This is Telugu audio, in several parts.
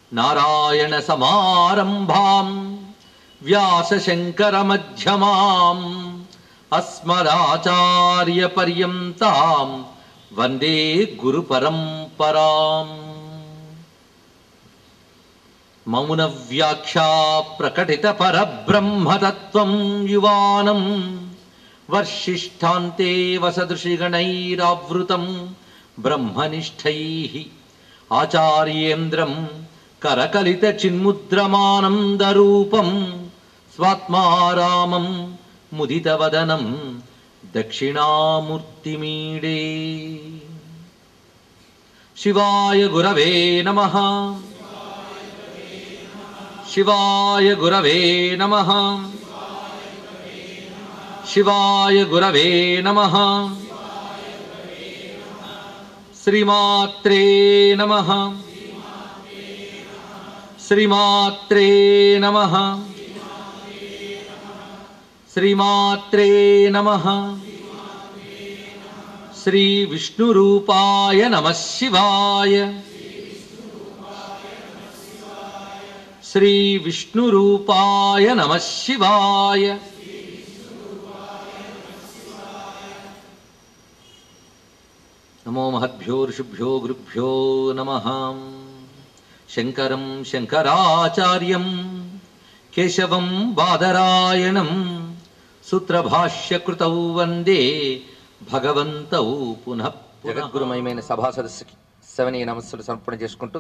నారాయణ సమారంభాం వ్యాసశంకరమధ్యమాం అస్మదాచార్య పర్యంతాం వందే గురు పరంపరాం మౌన వ్యాఖ్యా ప్రకటిత పరబ్రహ్మతత్వం యువానం వర్షిష్ఠాంతే వసదృషిగణైరావృతం బ్రహ్మనిష్టైః ఆచార్యేంద్రం కరకలిత చిన్ముద్రమానందరూపం స్వాత్మారామం ముదితవదనం దక్షిణామూర్తిమీడే శివాయ గురవే నమః శివాయ గురవే నమః శివాయ గురవే నమః శ్రీమాత్రే నమః శ్రీమాత్రే నమః శ్రీమాత్రే నమః శ్రీ విష్ణురూపాయ నమః శివాయ శ్రీ విష్ణురూపాయ నమః శివాయ నమో మహద్భ్యో ఋషిభ్యో గురుభ్యో నమ శంకరం శంకరాచార్యం కేశవం బాదరాయణం సూత్రభాష్యకృతౌ వందే భగవంతౌ పునః జగద్గురుమయమైన సభా సదస్సుకి శవనీయ నమస్సులు సమర్పణ చేసుకుంటూ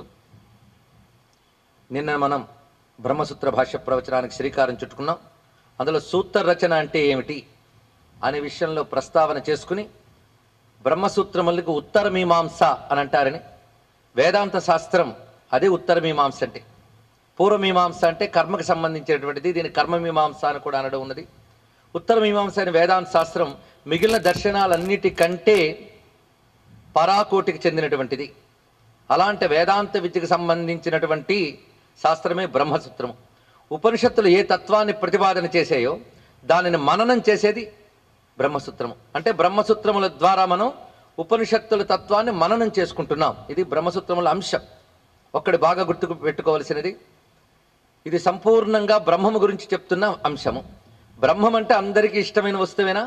నిన్న మనం బ్రహ్మసూత్ర భాష్య ప్రవచనానికి శ్రీకారం చుట్టుకున్నాం అందులో సూత్ర రచన అంటే ఏమిటి అనే విషయంలో ప్రస్తావన చేసుకుని బ్రహ్మసూత్రములకు ఉత్తర మీమాంస అని అంటారని వేదాంత శాస్త్రం అదే ఉత్తర మీమాంస అంటే పూర్వమీమాంస అంటే కర్మకు సంబంధించినటువంటిది దీని కర్మ మీమాంస అని కూడా అనడం ఉన్నది ఉత్తర మీమాంస అనే వేదాంత శాస్త్రం మిగిలిన దర్శనాలన్నిటికంటే పరాకోటికి చెందినటువంటిది అలాంటి వేదాంత విద్యకు సంబంధించినటువంటి శాస్త్రమే బ్రహ్మసూత్రము ఉపనిషత్తులు ఏ తత్వాన్ని ప్రతిపాదన చేసాయో దానిని మననం చేసేది బ్రహ్మసూత్రము అంటే బ్రహ్మసూత్రముల ద్వారా మనం ఉపనిషత్తుల తత్వాన్ని మననం చేసుకుంటున్నాం ఇది బ్రహ్మసూత్రముల అంశం ఒక్కడి బాగా గుర్తుకు పెట్టుకోవలసినది ఇది సంపూర్ణంగా బ్రహ్మము గురించి చెప్తున్న అంశము బ్రహ్మం అంటే అందరికీ ఇష్టమైన వస్తువేనా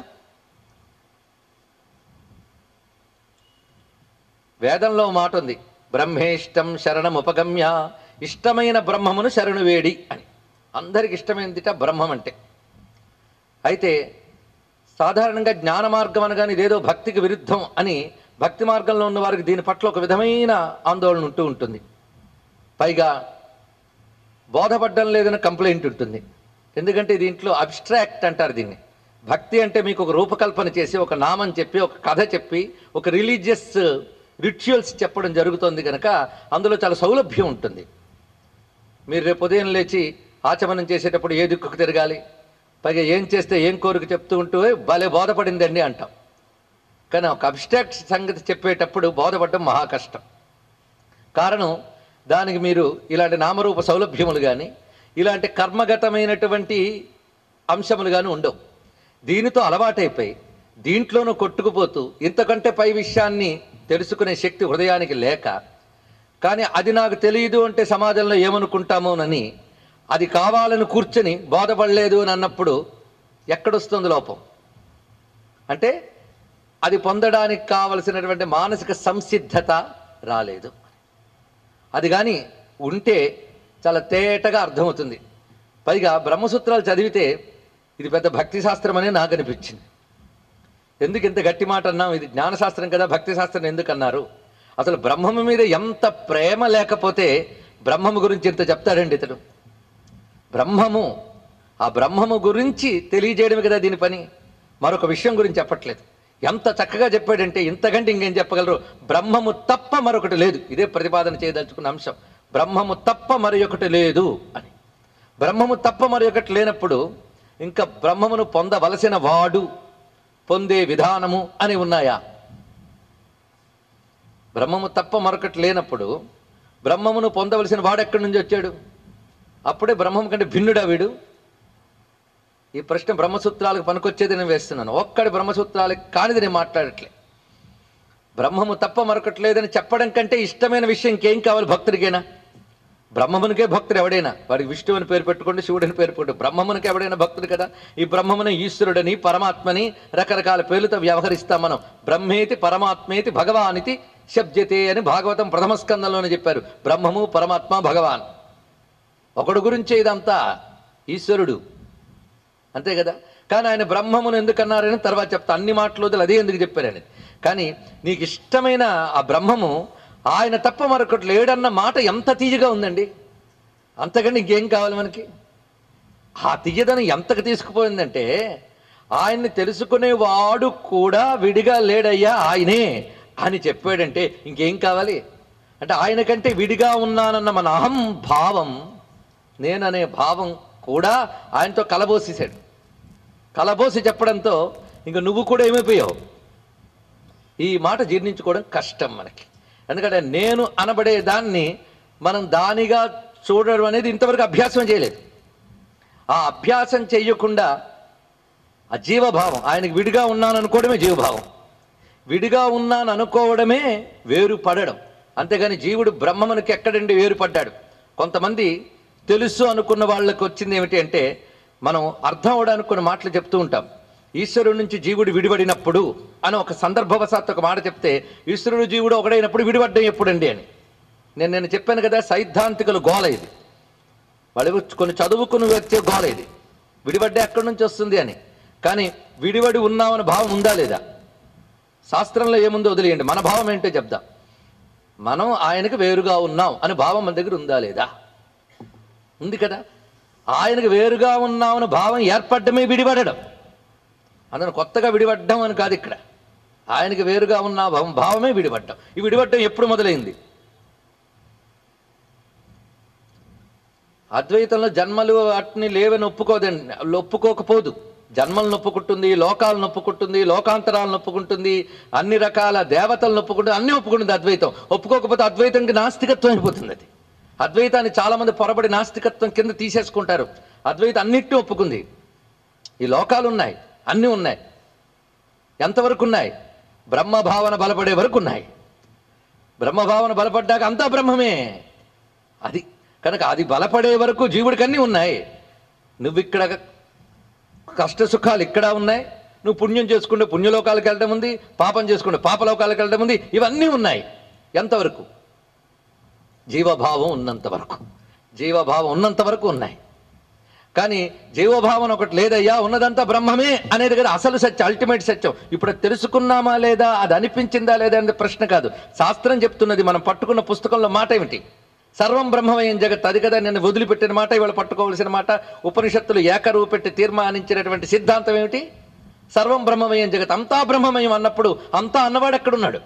వేదంలో ఓ మాట ఉంది బ్రహ్మేష్టం శరణం ఉపగమ్య ఇష్టమైన బ్రహ్మమును శరణు వేడి అని అందరికి ఇష్టమైనదిట బ్రహ్మం అంటే అయితే సాధారణంగా జ్ఞాన మార్గం అనగానే ఇదేదో భక్తికి విరుద్ధం అని భక్తి మార్గంలో ఉన్న వారికి దీని పట్ల ఒక విధమైన ఆందోళన ఉంటూ ఉంటుంది పైగా బోధపడ్డం లేదని కంప్లైంట్ ఉంటుంది ఎందుకంటే దీంట్లో అబ్స్ట్రాక్ట్ అంటారు దీన్ని భక్తి అంటే మీకు ఒక రూపకల్పన చేసి ఒక నామం చెప్పి ఒక కథ చెప్పి ఒక రిలీజియస్ రిచువల్స్ చెప్పడం జరుగుతుంది కనుక అందులో చాలా సౌలభ్యం ఉంటుంది మీరు రేపు ఉదయం లేచి ఆచమనం చేసేటప్పుడు ఏ దిక్కుకు తిరగాలి పైగా ఏం చేస్తే ఏం కోరిక చెప్తూ ఉంటూ "ఏ, భలే బోధపడిందండి అంటాం కానీ ఒక అబ్స్ట్రాక్ట్ సంగతి చెప్పేటప్పుడు బోధపడడం మహా కష్టం కారణం దానికి మీరు ఇలాంటి నామరూప సౌలభ్యములు కానీ ఇలాంటి కర్మగతమైనటువంటి అంశములు కానీ ఉండవు దీనితో అలవాటైపోయి దీంట్లోనూ కొట్టుకుపోతూ ఇంతకంటే పై విషయాన్ని తెలుసుకునే శక్తి హృదయానికి లేక కానీ అది నాకు తెలియదు అంటే సమాజంలో ఏమనుకుంటామోనని అది కావాలని కూర్చొని బోధపడలేదు అని అన్నప్పుడు ఎక్కడొస్తుంది లోపం అంటే అది పొందడానికి కావలసినటువంటి మానసిక సంసిద్ధత రాలేదు అది కానీ ఉంటే చాలా తేటగా అర్థమవుతుంది పైగా బ్రహ్మసూత్రాలు చదివితే ఇది పెద్ద భక్తి శాస్త్రం అని నాకు అనిపించింది ఎందుకు ఇంత గట్టి మాట అన్నాం ఇది జ్ఞానశాస్త్రం కదా భక్తి శాస్త్రం ఎందుకు అన్నారు అసలు బ్రహ్మము మీద ఎంత ప్రేమ లేకపోతే బ్రహ్మము గురించి ఇంత చెప్తాడండి ఇతడు బ్రహ్మము ఆ బ్రహ్మము గురించి తెలియజేయడమే కదా దీని పని మరొక విషయం గురించి చెప్పట్లేదు ఎంత చక్కగా చెప్పాడంటే ఇంతకంటే ఇంకేం చెప్పగలరు బ్రహ్మము తప్ప మరొకటి లేదు ఇదే ప్రతిపాదన చేయదలుచుకున్న అంశం బ్రహ్మము తప్ప మరి ఒకటి లేదు అని బ్రహ్మము తప్ప మరి ఒకటి లేనప్పుడు ఇంకా బ్రహ్మమును పొందవలసిన వాడు పొందే విధానము అని ఉన్నాయా బ్రహ్మము తప్ప మరొకటి లేనప్పుడు బ్రహ్మమును పొందవలసిన వాడు ఎక్కడి నుంచి వచ్చాడు అప్పుడే బ్రహ్మం కంటే భిన్నుడా వీడు ఈ ప్రశ్న బ్రహ్మసూత్రాలకు పనికొచ్చేది నేను వేస్తున్నాను ఒక్కడి బ్రహ్మసూత్రాలకు కానిది నేను మాట్లాడట్లే బ్రహ్మము తప్ప మరొకటి లేదని చెప్పడం కంటే ఇష్టమైన విషయం ఇంకేం కావాలి భక్తుడికైనా బ్రహ్మమునికే భక్తుడు ఎవడైనా వాడికి విష్ణువు అని పేరు పెట్టుకోండి శివుడు అని పేరు పెట్టుకోండి బ్రహ్మమునికి ఎవడైనా భక్తుడు కదా ఈ బ్రహ్మముని ఈశ్వరుడని పరమాత్మని రకరకాల పేర్లతో వ్యవహరిస్తాం మనం బ్రహ్మేతి పరమాత్మేతి భగవానితి శబ్జతే అని భాగవతం ప్రథమ స్కందంలోనే చెప్పారు బ్రహ్మము పరమాత్మ భగవాన్ ఒకడు గురించే ఇదంతా ఈశ్వరుడు అంతే కదా కానీ ఆయన బ్రహ్మమును ఎందుకన్నారని తర్వాత చెప్తా అన్ని మాటలు వదిలి అదే ఎందుకు చెప్పారని కానీ నీకు ఇష్టమైన ఆ బ్రహ్మము ఆయన తప్ప మరొకటి లేడన్న మాట ఎంత తీయగా ఉందండి అంతకంటే ఇంకేం కావాలి మనకి ఆ తీయదనం ఎంతకు తీసుకుపోయిందంటే ఆయన్ని తెలుసుకునేవాడు కూడా విడిగా లేడయ్యా ఆయనే అని చెప్పాడంటే ఇంకేం కావాలి అంటే ఆయన కంటే విడిగా ఉన్నానన్న మన అహం భావం నేననే భావం కూడా ఆయనతో కలబోసేసాడు కలబోసి చెప్పడంతో ఇంక నువ్వు కూడా ఏమైపోయావు ఈ మాట జీర్ణించుకోవడం కష్టం మనకి ఎందుకంటే నేను అనబడే దాన్ని మనం దానిగా చూడడం అనేది ఇంతవరకు అభ్యాసం చేయలేదు ఆ అభ్యాసం చేయకుండా ఆ జీవభావం ఆయనకి విడిగా ఉన్నాను అనుకోవడమే జీవభావం విడిగా ఉన్నాను అనుకోవడమే వేరు పడడం అంతేగాని జీవుడు బ్రహ్మమునికి ఎక్కడండి వేరుపడ్డాడు కొంతమంది తెలుసు అనుకున్న వాళ్ళకి వచ్చింది ఏమిటి అంటే మనం అర్థం అవడానికి కొన్ని మాటలు చెప్తూ ఉంటాం ఈశ్వరుడి నుంచి జీవుడు విడిపడినప్పుడు అని ఒక సందర్భవశాత్తు ఒక మాట చెప్తే ఈశ్వరుడు జీవుడు ఒకడైనప్పుడు విడిపడ్డం ఎప్పుడండి అని నేను నేను చెప్పాను కదా సైద్ధాంతికులు గోల ఇది వాళ్ళు కొన్ని చదువుకుని వచ్చే గోల ఇది విడిపడ్డే ఎక్కడి నుంచి వస్తుంది అని కానీ విడివడి ఉన్నామని భావం ఉందా లేదా శాస్త్రంలో ఏముందో వదిలేయండి మన భావం ఏంటో చెప్దాం మనం ఆయనకు వేరుగా ఉన్నాం అని భావం మన దగ్గర ఉందా లేదా ఉంది కదా ఆయనకు వేరుగా ఉన్నామని భావం ఏర్పడమే విడిపడడం అందులో కొత్తగా విడిపడ్డం అని కాదు ఇక్కడ ఆయనకి వేరుగా ఉన్న భావం భావమే విడిపడ్డం ఈ విడిపడ్డం ఎప్పుడు మొదలైంది అద్వైతంలో జన్మలు వాటిని లేవని ఒప్పుకోదండి ఒప్పుకోకపోదు జన్మలు నొప్పుకుంటుంది లోకాలు నొప్పుకుంటుంది లోకాంతరాలు నొప్పుకుంటుంది అన్ని రకాల దేవతలు నొప్పుకుంటుంది అన్నీ ఒప్పుకుంటుంది అద్వైతం ఒప్పుకోకపోతే అద్వైతంకి నాస్తికత్వం అయిపోతుంది అది అద్వైతాన్ని చాలా మంది పొరబడి నాస్తికత్వం కింద తీసేసుకుంటారు అద్వైతం అన్నిటిని ఒప్పుకుంది ఈ లోకాలు ఉన్నాయి అన్నీ ఉన్నాయి ఎంతవరకు ఉన్నాయి బ్రహ్మభావన బలపడే వరకు ఉన్నాయి బ్రహ్మభావన బలపడ్డాక అంతా బ్రహ్మమే అది కనుక అది బలపడే వరకు జీవుడికి అన్నీ ఉన్నాయి నువ్వు ఇక్కడ కష్ట సుఖాలు ఇక్కడ ఉన్నాయి నువ్వు పుణ్యం చేసుకుంటే పుణ్యలోకాలకు వెళ్ళడం ఉంది పాపం చేసుకుంటే పాపలోకాలకు వెళ్ళడం ఉంది ఇవన్నీ ఉన్నాయి ఎంతవరకు జీవభావం ఉన్నంత వరకు జీవభావం ఉన్నంత వరకు ఉన్నాయి కానీ జీవభావం ఒకటి లేదయ్యా ఉన్నదంతా బ్రహ్మమే అనేది కదా అసలు సత్యం అల్టిమేట్ సత్యం ఇప్పుడు అది తెలుసుకున్నామా లేదా అది అనిపించిందా లేదా అనేది ప్రశ్న కాదు శాస్త్రం చెప్తున్నది మనం పట్టుకున్న పుస్తకంలో మాట ఏమిటి సర్వం బ్రహ్మమయం జగత్ అది కదా నేను వదిలిపెట్టిన మాట ఇవాళ పట్టుకోవాల్సిన మాట ఉపనిషత్తులు ఏకరువు పెట్టి తీర్మానించినటువంటి సిద్ధాంతం ఏమిటి సర్వం బ్రహ్మమయం జగత్ అంతా బ్రహ్మమయం అన్నప్పుడు అంతా అన్నవాడు ఎక్కడున్నాడు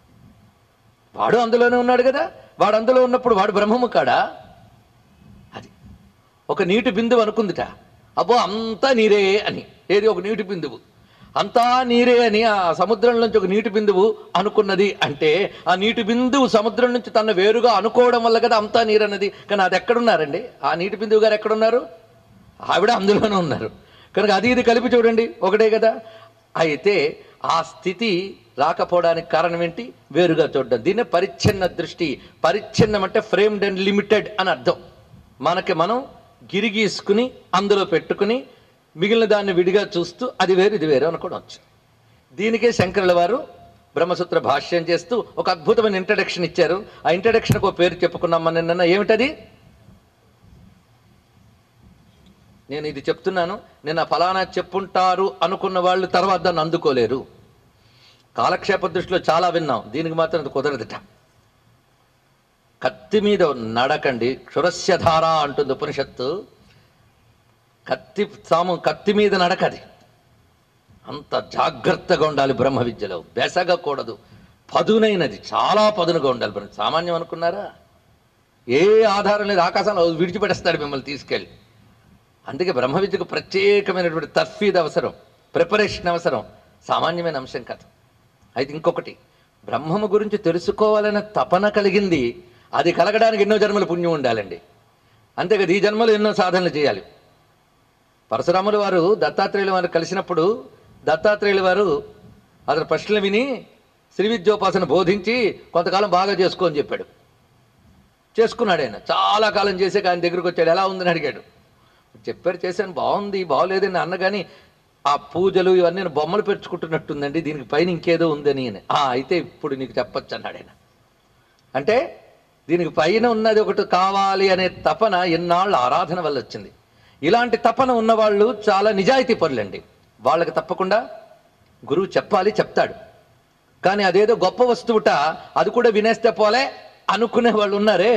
వాడు అందులోనే ఉన్నాడు కదా వాడు అందులో ఉన్నప్పుడు వాడు బ్రహ్మము కాడా అది ఒక నీటి బిందువు అనుకుందిట అబ్బో అంతా నీరే అని ఏది ఒక నీటి బిందువు అంతా నీరే అని ఆ సముద్రం నుంచి ఒక నీటి బిందువు అనుకున్నది అంటే ఆ నీటి బిందువు సముద్రం నుంచి తన వేరుగా అనుకోవడం వల్ల కదా అంతా నీరన్నది కానీ అది ఎక్కడున్నారండి ఆ నీటి బిందువు గారు ఎక్కడున్నారు ఆవిడ అందులోనే ఉన్నారు కనుక అది ఇది కలిపి చూడండి ఒకటే కదా అయితే ఆ స్థితి రాకపోవడానికి కారణం ఏంటి వేరుగా చూడడం దీన్నే పరిచ్ఛిన్న దృష్టి పరిచ్ఛిన్నం అంటే ఫ్రేమ్డ్ అండ్ లిమిటెడ్ అని అర్థం మనకి మనం గిరిగీసుకుని అందులో పెట్టుకుని మిగిలిన దాన్ని విడిగా చూస్తూ అది వేరు ఇది వేరు అనుకోవడం వచ్చు దీనికే శంకరుల వారు బ్రహ్మసూత్ర భాష్యం చేస్తూ ఒక అద్భుతమైన ఇంట్రడక్షన్ ఇచ్చారు ఆ ఇంట్రడక్షన్కి ఒక పేరు చెప్పుకున్నాం మన నిన్న ఏమిటది నేను ఇది చెప్తున్నాను నేను ఆ ఫలానా చెప్పుంటారు అనుకున్న వాళ్ళు తర్వాత దాన్ని అందుకోలేరు కాలక్షేప దృష్టిలో చాలా విన్నాం దీనికి మాత్రం అది కుదరదుట కత్తి మీద నడకండి క్షురస్యధార అంటుంది ఉపనిషత్తు కత్తి సాము కత్తి మీద నడకది అంత జాగ్రత్తగా ఉండాలి బ్రహ్మ విద్యలో బెసగకూడదు పదునైనది చాలా పదునుగా ఉండాలి బ్రహ్మ సామాన్యం అనుకున్నారా ఏ ఆధారం లేదు ఆకాశంలో విడిచిపెట్టేస్తాడు మిమ్మల్ని తీసుకెళ్ళి అందుకే బ్రహ్మ విద్యకు ప్రత్యేకమైనటువంటి తర్ఫీద్ అవసరం ప్రిపరేషన్ అవసరం సామాన్యమైన అంశం కాదు అయితే ఇంకొకటి బ్రహ్మము గురించి తెలుసుకోవాలనే తపన కలిగింది అది కలగడానికి ఎన్నో జన్మల పుణ్యం ఉండాలండి అంతేకాదు ఈ జన్మలో ఎన్నో సాధనలు చేయాలి పరశురాములు వారు దత్తాత్రేయులు వారు కలిసినప్పుడు దత్తాత్రేయులు వారు అతని ప్రశ్నలు విని శ్రీ విద్యోపాసన బోధించి కొంతకాలం బాగా చేసుకో అని చెప్పాడు చేసుకున్నాడు ఆయన చాలా కాలం చేసాక ఆయన దగ్గరికి వచ్చాడు ఎలా ఉందని అడిగాడు చెప్పారు చేశాను బాగుంది బాగోలేదని అన్న కానీ ఆ పూజలు ఇవన్నీ నేను బొమ్మలు పెంచుకుంటున్నట్టుందండి దీనికి పైన ఇంకేదో ఉందని అని "ఆ, అయితే ఇప్పుడు నీకు చెప్పొచ్చు అన్నాడు ఆయన అంటే దీనికి పైన ఉన్నది ఒకటి కావాలి అనే తపన ఎన్నాళ్ళు ఆరాధన వల్ల వచ్చింది ఇలాంటి తపన ఉన్నవాళ్ళు చాలా నిజాయితీ పరులండి వాళ్ళకి తప్పకుండా గురువు చెప్పాలి చెప్తాడు కానీ అదేదో గొప్ప వస్తువుట అది కూడా వినేస్తే పోలే అనుకునే వాళ్ళు ఉన్నారే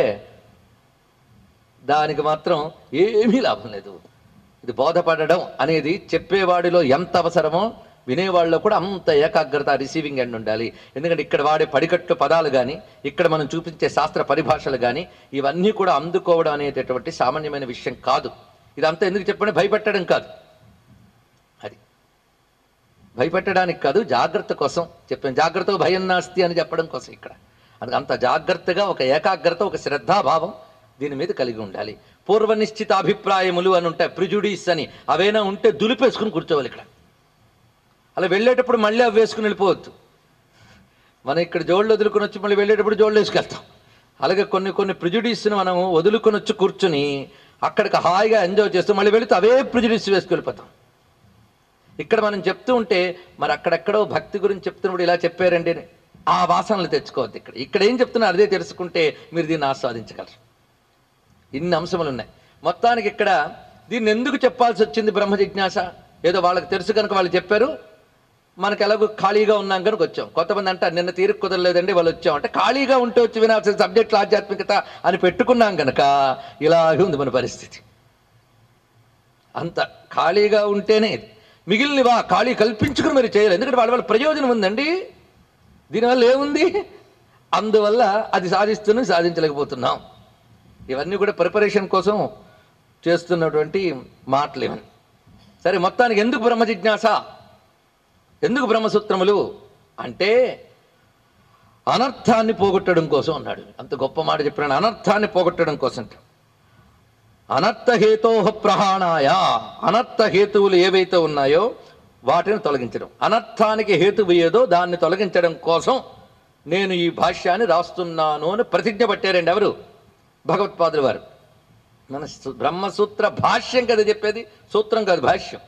దానికి మాత్రం ఏమీ లాభం లేదు ఇది బోధపడడం అనేది చెప్పేవాడిలో ఎంత అవసరమో వినేవాళ్ళలో కూడా అంత ఏకాగ్రత రిసీవింగ్ ఎండ్ ఉండాలి ఎందుకంటే ఇక్కడ వాడే పడికట్టు పదాలు కానీ ఇక్కడ మనం చూపించే శాస్త్ర పరిభాషలు కానీ ఇవన్నీ కూడా అందుకోవడం అనేటటువంటి సామాన్యమైన విషయం కాదు ఇదంతా ఎందుకు చెప్పండి భయపెట్టడం కాదు అది భయపెట్టడానికి కాదు జాగ్రత్త కోసం చెప్పాను జాగ్రత్త భయం నాస్తి అని చెప్పడం కోసం ఇక్కడ అందుకు అంత జాగ్రత్తగా ఒక ఏకాగ్రత ఒక శ్రద్ధాభావం దీని మీద కలిగి ఉండాలి పూర్వ నిశ్చిత అభిప్రాయములు అని ఉంటాయి ప్రిజుడీస్ అని అవైనా ఉంటే దులిపేసుకుని కూర్చోవాలి ఇక్కడ అలా వెళ్ళేటప్పుడు మళ్ళీ అవి వేసుకుని వెళ్ళిపోవద్దు మనం ఇక్కడ జోళ్ళు వదులుకొని వచ్చి మళ్ళీ వెళ్ళేటప్పుడు జోళ్ళు వేసుకెళ్తాం అలాగే కొన్ని కొన్ని ప్రిజుడీస్ని మనం వదులుకొని వచ్చి కూర్చుని అక్కడికి హాయిగా ఎంజాయ్ చేస్తూ మళ్ళీ వెళితే అవే ప్రిజుడీస్ వేసుకెళ్ళిపోతాం ఇక్కడ మనం చెప్తూ ఉంటే మరి అక్కడెక్కడో భక్తి గురించి చెప్తున్నప్పుడు ఇలా చెప్పారండి అని ఆ వాసనలు తెచ్చుకోవద్దు ఇక్కడ ఇక్కడ ఏం చెప్తున్నారు అదే తెలుసుకుంటే మీరు దీన్ని ఆస్వాదించగలరు ఇన్ని అంశములు ఉన్నాయి మొత్తానికి ఇక్కడ దీన్ని ఎందుకు చెప్పాల్సి వచ్చింది బ్రహ్మ జిజ్ఞాస ఏదో వాళ్ళకి తెలుసు కనుక వాళ్ళు చెప్పారు మనకు ఎలాగో ఖాళీగా ఉన్నాం కనుక వచ్చాం కొంతమంది అంటారు నిన్న తీరిక కుదరలేదండి వాళ్ళు వచ్చాం అంటే ఖాళీగా ఉంటే వచ్చి వినాల్సిన సబ్జెక్టులు ఆధ్యాత్మికత అని పెట్టుకున్నాం కనుక ఇలాగే ఉంది మన పరిస్థితి అంత ఖాళీగా ఉంటేనే ఇది మిగిలినవా ఖాళీ కల్పించుకుని మరి చేయాలి ఎందుకంటే వాళ్ళ వల్ల ప్రయోజనం ఉందండి దీనివల్ల ఏముంది అందువల్ల అది సాధిస్తున్నాం సాధించలేకపోతున్నాం ఇవన్నీ కూడా ప్రిపరేషన్ కోసం చేస్తున్నటువంటి మాటలు ఇవన్నీ సరే మొత్తానికి ఎందుకు బ్రహ్మ జిజ్ఞాస ఎందుకు బ్రహ్మసూత్రములు అంటే అనర్థాన్ని పోగొట్టడం కోసం అన్నాడు అంత గొప్ప మాట చెప్పినాడు అనర్థాన్ని పోగొట్టడం కోసం అనర్థ హేతోహ ప్రహాణాయ అనర్థ హేతువులు ఏవైతే ఉన్నాయో వాటిని తొలగించడం అనర్థానికి హేతువు ఏదో దాన్ని తొలగించడం కోసం నేను ఈ భాష్యాన్ని రాస్తున్నాను అని ప్రతిజ్ఞ పట్టారండి ఎవరు భగవత్పాదులు వారు మన సు- బ్రహ్మసూత్ర భాష్యం కదా చెప్పేది సూత్రం కాదు భాష్యం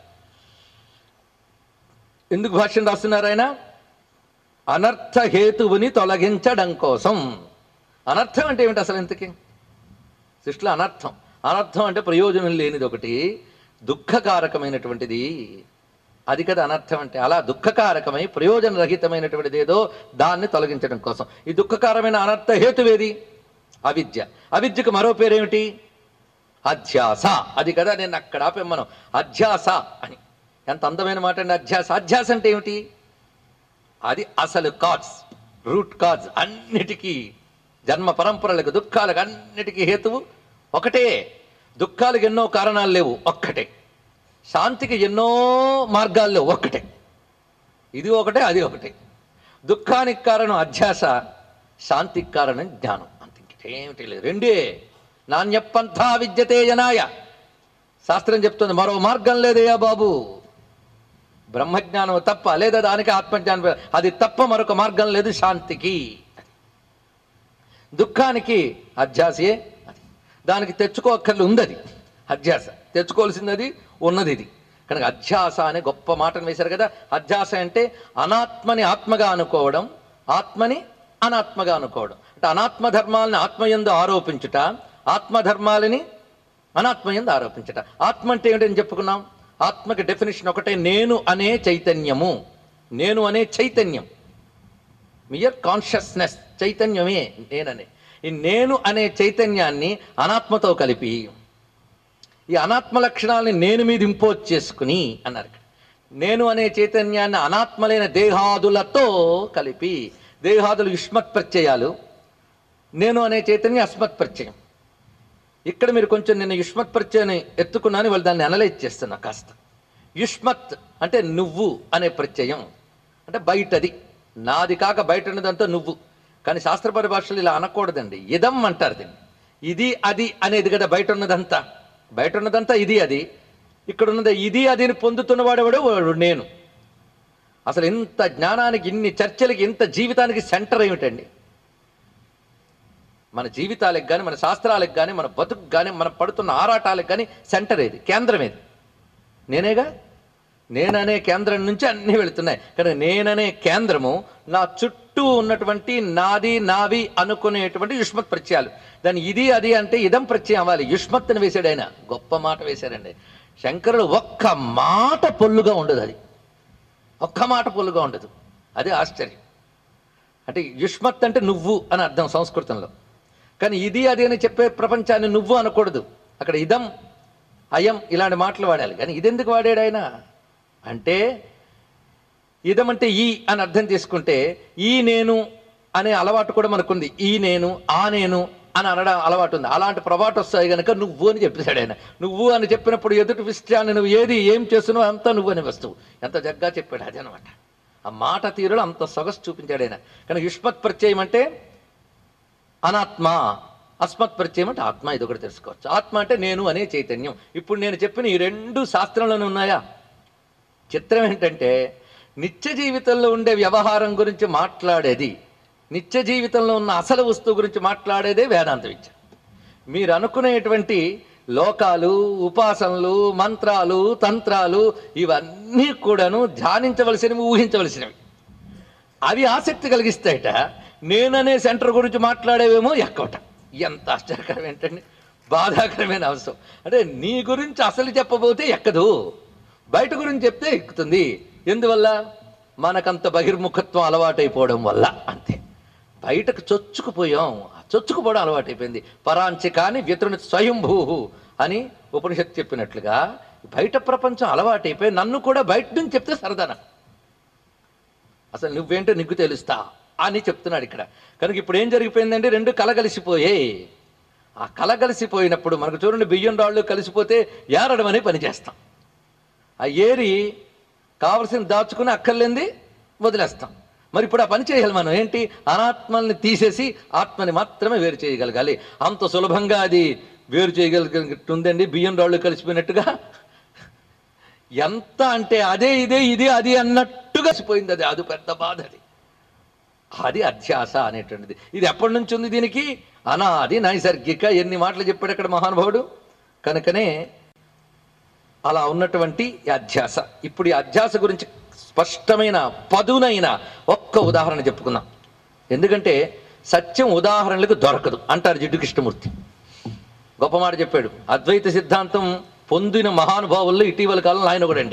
ఎందుకు భాష్యం రాస్తున్నారు ఆయన అనర్థ హేతువుని తొలగించడం కోసం అనర్థం అంటే ఏమిటి అసలు ఇంతకీ సృష్టిలో అనర్థం అనర్థం అంటే ప్రయోజనం లేనిది ఒకటి దుఃఖకారకమైనటువంటిది అది కదా అనర్థం అంటే అలా దుఃఖకారకమై ప్రయోజన రహితమైనటువంటిది ఏదో దాన్ని తొలగించడం కోసం ఈ దుఃఖకారమైన అనర్థ హేతువేది అవిద్య అవిద్యకు మరో పేరేమిటి అధ్యాస అది కదా నేను అక్కడ ఆపాం మనం అధ్యాస అని ఎంత అందమైన మాట అండి అధ్యాస అధ్యాస అంటే ఏమిటి అది అసలు కాజ్ రూట్ కాజ్ అన్నిటికీ జన్మ పరంపరలకు దుఃఖాలకు అన్నిటికీ హేతువు ఒకటే దుఃఖాలకు ఎన్నో కారణాలు లేవు ఒక్కటే శాంతికి ఎన్నో మార్గాలు లేవు ఒక్కటే ఇది ఒకటే అది ఒకటే దుఃఖానికి కారణం అధ్యాస శాంతికి కారణం జ్ఞానం అంత ఇంకేమిటి లేదు రెండే నాణ్యపంథా విద్యతే జనాయ శాస్త్రం చెప్తుంది మరో మార్గం లేదయ్యా బాబు బ్రహ్మజ్ఞానం తప్ప లేదా దానికి ఆత్మజ్ఞానం అది తప్ప మరొక మార్గం లేదు శాంతికి దుఃఖానికి అధ్యాసే అది దానికి తెచ్చుకోక్కర్లు ఉంది అది అధ్యాస తెచ్చుకోవాల్సింది అది ఉన్నది ఇది కనుక అధ్యాస అనే గొప్ప మాటను వేశారు కదా అధ్యాస అంటే అనాత్మని ఆత్మగా అనుకోవడం ఆత్మని అనాత్మగా అనుకోవడం అంటే అనాత్మ ధర్మాలని ఆత్మయందు ఆరోపించుట ఆత్మధర్మాలని అనాత్మయందు ఆరోపించుట ఆత్మ అంటే ఏమిటని చెప్పుకున్నాం ఆత్మకి డెఫినేషన్ ఒకటే నేను అనే చైతన్యము నేను అనే చైతన్యం మియర్ కాన్షియస్నెస్ చైతన్యమే నేననే ఈ నేను అనే చైతన్యాన్ని అనాత్మతో కలిపి ఈ అనాత్మ లక్షణాలని నేను మీద ఇంపోజ్ చేసుకుని అన్నారు ఇక్కడ. నేను అనే చైతన్యాన్ని అనాత్మలైన దేహాదులతో కలిపి దేహాదులు యుష్మత్ ప్రత్యయాలు నేను అనే చైతన్యం అస్మత్ ప్రత్యయం ఇక్కడ మీరు కొంచెం నేను యుష్మత్ ప్రత్యయాన్ని ఎత్తుకున్నాను వాళ్ళు దాన్ని అనలైజ్ చేస్తున్నా కాస్త యుష్మత్ అంటే నువ్వు అనే ప్రత్యయం అంటే బయటది నాది కాక బయట ఉన్నదంతా నువ్వు కానీ శాస్త్ర పరిభాషలు ఇలా అనకూడదండి ఇదం అంటారు దీన్ని ఇది అది అనేది కదా బయట ఉన్నదంతా బయట ఉన్నదంతా ఇది అది ఇక్కడ ఉన్నది ఇది అదిని పొందుతున్నవాడెవడు వాడు నేను అసలు ఇంత జ్ఞానానికి ఇన్ని చర్చలకి ఇంత జీవితానికి సెంటర్ ఏమిటండి మన జీవితాలకు కానీ మన శాస్త్రాలకు కానీ మన బతుకు కానీ మనం పడుతున్న ఆరాటాలకు కానీ సెంటర్ ఏది కేంద్రం ఏది నేనేగా నేననే కేంద్రం నుంచి అన్నీ వెళుతున్నాయి కానీ నేననే కేంద్రము నా చుట్టూ ఉన్నటువంటి నాది నావి అనుకునేటువంటి యుష్మత్ ప్రత్యయాలు దాని ఇది అది అంటే ఇదం ప్రత్యయం అవ్వాలి యుష్మత్తుని వేశాడు ఆయన గొప్ప మాట వేశాడండి శంకరుడు ఒక్క మాట పొల్లుగా ఉండదు అది ఒక్క మాట పొల్లుగా ఉండదు అదే ఆశ్చర్యం అంటే యుష్మత్ అంటే నువ్వు అని అర్థం సంస్కృతంలో కానీ ఇది అది అని చెప్పే ప్రపంచాన్ని నువ్వు అనకూడదు అక్కడ ఇదం అయం ఇలాంటి మాటలు వాడాలి కానీ ఇదెందుకు వాడాడు ఆయన అంటే ఇదం అంటే ఈ అని అర్థం తీసుకుంటే ఈ నేను అనే అలవాటు కూడా మనకుంది ఈ నేను ఆ నేను అని అనడం అలవాటు ఉంది అలాంటి ప్రభాటు వస్తాయి కనుక నువ్వు అని చెప్పేశాడు ఆయన నువ్వు అని చెప్పినప్పుడు ఎదుటి విషయాన్ని నువ్వు ఏది ఏం చేస్తున్నావు అంతా నువ్వు అనే వస్తువు ఎంత జగ్గా చెప్పాడు అదే అనమాట ఆ మాట తీరులో అంత సొగసు చూపించాడు ఆయన కానీ యుష్మత్ ప్రత్యయం అంటే అనాత్మ అస్మత్ ప్రత్యయం అంటే ఆత్మ ఇది ఒకటి తెలుసుకోవచ్చు ఆత్మ అంటే నేను అనే చైతన్యం ఇప్పుడు నేను చెప్పిన ఈ రెండు శాస్త్రంలోనే ఉన్నాయా చిత్రం ఏంటంటే నిత్య జీవితంలో ఉండే వ్యవహారం గురించి మాట్లాడేది నిత్య జీవితంలో ఉన్న అసలు వస్తువు గురించి మాట్లాడేదే వేదాంత విద్య మీరు అనుకునేటువంటి లోకాలు ఉపాసనలు మంత్రాలు తంత్రాలు ఇవన్నీ కూడాను ధ్యానించవలసినవి ఊహించవలసినవి అవి ఆసక్తి కలిగిస్తాయట నేననే సెంటర్ గురించి మాట్లాడేవేమో ఎక్కవట ఎంత ఆశ్చర్యకరం ఏంటండి బాధాకరమైన అవసరం అంటే నీ గురించి అసలు చెప్పబోతే ఎక్కదు బయట గురించి చెప్తే ఎక్కుతుంది ఎందువల్ల మనకంత బహిర్ముఖత్వం అలవాటైపోవడం వల్ల అంతే బయటకు చొచ్చుకుపోయాం ఆ చొచ్చుకుపోవడం అలవాటైపోయింది పరాంచి కానీ వ్యతుని స్వయంభూ అని ఉపనిషత్తు చెప్పినట్లుగా బయట ప్రపంచం అలవాటైపోయి నన్ను కూడా బయట నుంచి చెప్తే సరదానా అసలు నువ్వేంటో నీకు తెలుస్తా అని చెప్తున్నాడు ఇక్కడ కనుక ఇప్పుడు ఏం జరిగిపోయిందంటే రెండు కలగలిసిపోయాయి ఆ కలగలిసిపోయినప్పుడు మనకు చూడండి బియ్యం రాళ్ళు కలిసిపోతే ఏరడం అనే పని చేస్తాం ఆ ఏరి కావలసిన దాచుకుని అక్కర్లేంది వదిలేస్తాం మరి ఇప్పుడు ఆ పని చేయాలి మనం ఏంటి అనాత్మల్ని తీసేసి ఆత్మని మాత్రమే వేరు చేయగలగాలి అంత సులభంగా అది వేరు చేయగలిగినట్టుందండి బియ్యం రాళ్ళు కలిసిపోయినట్టుగా ఎంత అంటే అదే ఇదే ఇది అది అన్నట్టుగా పోయింది అది అది పెద్ద బాధ అది అది అధ్యాస అనేటువంటిది ఇది ఎప్పటి నుంచి ఉంది దీనికి అనాది నైసర్గిక ఎన్ని మాటలు చెప్పాడు అక్కడ మహానుభావుడు కనుకనే అలా ఉన్నటువంటి ఈ అధ్యాస ఇప్పుడు ఈ అధ్యాస గురించి స్పష్టమైన పదునైన ఒక్క ఉదాహరణ చెప్పుకుందాం ఎందుకంటే సత్యం ఉదాహరణలకు దొరకదు అంటారు జిడ్డు కృష్ణమూర్తి గొప్ప మాట చెప్పాడు అద్వైత సిద్ధాంతం పొందిన మహానుభావుల్లో ఇటీవల కాలంలో ఆయన ఒకడండి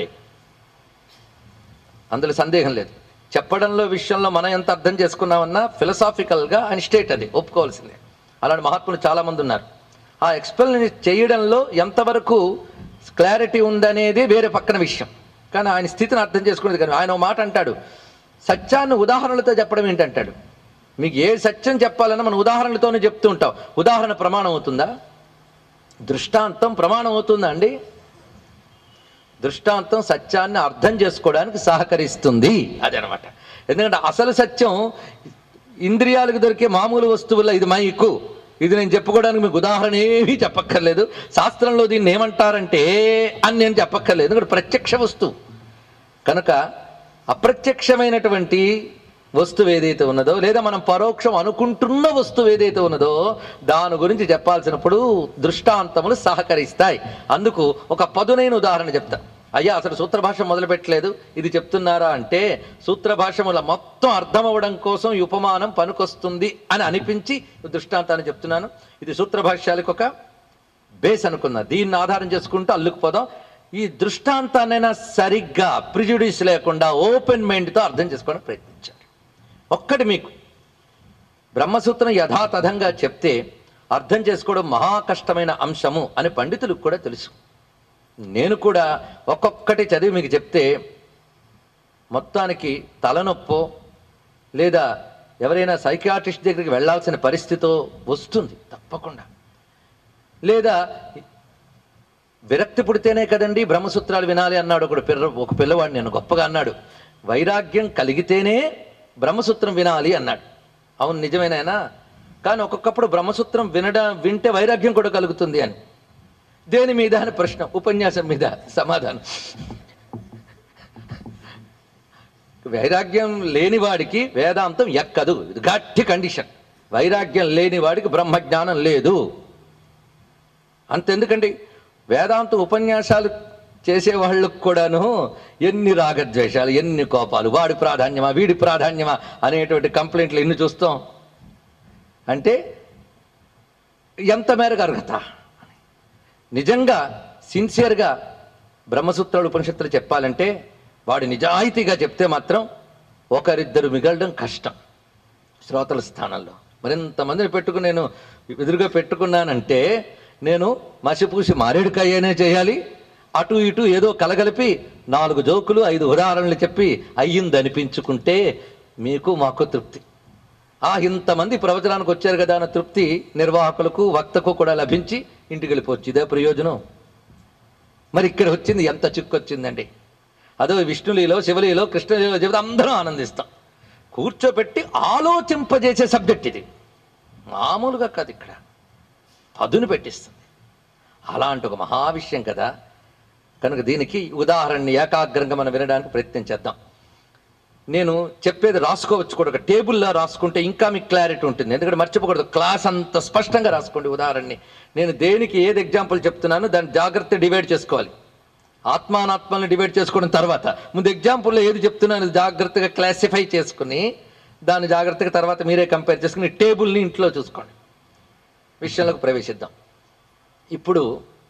అందులో సందేహం లేదు చెప్పడంలో విషయంలో మనం ఎంత అర్థం చేసుకున్నామన్నా ఫిలసాఫికల్గా ఆయన స్టేట్ అది ఒప్పుకోవాల్సిందే అలాంటి మహాత్ములు చాలామంది ఉన్నారు ఆ ఎక్స్ప్లెయిన్ చేయడంలో ఎంతవరకు క్లారిటీ ఉందనేది వేరే పక్కన విషయం కానీ ఆయన స్థితిని అర్థం చేసుకునేది కానీ ఆయన ఒక మాట అంటాడు సత్యాన్ని ఉదాహరణలతో చెప్పడం ఏంటంటాడు మీకు ఏ సత్యం చెప్పాలన్నా మనం ఉదాహరణలతోనే చెప్తూ ఉంటాం ఉదాహరణ ప్రమాణం అవుతుందా దృష్టాంతం ప్రమాణం అవుతుందా అండి దృష్టాంతం సత్యాన్ని అర్థం చేసుకోవడానికి సహకరిస్తుంది అదనమాట ఎందుకంటే అసలు సత్యం ఇంద్రియాలకు దొరికే మామూలు వస్తువుల ఇది మైకు ఇది నేను చెప్పుకోవడానికి మీకు ఉదాహరణ ఏమీ చెప్పక్కర్లేదు శాస్త్రంలో దీన్ని ఏమంటారంటే అని నేను చెప్పక్కర్లేదు ఎందుకంటే ప్రత్యక్ష వస్తువు కనుక అప్రత్యక్షమైనటువంటి వస్తువు ఏదైతే ఉన్నదో లేదా మనం పరోక్షం అనుకుంటున్న వస్తువు ఏదైతే ఉన్నదో దాని గురించి చెప్పాల్సినప్పుడు దృష్టాంతములు సహకరిస్తాయి అందుకు ఒక పదునైన ఉదాహరణ చెప్తా అయ్యా అసలు సూత్ర భాష మొదలుపెట్టలేదు ఇది చెప్తున్నారా అంటే సూత్ర భాషముల మొత్తం అర్థం అవ్వడం కోసం ఈ ఉపమానం పనికొస్తుంది అని అనిపించి దృష్టాంతాన్ని చెప్తున్నాను ఇది సూత్ర భాష్యాలకు ఒక బేస్ అనుకున్నా దీన్ని ఆధారం చేసుకుంటూ అల్లుకుపోదాం ఈ దృష్టాంతాన్నైనా సరిగ్గా ప్రిజుడిస్ లేకుండా ఓపెన్ మైండ్తో అర్థం చేసుకోవడానికి ప్రయత్నించాలి ఒక్కటి మీకు బ్రహ్మసూత్రం యథాతథంగా చెప్తే అర్థం చేసుకోవడం మహా కష్టమైన అంశము అని పండితులకు కూడా తెలుసు నేను కూడా ఒక్కొక్కటి చదివి మీకు చెప్తే మొత్తానికి తలనొప్పో లేదా ఎవరైనా సైకియాట్రిస్ట్ దగ్గరికి వెళ్ళాల్సిన పరిస్థితో వస్తుంది తప్పకుండా లేదా విరక్తి పుడితేనే కదండి బ్రహ్మసూత్రాలు వినాలి అన్నాడు ఒకడు పిల్ల ఒక పిల్లవాడు నేను గొప్పగా అన్నాడు వైరాగ్యం కలిగితేనే బ్రహ్మసూత్రం వినాలి అన్నాడు అవును నిజమేనాయనా కానీ ఒక్కొక్కప్పుడు బ్రహ్మసూత్రం వినడం వింటే వైరాగ్యం కూడా కలుగుతుంది అని దేని మీద అని ప్రశ్న ఉపన్యాసం మీద సమాధానం వైరాగ్యం లేని వాడికి వేదాంతం ఎక్కదు ఇది గట్టి కండిషన్ వైరాగ్యం లేని వాడికి బ్రహ్మజ్ఞానం లేదు అంతెందుకండి వేదాంత ఉపన్యాసాలు చేసే వాళ్ళకు కూడాను ఎన్ని రాగద్వేషాలు ఎన్ని కోపాలు వాడి ప్రాధాన్యమా వీడి ప్రాధాన్యమా అనేటువంటి కంప్లైంట్లు ఎన్ని చూస్తాం అంటే ఎంత మేరకు అర్హత నిజంగా సిన్సియర్గా బ్రహ్మసూత్రాలు ఉపనిషత్తులు చెప్పాలంటే వాడు నిజాయితీగా చెప్తే మాత్రం ఒకరిద్దరు మిగలడం కష్టం శ్రోతల స్థానంలో మరింతమందిని పెట్టుకుని నేను ఎదురుగా పెట్టుకున్నానంటే నేను మసిపూసి మారేడుకాయనే చేయాలి అటు ఇటు ఏదో కలగలిపి నాలుగు జోకులు ఐదు ఉదాహరణలు చెప్పి అయ్యింది అనిపించుకుంటే మీకు మాకు తృప్తి ఆ ఇంతమంది ప్రవచనానికి వచ్చారు కదా అన్న తృప్తి నిర్వాహకులకు వక్తకు కూడా లభించి ఇంటికి వెళ్ళిపోవచ్చు ఇదే ప్రయోజనం మరి ఇక్కడ వచ్చింది ఎంత చిక్కు వచ్చిందండి అదో విష్ణులీలో శివలీలో కృష్ణలీలో చెబితే అందరం ఆనందిస్తాం కూర్చోబెట్టి ఆలోచింపజేసే సబ్జెక్ట్ ఇది మామూలుగా కాదు ఇక్కడ పదును పెట్టిస్తుంది అలాంటి ఒక మహావిషయం కదా కనుక దీనికి ఉదాహరణని ఏకాగ్రంగా మనం వినడానికి ప్రయత్నం చేద్దాం నేను చెప్పేది రాసుకోవచ్చు కూడా ఒక టేబుల్లో రాసుకుంటే ఇంకా మీకు క్లారిటీ ఉంటుంది ఎందుకంటే మర్చిపోకూడదు క్లాస్ అంత స్పష్టంగా రాసుకోండి ఉదాహరణని నేను దేనికి ఏది ఎగ్జాంపుల్ చెప్తున్నానో దాన్ని జాగ్రత్త డివైడ్ చేసుకోవాలి ఆత్మానాత్మల్ని డివైడ్ చేసుకోవడం తర్వాత ముందు ఎగ్జాంపుల్లో ఏది చెప్తున్నాను జాగ్రత్తగా క్లాసిఫై చేసుకుని దాన్ని జాగ్రత్తగా తర్వాత మీరే కంపేర్ చేసుకుని టేబుల్ని ఇంట్లో చూసుకోండి విషయంలోకి ప్రవేశిద్దాం ఇప్పుడు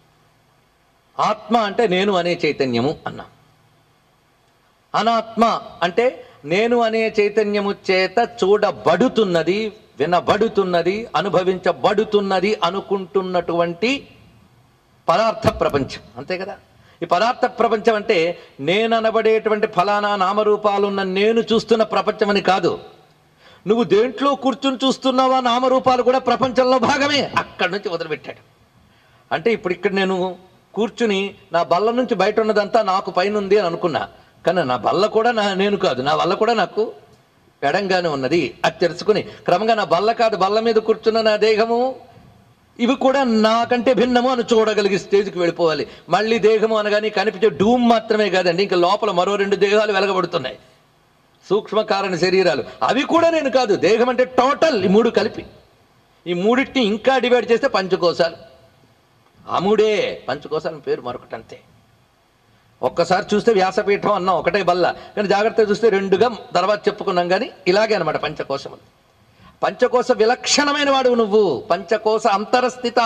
ఆత్మ అంటే నేను అనే చైతన్యము అన్నాం అనాత్మ అంటే నేను అనే చైతన్యము చేత చూడబడుతున్నది వినబడుతున్నది అనుభవించబడుతున్నది అనుకుంటున్నటువంటి పదార్థ ప్రపంచం అంతే కదా ఈ పదార్థ ప్రపంచం అంటే నేను అనబడేటువంటి ఫలానా నామరూపాలున్న నేను చూస్తున్న ప్రపంచం అని కాదు నువ్వు దేంట్లో కూర్చుని చూస్తున్నావా నామరూపాలు కూడా ప్రపంచంలో భాగమే అక్కడి నుంచి మొదలుపెట్టాడు అంటే ఇప్పుడు ఇక్కడ నేను కూర్చుని నా బల్ల నుంచి బయట ఉన్నదంతా నాకు పైన ఉంది అని అనుకున్నా కానీ నా బల్ల కూడా నా నేను కాదు నా వల్ల కూడా నాకు ఎడంగానే ఉన్నది అది తెలుసుకుని క్రమంగా నా బల్ల కాదు బల్ల మీద కూర్చున్న నా దేహము ఇవి కూడా నాకంటే భిన్నము అని చూడగలిగే స్టేజ్కి వెళ్ళిపోవాలి మళ్ళీ దేహము అనగానే కనిపించే డూమ్ మాత్రమే కాదండి ఇంకా లోపల మరో రెండు దేహాలు వెలగబడుతున్నాయి సూక్ష్మ కారణ శరీరాలు అవి కూడా నేను కాదు దేహం అంటే టోటల్ ఈ మూడు కలిపి ఈ మూడింటిని ఇంకా డివైడ్ చేస్తే పంచకోశాలు ఆ మూడే పంచకోశాల పేరు మరొకటి అంతే ఒక్కసారి చూస్తే వ్యాసపీఠం అన్నాం ఒకటే బల్ల కానీ జాగ్రత్తగా చూస్తే రెండుగా తర్వాత చెప్పుకున్నాం కానీ ఇలాగే అనమాట పంచకోశములు పంచకోశ విలక్షణమైన వాడు నువ్వు పంచకోశ అంతరస్థిత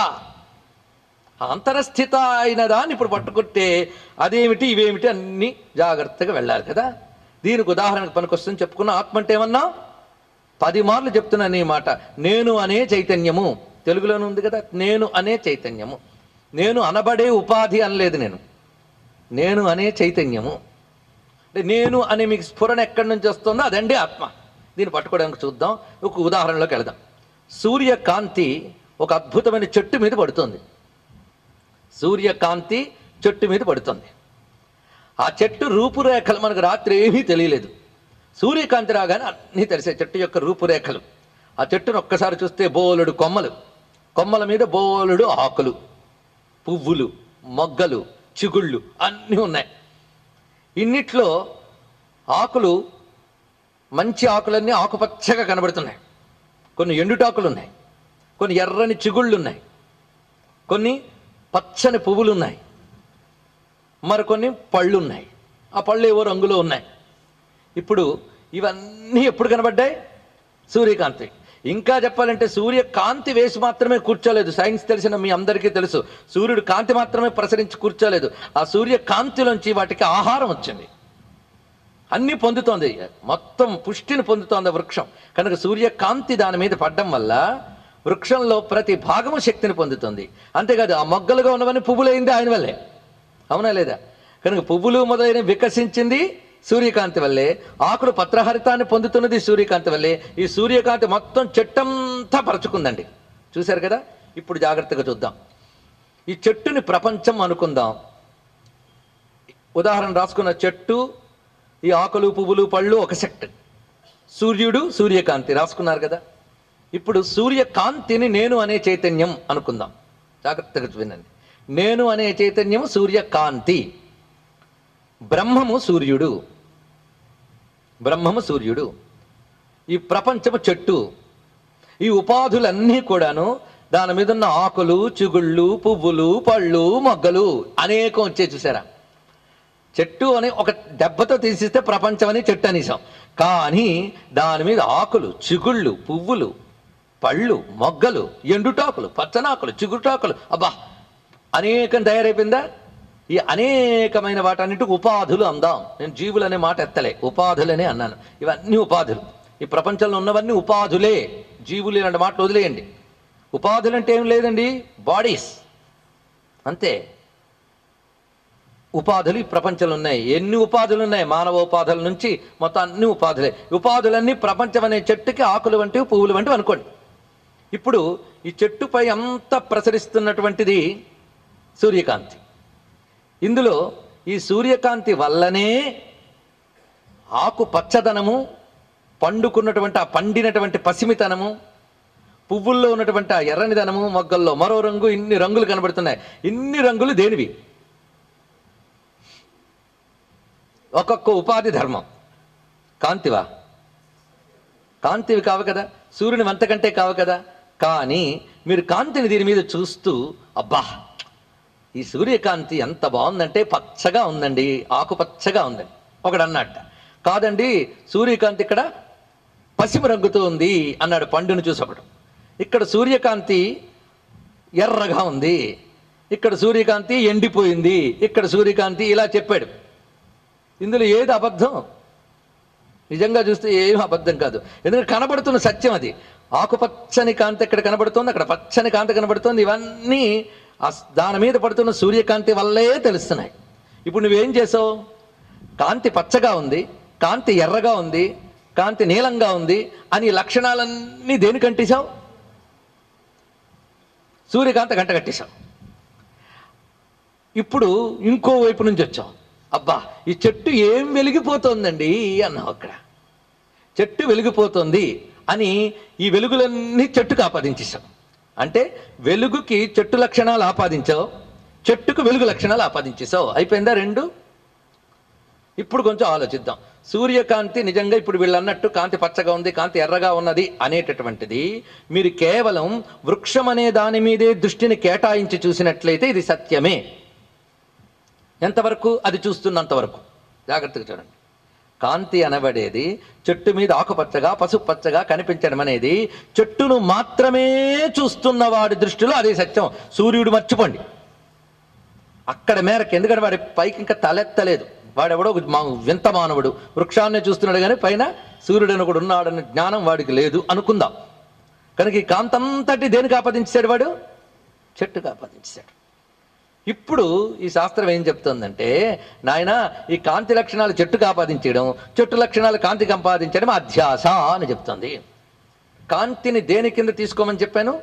ఆ అంతరస్థిత అయిన దాన్ని ఇప్పుడు పట్టుకుంటే అదేమిటి ఇవేమిటి అన్ని జాగ్రత్తగా వెళ్ళాలి కదా దీనికి ఉదాహరణకు పనికొస్తుంది చెప్పుకున్న ఆత్మ అంటే ఏమన్నా పది మార్లు చెప్తున్నాను ఈ మాట నేను అనే చైతన్యము తెలుగులోనే ఉంది కదా నేను అనే చైతన్యము నేను అనబడే ఉపాధి అనలేదు నేను నేను అనే చైతన్యము అంటే నేను అనే మీకు స్ఫురణ ఎక్కడి నుంచి వస్తుందో అదండి ఆత్మ దీన్ని పట్టుకోవడానికి చూద్దాం ఒక ఉదాహరణలోకి వెళదాం సూర్యకాంతి ఒక అద్భుతమైన చెట్టు మీద పడుతుంది సూర్యకాంతి చెట్టు మీద పడుతుంది ఆ చెట్టు రూపురేఖలు మనకు రాత్రి ఏమీ తెలియలేదు సూర్యకాంతి రాగానే అన్నీ తెలిసే చెట్టు యొక్క రూపురేఖలు ఆ చెట్టును ఒక్కసారి చూస్తే బోలెడు కొమ్మలు కొమ్మల మీద బోలెడు ఆకులు పువ్వులు మొగ్గలు చిగుళ్ళు అన్నీ ఉన్నాయి ఇన్నిట్లో ఆకులు మంచి ఆకులన్నీ ఆకుపచ్చగా కనబడుతున్నాయి కొన్ని ఎండుటాకులు ఉన్నాయి కొన్ని ఎర్రని చిగుళ్ళు ఉన్నాయి కొన్ని పచ్చని పువ్వులు ఉన్నాయి మరికొన్ని పళ్ళు ఉన్నాయి ఆ పళ్ళు ఏవో రంగులో ఉన్నాయి ఇప్పుడు ఇవన్నీ ఎప్పుడు కనబడ్డాయి సూర్యకాంతి ఇంకా చెప్పాలంటే సూర్యకాంతి వేసి మాత్రమే కూర్చోలేదు సైన్స్ తెలిసిన మీ అందరికీ తెలుసు సూర్యుడు కాంతి మాత్రమే ప్రసరించి కూర్చోలేదు ఆ సూర్యకాంతిలోంచి వాటికి ఆహారం వచ్చింది అన్ని పొందుతోంది మొత్తం పుష్టిని పొందుతోంది ఆ వృక్షం కనుక సూర్యకాంతి దాని మీద పడ్డం వల్ల వృక్షంలో ప్రతి భాగము శక్తిని పొందుతుంది అంతేకాదు ఆ మొగ్గలుగా ఉన్నవన్నీ పువ్వులైంది ఆయన వల్లే అవునా లేదా కనుక పువ్వులు మొదలైన వికసించింది సూర్యకాంతి వల్లే ఆకులు పత్రహరితాన్ని పొందుతున్నది సూర్యకాంతి వల్లే ఈ సూర్యకాంతి మొత్తం చెట్టంతా పరచుకుందండి చూశారు కదా ఇప్పుడు జాగ్రత్తగా చూద్దాం ఈ చెట్టుని ప్రపంచం అనుకుందాం ఉదాహరణ రాసుకున్న చెట్టు ఈ ఆకులు పువ్వులు పళ్ళు ఒక సెక్ట్ సూర్యుడు సూర్యకాంతి రాసుకున్నారు కదా ఇప్పుడు సూర్యకాంతిని నేను అనే చైతన్యం అనుకుందాం జాగ్రత్తగా వినండి నేను అనే చైతన్యము సూర్యకాంతి బ్రహ్మము సూర్యుడు బ్రహ్మము సూర్యుడు ఈ ప్రపంచము చెట్టు ఈ ఉపాధులన్నీ కూడాను దాని మీద ఉన్న ఆకులు చిగుళ్ళు పువ్వులు పళ్ళు మొగ్గలు అనేకం వచ్చే చూసారా చెట్టు అని ఒక దెబ్బతో తీసిస్తే ప్రపంచం అని చెట్టు అనేసాం కానీ దాని మీద ఆకులు చిగుళ్ళు పువ్వులు పళ్ళు మొగ్గలు ఎండుటాకులు పచ్చనాకులు చిగురుటాకులు అబ్బా అనేకం తయారైపోయిందా ఈ అనేకమైన వాటన్నిటికి ఉపాధులు అందాం నేను జీవులు అనే మాట ఎత్తలే ఉపాధులనే అన్నాను ఇవన్నీ ఉపాధులు ఈ ప్రపంచంలో ఉన్నవన్నీ ఉపాధులే జీవులు ఇలాంటి మాటలు వదిలేయండి ఉపాధులు అంటే ఏం లేదండి బాడీస్ అంతే ఉపాధులు ఈ ప్రపంచంలో ఉన్నాయి ఎన్ని ఉపాధులు ఉన్నాయి మానవ ఉపాధుల నుంచి మొత్తం అన్ని ఉపాధులే ఉపాధులన్నీ ప్రపంచం అనే చెట్టుకి ఆకులు వంటివి పువ్వులు వంటివి అనుకోండి ఇప్పుడు ఈ చెట్టుపై అంత ప్రసరిస్తున్నటువంటిది సూర్యకాంతి ఇందులో ఈ సూర్యకాంతి వల్లనే ఆకు పచ్చదనము పండుకున్నటువంటి ఆ పండినటువంటి పసిమితనము పువ్వుల్లో ఉన్నటువంటి ఆ ఎర్రనిదనము మొగ్గల్లో మరో రంగు ఇన్ని రంగులు కనబడుతున్నాయి ఇన్ని రంగులు దేనివి ఒక్కొక్క ఉపాధి ధర్మం కాంతివా కాంతివి కావు కదా సూర్యుని అంతకంటే కావు కదా కానీ మీరు కాంతిని దీని మీద చూస్తూ అబ్బా ఈ సూర్యకాంతి ఎంత బాగుందంటే పచ్చగా ఉందండి ఆకుపచ్చగా ఉందండి ఒకడు అన్నట్ట కాదండి సూర్యకాంతి ఇక్కడ పసిమ రంగుతో ఉంది అన్నాడు పండును చూసి ఒకడు ఇక్కడ సూర్యకాంతి ఎర్రగా ఉంది ఇక్కడ సూర్యకాంతి ఎండిపోయింది ఇక్కడ సూర్యకాంతి ఇలా చెప్పాడు ఇందులో ఏది అబద్ధం నిజంగా చూస్తే ఏం అబద్ధం కాదు ఎందుకంటే కనబడుతున్న సత్యం అది ఆకుపచ్చని కాంతి ఎక్కడ కనబడుతోంది అక్కడ పచ్చని కాంతి కనబడుతోంది ఇవన్నీ ఆ స్- దాని మీద పడుతున్న సూర్యకాంతి వల్లే తెలుస్తున్నాయి ఇప్పుడు నువ్వేం చేసావు కాంతి పచ్చగా ఉంది కాంతి ఎర్రగా ఉంది కాంతి నీలంగా ఉంది అని ఈ లక్షణాలన్నీ దేనికి అంటేశావు సూర్యకాంతి గంట కట్టేశావు ఇప్పుడు ఇంకో వైపు నుంచి వచ్చాం అబ్బా ఈ చెట్టు ఏం వెలిగిపోతోందండి అన్నావు అక్కడ చెట్టు వెలిగిపోతుంది అని ఈ వెలుగులన్నీ చెట్టుకు ఆపాదించేశాం అంటే వెలుగుకి చెట్టు లక్షణాలు ఆపాదించావు చెట్టుకు వెలుగు లక్షణాలు ఆపాదించేసావు అయిపోయిందా రెండు ఇప్పుడు కొంచెం ఆలోచిద్దాం సూర్యకాంతి నిజంగా ఇప్పుడు వీళ్ళు అన్నట్టు కాంతి పచ్చగా ఉంది కాంతి ఎర్రగా ఉన్నది అనేటటువంటిది మీరు కేవలం వృక్షం అనే దాని మీదే దృష్టిని కేటాయించి చూసినట్లయితే ఇది సత్యమే ఎంతవరకు అది చూస్తున్నంత వరకు జాగ్రత్తగా చూడండి కాంతి అనబడేది చెట్టు మీద ఆకుపచ్చగా పసుపు పచ్చగా కనిపించడం అనేది చెట్టును మాత్రమే చూస్తున్న వాడి దృష్టిలో అదే సత్యం సూర్యుడు మర్చిపోండి అక్కడ మేరకు ఎందుకంటే వాడి పైకి ఇంకా తలెత్తలేదు వాడెవడో ఒక మా వింత మానవుడు వృక్షాన్ని చూస్తున్నాడు కానీ పైన సూర్యుడు ఒకడు ఉన్నాడనే జ్ఞానం వాడికి లేదు అనుకుందాం కనుక ఈ కాంతంతటి దేనికి ఆపాదించాడు వాడు చెట్టుకు ఆపాదించాడు ఇప్పుడు ఈ శాస్త్రం ఏం చెప్తుందంటే నాయన ఈ కాంతి లక్షణాలు చెట్టుకు ఆపాదించడం చెట్టు లక్షణాలు కాంతికి ఆపాదించడం అధ్యాస అని చెప్తుంది కాంతిని దేని కింద తీసుకోమని చెప్పాను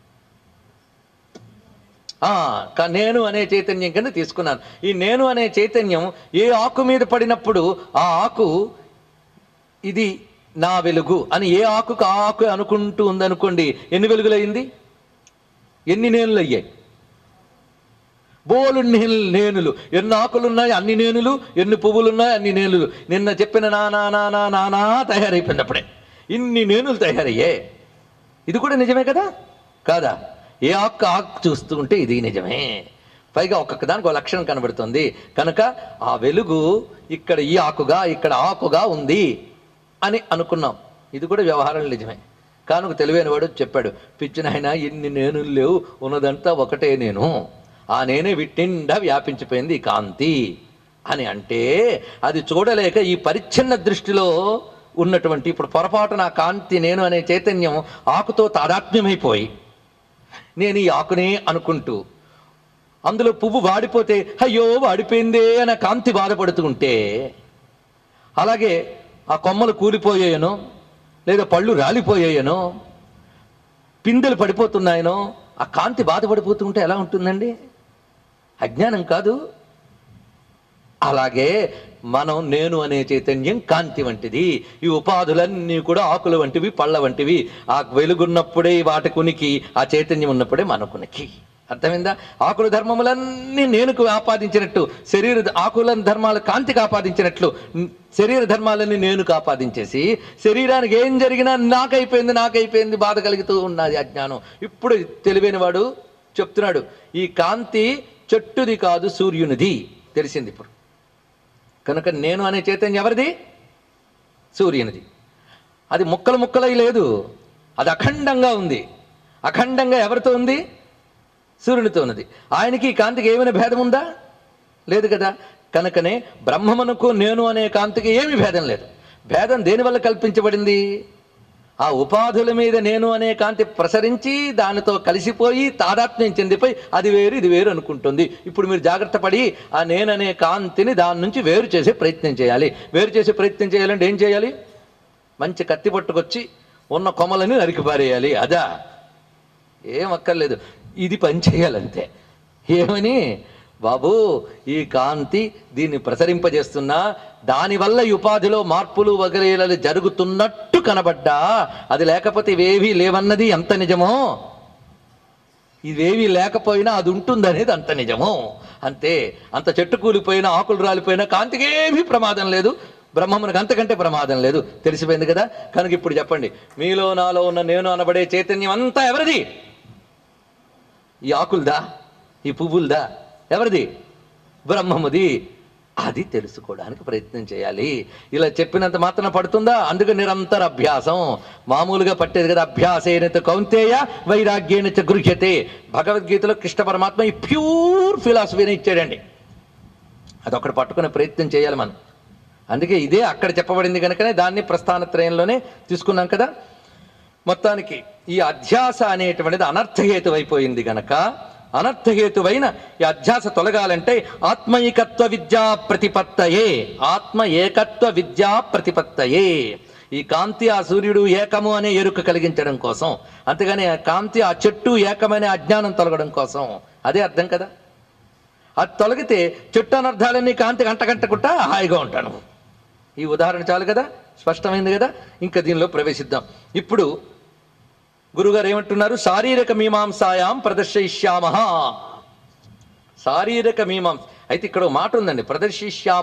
ఆ, క- నేను అనే చైతన్యం కింద తీసుకున్నాను ఈ నేను అనే చైతన్యం ఏ ఆకు మీద పడినప్పుడు ఆ ఆకు ఇది నా వెలుగు అని ఏ ఆకుకు ఆ ఆకు అనుకుంటూ ఉందనుకోండి ఎన్ని వెలుగులయ్యింది ఎన్ని నేనులు అయ్యాయి బోలు నేను నేనులు ఎన్ని ఆకులున్నాయి అన్ని నేనులు ఎన్ని పువ్వులున్నాయి అన్ని నేనులు నిన్న చెప్పిన నా నా నా నా నా నా తయారైపోయింది అప్పుడే ఇన్ని నేనులు తయారయ్యే ఇది కూడా నిజమే కదా కాదా ఏ ఆకు ఆకు చూస్తూ ఉంటే ఇది నిజమే పైగా ఒక్కొక్క దానికి ఒక లక్షణం కనబడుతుంది కనుక ఆ వెలుగు ఇక్కడ ఈ ఆకుగా ఇక్కడ ఆకుగా ఉంది అని అనుకున్నాం ఇది కూడా వ్యవహారం నిజమే కానుక తెలివైన వాడు చెప్పాడు పిచ్చిన ఆయన ఇన్ని నేను లేవు ఉన్నదంతా ఒకటే నేను ఆ నేనే వీటినిండా వ్యాపించిపోయింది ఈ కాంతి అని అంటే అది చూడలేక ఈ పరిచ్ఛిన్న దృష్టిలో ఉన్నటువంటి ఇప్పుడు పొరపాటు నా కాంతి నేను అనే చైతన్యం ఆకుతో తాదాత్మ్యమైపోయి నేను ఈ ఆకునే అనుకుంటూ అందులో పువ్వు వాడిపోతే అయ్యో వాడిపోయిందే అన్న కాంతి బాధపడుతూ ఉంటే అలాగే ఆ కొమ్మలు కూలిపోయాయనో లేదా పళ్ళు రాలిపోయాయనో పిందెలు పడిపోతున్నాయనో ఆ కాంతి బాధపడిపోతుంటే ఎలా ఉంటుందండి అజ్ఞానం కాదు అలాగే మనం నేను అనే చైతన్యం కాంతి వంటిది ఈ ఉపాధులన్నీ కూడా ఆకుల వంటివి పళ్ళ వంటివి ఆ వెలుగున్నప్పుడే వాటి కునికి ఆ చైతన్యం ఉన్నప్పుడే మన కునికి అర్థమైందా ఆకుల ధర్మములన్నీ నేనుకు ఆపాదించినట్టు శరీర ఆకుల ధర్మాలు కాంతికి ఆపాదించినట్లు న్- శరీర ధర్మాలన్నీ నేనుకు ఆపాదించేసి శరీరానికి ఏం జరిగినా నాకైపోయింది నాకైపోయింది బాధ కలుగుతూ ఉన్నది అజ్ఞానం ఇప్పుడు తెలివైన వాడు చెప్తున్నాడు ఈ కాంతి చెట్టుది కాదు సూర్యునిది తెలిసింది ఇప్పుడు కనుక నేను అనే చైతన్యం ఎవరిది సూర్యునిది అది ముక్కలు ముక్కలై లేదు అది అఖండంగా ఉంది అఖండంగా ఎవరితో ఉంది సూర్యునితో ఉన్నది ఆయనకి ఈ కాంతికి ఏమైనా భేదం ఉందా లేదు కదా కనుకనే బ్రహ్మమునకు నేను అనే కాంతికి ఏమి భేదం లేదు భేదం దేనివల్ల కల్పించబడింది ఆ ఉపాధుల మీద నేను అనే కాంతి ప్రసరించి దానితో కలిసిపోయి తాదాత్మ్యం చెందిపోయి అది వేరు ఇది వేరు అనుకుంటుంది ఇప్పుడు మీరు జాగ్రత్త పడి ఆ నేననే కాంతిని దాని నుంచి వేరు చేసే ప్రయత్నం చేయాలి వేరు చేసే ప్రయత్నం చేయాలంటే ఏం చేయాలి మంచి కత్తి పట్టుకొచ్చి ఉన్న కొమ్మలని నరికి పారేయాలి అదా ఏం అక్కర్లేదు ఇది పని చేయాలంతే ఏమని బాబు ఈ కాంతి దీన్ని ప్రసరింపజేస్తున్నా దానివల్ల ఈ ఉపాధిలో మార్పులు వగరేలు జరుగుతున్నట్టు కనబడ్డా అది లేకపోతే ఇవేవీ లేవన్నది ఎంత నిజమో ఇవేవీ లేకపోయినా అది ఉంటుందనేది అంత నిజము అంతే అంత చెట్టు కూలిపోయినా ఆకులు రాలిపోయినా కాంతికి ఏమీ ప్రమాదం లేదు బ్రహ్మమునకు అంతకంటే ప్రమాదం లేదు తెలిసిపోయింది కదా కనుక ఇప్పుడు చెప్పండి మీలో నాలో ఉన్న నేను అనబడే చైతన్యం అంతా ఎవరిది ఈ ఆకులదా ఈ పువ్వులదా ఎవరిది బ్రహ్మముది అది తెలుసుకోవడానికి ప్రయత్నం చేయాలి ఇలా చెప్పినంత మాత్రం పడుతుందా అందుకు నిరంతర అభ్యాసం మామూలుగా పట్టేది కదా అభ్యాసేనత కౌంతేయ వైరాగ్యేన చ గృహ్యతే భగవద్గీతలో కృష్ణ పరమాత్మ ఈ ప్యూర్ ఫిలాసఫీని ఇచ్చాడండి అదొకటి పట్టుకునే ప్రయత్నం చేయాలి మనం అందుకే ఇదే అక్కడ చెప్పబడింది కనుకనే దాన్ని ప్రస్థానత్రయంలోనే తీసుకున్నాం కదా మొత్తానికి ఈ అధ్యాస అనేటువంటిది అనర్థహేతు అయిపోయింది గనక అనర్థహేతువైన ఈ అధ్యాస తొలగాలంటే ఆత్మైకత్వ విద్యా ప్రతిపత్తయే ఆత్మ ఏకత్వ విద్యా ప్రతిపత్తయే ఈ కాంతి ఆ సూర్యుడు ఏకము అనే ఎరుక కలిగించడం కోసం అంతేగాని ఆ కాంతి ఆ చెట్టు ఏకమనే అజ్ఞానం తొలగడం కోసం అదే అర్థం కదా అది తొలగితే చెట్టు అనర్థాలన్నీ కాంతికి అంటగంటకుండా హాయిగా ఉంటాను ఈ ఉదాహరణ చాలు కదా స్పష్టమైంది కదా ఇంకా దీనిలో ప్రవేశిద్దాం ఇప్పుడు గురుగారు ఏమంటున్నారు శారీరక మీమాంసాయాం ప్రదర్శయిష్యామ శారీరక మీమాంస అయితే ఇక్కడ ఓ మాట ఉందండి ప్రదర్శిష్యామ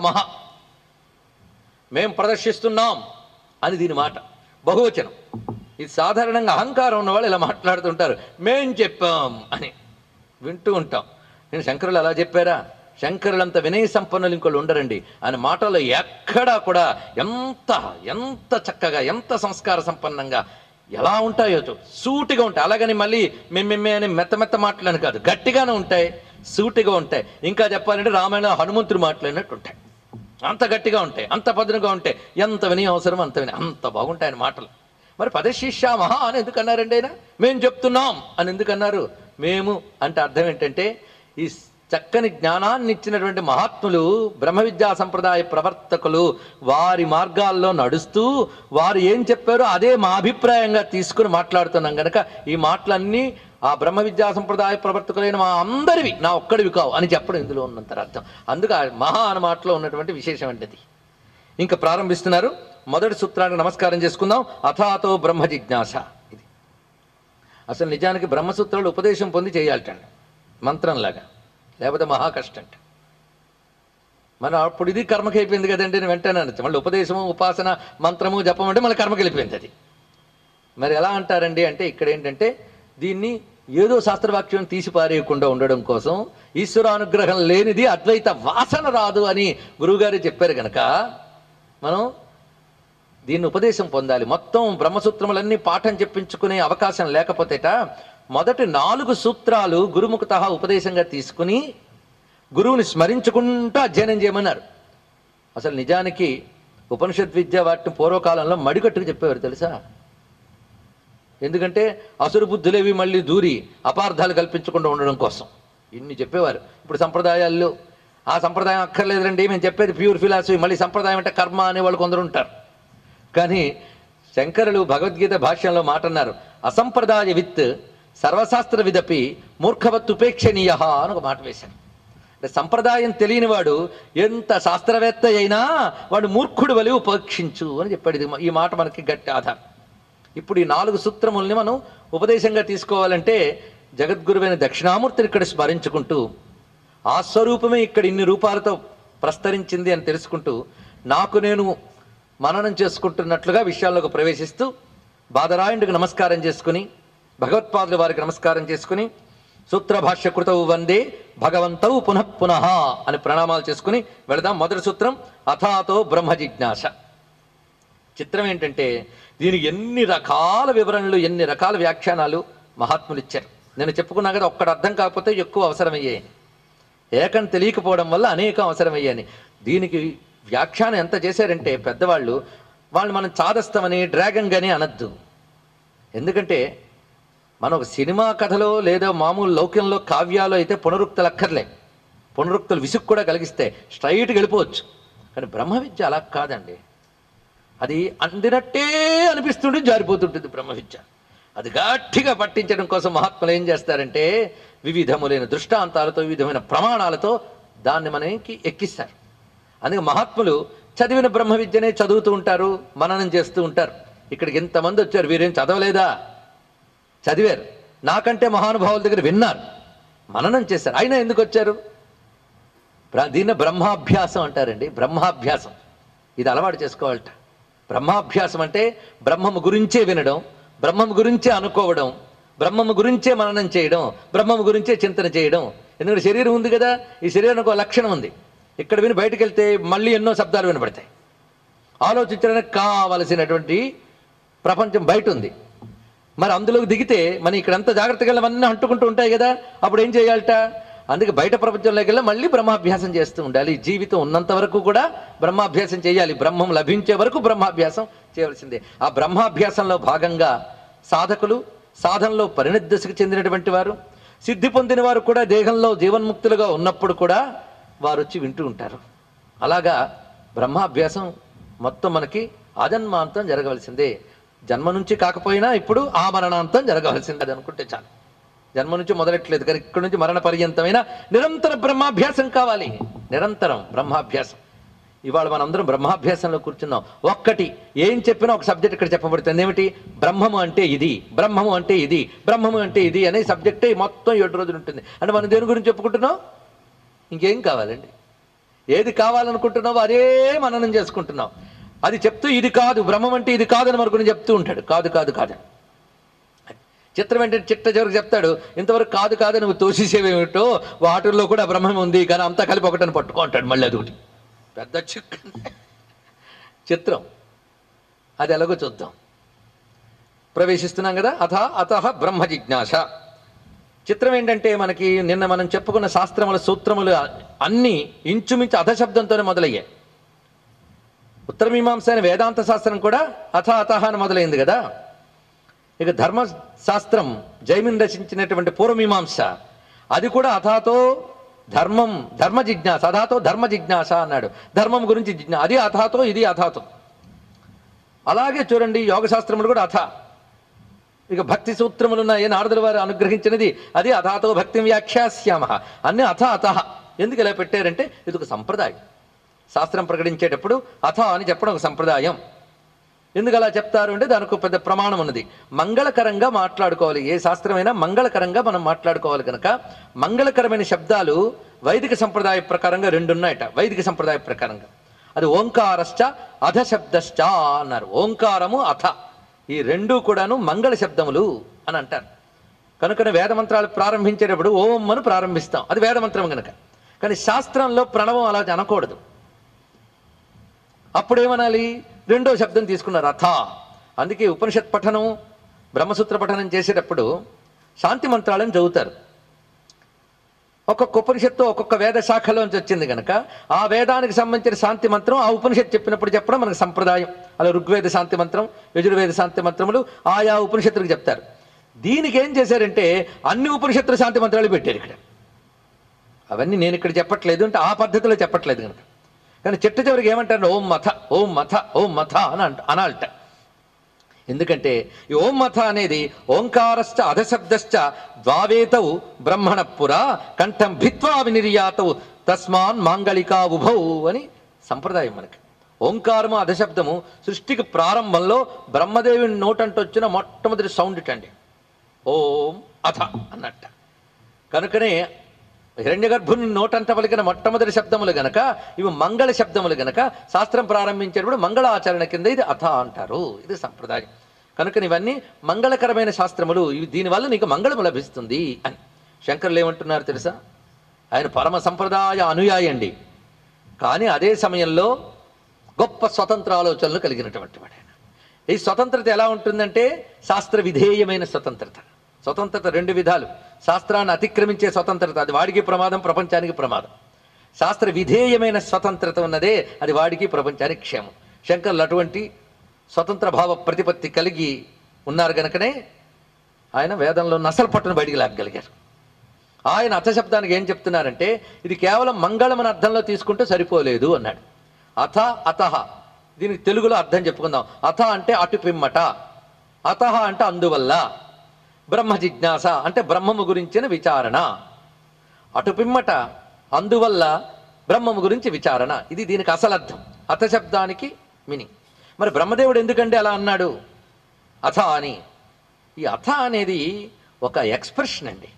మేం ప్రదర్శిస్తున్నాం అని దీని మాట బహువచనం ఇది సాధారణంగా అహంకారం ఉన్న వాళ్ళు ఇలా మాట్లాడుతుంటారు మేం చెప్పాం అని వింటూ ఉంటాం నేను శంకరులు అలా చెప్పారా శంకరులంత వినయ సంపన్నులు ఇంకోళ్ళు ఉండరండి ఆయన మాటలో ఎక్కడా కూడా ఎంత ఎంత చక్కగా ఎంత సంస్కార సంపన్నంగా ఎలా ఉంటాయో చూ- సూటిగా ఉంటాయి అలాగని మళ్ళీ మెమ్మెమ్మే అని మెత్త మెత్త మాటలని కాదు గట్టిగానే ఉంటాయి సూటిగా ఉంటాయి ఇంకా చెప్పాలంటే రామాయణ హనుమంతుడు మాట్లాడినట్టు ఉంటాయి అంత గట్టిగా ఉంటాయి అంత పదునుగా ఉంటాయి ఎంత వినయం అవసరం అంత వినయం అంత బాగుంటాయి ఆయన మాటలు మరి పదశిష్యామహ అని ఎందుకు అన్నారండి ఆయన మేము చెప్తున్నాం అని ఎందుకు అన్నారు మేము అంటే అర్థం ఏంటంటే ఈ చక్కని జ్ఞానాన్ని ఇచ్చినటువంటి మహాత్ములు బ్రహ్మ విద్యా సంప్రదాయ ప్రవర్తకులు వారి మార్గాల్లో నడుస్తూ వారు ఏం చెప్పారో అదే మా అభిప్రాయంగా తీసుకుని మాట్లాడుతున్నాం గనక ఈ మాటలన్నీ ఆ బ్రహ్మ విద్యా సంప్రదాయ ప్రవర్తకులైన మా అందరివి నా ఒక్కడివి కావు అని చెప్పడం ఇందులో ఉన్నంత అర్థం అందుకు ఆ మహా అన్న మాటలో ఉన్నటువంటి విశేషం అంటే ఇంకా ప్రారంభిస్తున్నారు మొదటి సూత్రానికి నమస్కారం చేసుకుందాం అథాతో బ్రహ్మ జిజ్ఞాస ఇది అసలు నిజానికి బ్రహ్మసూత్రాలు ఉపదేశం పొంది చేయాలటండి మంత్రంలాగా లేకపోతే మహా కష్టంట మనం అప్పుడు ఇది కర్మకి అయిపోయింది కదండి నేను వెంటనే అనొచ్చు మళ్ళీ ఉపదేశము ఉపాసన మంత్రము జపం అంటే మళ్ళీ కర్మకి వెళ్ళిపోయింది అది మరి ఎలా అంటారండి అంటే ఇక్కడ ఏంటంటే దీన్ని ఏదో శాస్త్రవాక్యం తీసి పారేయకుండా ఉండడం కోసం ఈశ్వరానుగ్రహం లేనిది అద్వైత వాసన రాదు అని గురువుగారు చెప్పారు కనుక మనం దీన్ని ఉపదేశం పొందాలి మొత్తం బ్రహ్మసూత్రములన్నీ పాఠం చెప్పించుకునే అవకాశం లేకపోతేట మొదటి నాలుగు సూత్రాలు గురుముఖత ఉపదేశంగా తీసుకుని గురువుని స్మరించుకుంటూ అధ్యయనం చేయమన్నారు అసలు నిజానికి ఉపనిషత్ విద్య వాటిని పూర్వకాలంలో మడికట్టుకు చెప్పేవారు తెలుసా ఎందుకంటే అసురు బుద్ధులేవి మళ్ళీ దూరి అపార్థాలు కల్పించకుండా ఉండడం కోసం ఇన్ని చెప్పేవారు ఇప్పుడు సంప్రదాయాల్లో ఆ సంప్రదాయం అక్కర్లేదండి మేము చెప్పేది ప్యూర్ ఫిలాసఫీ మళ్ళీ సంప్రదాయం అంటే కర్మ అనే వాళ్ళు కొందరు ఉంటారు కానీ శంకరులు భగవద్గీత భాష్యంలో మాట అన్నారు అసంప్రదాయ విత్ సర్వశాస్త్ర విదపి మూర్ఖవత్ ఉపేక్షణీయ అని ఒక మాట వేశారు అంటే సంప్రదాయం తెలియని వాడు ఎంత శాస్త్రవేత్త అయినా వాడు మూర్ఖుడు వలి ఉపేక్షించు అని చెప్పాడు ఇది ఈ మాట మనకి గట్టి ఆధారం ఇప్పుడు ఈ నాలుగు సూత్రముల్ని మనం ఉపదేశంగా తీసుకోవాలంటే జగద్గురువైన దక్షిణామూర్తిని ఇక్కడ స్మరించుకుంటూ ఆ స్వరూపమే ఇక్కడ ఇన్ని రూపాలతో ప్రస్తరించింది అని తెలుసుకుంటూ నాకు నేను మననం చేసుకుంటున్నట్లుగా విషయాల్లోకి ప్రవేశిస్తూ బాదరాయణుడికి నమస్కారం చేసుకుని భగవత్పాదుల వారికి నమస్కారం చేసుకుని సూత్రభాష్య కృతవు వందే భగవంతవు పునః పునః అని ప్రణామాలు చేసుకుని వెళదాం మొదటి సూత్రం అథాతో బ్రహ్మ జిజ్ఞాస చిత్రం ఏంటంటే దీనికి ఎన్ని రకాల వివరణలు ఎన్ని రకాల వ్యాఖ్యానాలు మహాత్ములు ఇచ్చారు నేను చెప్పుకున్నా కదా ఒక్కటి అర్థం కాకపోతే ఎక్కువ అవసరమయ్యాయి ఏకం తెలియకపోవడం వల్ల అనేకం అవసరమయ్యాయి దీనికి వ్యాఖ్యానం ఎంత చేశారంటే పెద్దవాళ్ళు వాళ్ళు మనం చాదస్తమని డ్రాగన్ గని అనద్దు ఎందుకంటే మన ఒక సినిమా కథలో లేదా మామూలు లౌక్యంలో కావ్యాలు అయితే పునరుక్తులు అక్కర్లే పునరుక్తులు విసుగు కూడా కలిగిస్తే స్ట్రైట్గా వెళ్ళిపోవచ్చు కానీ బ్రహ్మ విద్య అలా కాదండి అది అందినట్టే అనిపిస్తుంటే జారిపోతుంటుంది బ్రహ్మ విద్య అది గట్టిగా పట్టించడం కోసం మహాత్ములు ఏం చేస్తారంటే వివిధములైన దృష్టాంతాలతో వివిధమైన ప్రమాణాలతో దాన్ని మనకి ఎక్కిస్తారు అందుకే మహాత్ములు చదివిన బ్రహ్మ విద్యనే చదువుతూ ఉంటారు మననం చేస్తూ ఉంటారు ఇక్కడికి ఎంతమంది వచ్చారు వీరేం చదవలేదా చదివారు నాకంటే మహానుభావుల దగ్గర విన్నారు మననం చేశారు అయినా ఎందుకు వచ్చారు బ్ర- దీన్ని బ్రహ్మాభ్యాసం అంటారండి బ్రహ్మాభ్యాసం ఇది అలవాటు చేసుకోవాలట బ్రహ్మాభ్యాసం అంటే బ్రహ్మము గురించే వినడం బ్రహ్మము గురించే అనుకోవడం బ్రహ్మము గురించే మననం చేయడం బ్రహ్మము గురించే చింతన చేయడం ఎందుకంటే శరీరం ఉంది కదా ఈ శరీరానికి ఒక లక్షణం ఉంది ఇక్కడ విని బయటకు వెళ్తే మళ్ళీ ఎన్నో శబ్దాలు వినబడతాయి ఆలోచించడానికి కావలసినటువంటి ప్రపంచం బయట ఉంది మరి అందులోకి దిగితే మన ఇక్కడ ఎంత జాగ్రత్తగా అవన్నీ అంటుకుంటూ ఉంటాయి కదా అప్పుడు ఏం చేయాలట అందుకే బయట ప్రపంచంలోకి వెళ్ళి మళ్ళీ బ్రహ్మాభ్యాసం చేస్తూ ఉండాలి జీవితం ఉన్నంత వరకు కూడా బ్రహ్మాభ్యాసం చేయాలి బ్రహ్మం లభించే వరకు బ్రహ్మాభ్యాసం చేయవలసిందే ఆ బ్రహ్మాభ్యాసంలో భాగంగా సాధకులు సాధనలో పరిణిద్దశకు చెందినటువంటి వారు సిద్ధి పొందిన వారు కూడా దేహంలో జీవన్ముక్తులుగా ఉన్నప్పుడు కూడా వారు వచ్చి వింటూ ఉంటారు అలాగా బ్రహ్మాభ్యాసం మొత్తం మనకి ఆజన్మాంతం జరగవలసిందే జన్మ నుంచి కాకపోయినా ఇప్పుడు ఆ మరణాంతం జరగవలసిందే అది అనుకుంటే చాలు జన్మ నుంచి మొదలెట్లేదు కానీ ఇక్కడ నుంచి మరణ పర్యంతమైన నిరంతర బ్రహ్మాభ్యాసం కావాలి నిరంతరం బ్రహ్మాభ్యాసం ఇవాళ మనందరం బ్రహ్మాభ్యాసంలో కూర్చున్నాం ఒక్కటి ఏం చెప్పినా ఒక సబ్జెక్ట్ ఇక్కడ చెప్పబడుతుంది ఏమిటి బ్రహ్మము అంటే ఇది బ్రహ్మము అంటే ఇది బ్రహ్మము అంటే ఇది అనే సబ్జెక్టే మొత్తం ఏడు రోజులు ఉంటుంది అంటే మనం దేని గురించి చెప్పుకుంటున్నాం ఇంకేం కావాలండి ఏది కావాలనుకుంటున్నావో అదే మననం చేసుకుంటున్నాం అది చెప్తూ ఇది కాదు బ్రహ్మం అంటే ఇది కాదని మన గురించి చెప్తూ ఉంటాడు కాదు కాదు కాదని చిత్రం ఏంటంటే చిట్ట చివరికి చెప్తాడు ఇంతవరకు కాదు కాదు నువ్వు తోసేసేవేమిటో వాటిల్లో కూడా బ్రహ్మం ఉంది కానీ అంతా కలిపి ఒకటని పట్టుకో అంటాడు మళ్ళీ అది ఒకటి పెద్ద చిక్ చిత్రం అది ఎలాగో చూద్దాం ప్రవేశిస్తున్నాం కదా అథ అత బ్రహ్మ జిజ్ఞాస చిత్రం ఏంటంటే మనకి నిన్న మనం చెప్పుకున్న శాస్త్రముల సూత్రములు అన్నీ ఇంచుమించు అధశబ్దంతోనే మొదలయ్యాయి ఉత్తరమీమాంస అయిన వేదాంత శాస్త్రం కూడా అథ అతహ అని మొదలైంది కదా ఇక ధర్మశాస్త్రం జైమిన్ రచించినటువంటి పూర్వమీమాంస అది కూడా అథాతో ధర్మం ధర్మ జిజ్ఞాస అథాతో ధర్మ జిజ్ఞాస అన్నాడు ధర్మం గురించి జిజ్ఞా అది అథాతో ఇది అథాతో అలాగే చూడండి యోగ శాస్త్రములు కూడా అథ ఇక భక్తి సూత్రములు ఉన్నాయి నారదుల వారు అనుగ్రహించినది అది అథాతో భక్తి వ్యాఖ్యాస్యామ అన్ని అథ అథ ఎందుకు ఇలా పెట్టారంటే ఇది ఒక సంప్రదాయం శాస్త్రం ప్రకటించేటప్పుడు అథ అని చెప్పడం ఒక సంప్రదాయం ఎందుకు అలా చెప్తారు అంటే దానికి ఒక పెద్ద ప్రమాణం ఉన్నది మంగళకరంగా మాట్లాడుకోవాలి ఏ శాస్త్రమైనా మంగళకరంగా మనం మాట్లాడుకోవాలి కనుక మంగళకరమైన శబ్దాలు వైదిక సంప్రదాయ ప్రకారంగా రెండు ఉన్నాయట వైదిక సంప్రదాయ ప్రకారంగా అది ఓంకారశ్చ అధ శబ్దశ్చ అన్నారు ఓంకారము అథ ఈ రెండు కూడాను మంగళ శబ్దములు అని అంటారు కనుకనే వేదమంత్రాలు ప్రారంభించేటప్పుడు ఓం అని ప్రారంభిస్తాం అది వేదమంత్రం కనుక కానీ శాస్త్రంలో ప్రణవం అలా అనకూడదు అప్పుడేమనాలి రెండో శబ్దం తీసుకున్నారు అథ అందుకే ఉపనిషత్ పఠనం బ్రహ్మసూత్ర పఠనం చేసేటప్పుడు శాంతి మంత్రాలను చదువుతారు ఒక్కొక్క ఉపనిషత్తు ఒక్కొక్క వేద శాఖలోంచి వచ్చింది కనుక ఆ వేదానికి సంబంధించిన శాంతి మంత్రం ఆ ఉపనిషత్తు చెప్పినప్పుడు చెప్పడం మనకు సంప్రదాయం అలా ఋగ్వేద శాంతి మంత్రం యజుర్వేద శాంతి మంత్రములు ఆయా ఉపనిషత్తులకు చెప్తారు దీనికి ఏం చేశారంటే అన్ని ఉపనిషత్తుల శాంతి మంత్రాలు పెట్టారు ఇక్కడ అవన్నీ నేను ఇక్కడ చెప్పట్లేదు అంటే ఆ పద్ధతిలో చెప్పట్లేదు కనుక కానీ చిట్ట చివరికి ఏమంటారు ఓం మథ ఓం మథ ఓం మథ అని అంట అనాలట ఎందుకంటే ఈ ఓం మథ అనేది ఓంకారశ్చ అధశబ్దశ్చ ద్వావేతౌ బ్రహ్మణ పురా కంఠం భిత్వా వినిర్యాతౌ తస్మాన్ మాంగళికా ఉభౌ అని సంప్రదాయం మనకి ఓంకారము అధశబ్దము సృష్టికి ప్రారంభంలో బ్రహ్మదేవుని నోటంటొచ్చిన మొట్టమొదటి సౌండ్ ఇటండి ఓం అథ అన్నట్ట కనుకనే హిరణ్యగర్భుని నోటంట పలికిన మొట్టమొదటి శబ్దములు గనక ఇవి మంగళ శబ్దములు గనక శాస్త్రం ప్రారంభించేటప్పుడు మంగళ ఆచరణ కింద ఇది అథ అంటారు ఇది సంప్రదాయం కనుక ఇవన్నీ మంగళకరమైన శాస్త్రములు ఇవి దీనివల్ల నీకు మంగళము లభిస్తుంది అని శంకరులు ఏమంటున్నారు తెలుసా ఆయన పరమ సంప్రదాయ అనుయాయి అండి కానీ అదే సమయంలో గొప్ప స్వతంత్ర ఆలోచనలు కలిగినటువంటి వాడు ఆయన ఈ స్వతంత్రత ఎలా ఉంటుందంటే శాస్త్ర విధేయమైన స్వతంత్రత స్వతంత్రత రెండు విధాలు శాస్త్రాన్ని అతిక్రమించే స్వతంత్రత అది వాడికి ప్రమాదం ప్రపంచానికి ప్రమాదం శాస్త్ర విధేయమైన స్వతంత్రత ఉన్నదే అది వాడికి ప్రపంచానికి క్షేమం శంకర్లు అటువంటి స్వతంత్ర భావ ప్రతిపత్తి కలిగి ఉన్నారు గనుకనే ఆయన వేదంలో నసలు పట్టును బయటికి లాగగలిగారు ఆయన అర్థశబ్దానికి ఏం చెప్తున్నారంటే ఇది కేవలం మంగళం అనే అర్థంలో తీసుకుంటే సరిపోలేదు అన్నాడు అథ అతహ దీనికి తెలుగులో అర్థం చెప్పుకుందాం అథ అంటే అటు పిమ్మట అతహ అంటే అందువల్ల బ్రహ్మ జిజ్ఞాస అంటే బ్రహ్మము గురించిన విచారణ అటు పిమ్మట అందువల్ల బ్రహ్మము గురించి విచారణ ఇది దీనికి అసలు అర్థం అథ శబ్దానికి మీనింగ్ మరి బ్రహ్మదేవుడు ఎందుకంటే అలా అన్నాడు అథ అని ఈ అథ అనేది ఒక ఎక్స్ప్రెషన్ అండి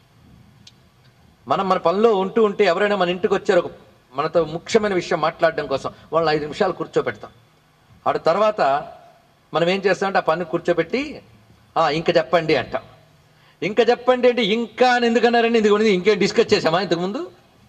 మనం మన పనిలో ఉంటూ ఉంటే ఎవరైనా మన ఇంటికి వచ్చారు ఒక మనతో ముఖ్యమైన విషయం మాట్లాడడం కోసం వాళ్ళని ఐదు నిమిషాలు కూర్చోబెడతాం ఆడ తర్వాత మనం ఏం చేస్తామంటే ఆ పని కూర్చోబెట్టి "ఆ, ఇంకా చెప్పండి అంటాం ఇంకా చెప్పండి అంటే ఇంకా అని ఎందుకన్నారండి ఇందుకు ముందు ఇంకేం డిస్కస్ చేసామా ఇంతకుముందు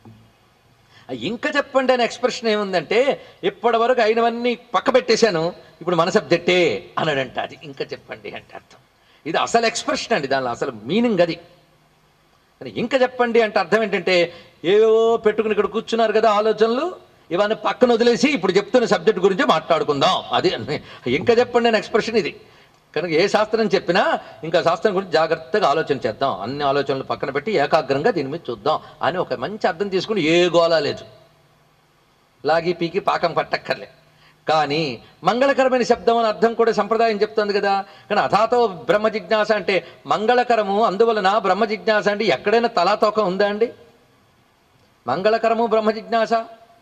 ఆ ఇంకా చెప్పండి అనే ఎక్స్ప్రెషన్ ఏముందంటే ఇప్పటి వరకు అయినవన్నీ పక్క పెట్టేశాను ఇప్పుడు మన సబ్జెక్టే అన్నాడంట అది ఇంకా చెప్పండి అంటే అర్థం ఇది అసలు ఎక్స్ప్రెషన్ అండి దానిలో అసలు మీనింగ్ అది కానీ ఇంకా చెప్పండి అంటే అర్థం ఏంటంటే ఏవో పెట్టుకుని ఇక్కడ కూర్చున్నారు కదా ఆలోచనలు ఇవన్నీ పక్కన వదిలేసి ఇప్పుడు చెప్తున్న సబ్జెక్ట్ గురించి మాట్లాడుకుందాం అది ఇంకా చెప్పండి అనే ఎక్స్ప్రెషన్ ఇది కనుక ఏ శాస్త్రం చెప్పినా ఇంకా శాస్త్రం గురించి జాగ్రత్తగా ఆలోచన చేద్దాం అన్ని ఆలోచనలు పక్కన పెట్టి ఏకాగ్రంగా దీని మీద చూద్దాం అని ఒక మంచి అర్థం తీసుకుని ఏ గోలా లేదు లాగి పీకి పాకం పట్టక్కర్లే కానీ మంగళకరమైన శబ్దం అని అర్థం కూడా సంప్రదాయం చెప్తుంది కదా కానీ అథాతో బ్రహ్మ జిజ్ఞాస అంటే మంగళకరము అందువలన బ్రహ్మ జిజ్ఞాస అంటే ఎక్కడైనా తలాతోక ఉందా అండి మంగళకరము బ్రహ్మ జిజ్ఞాస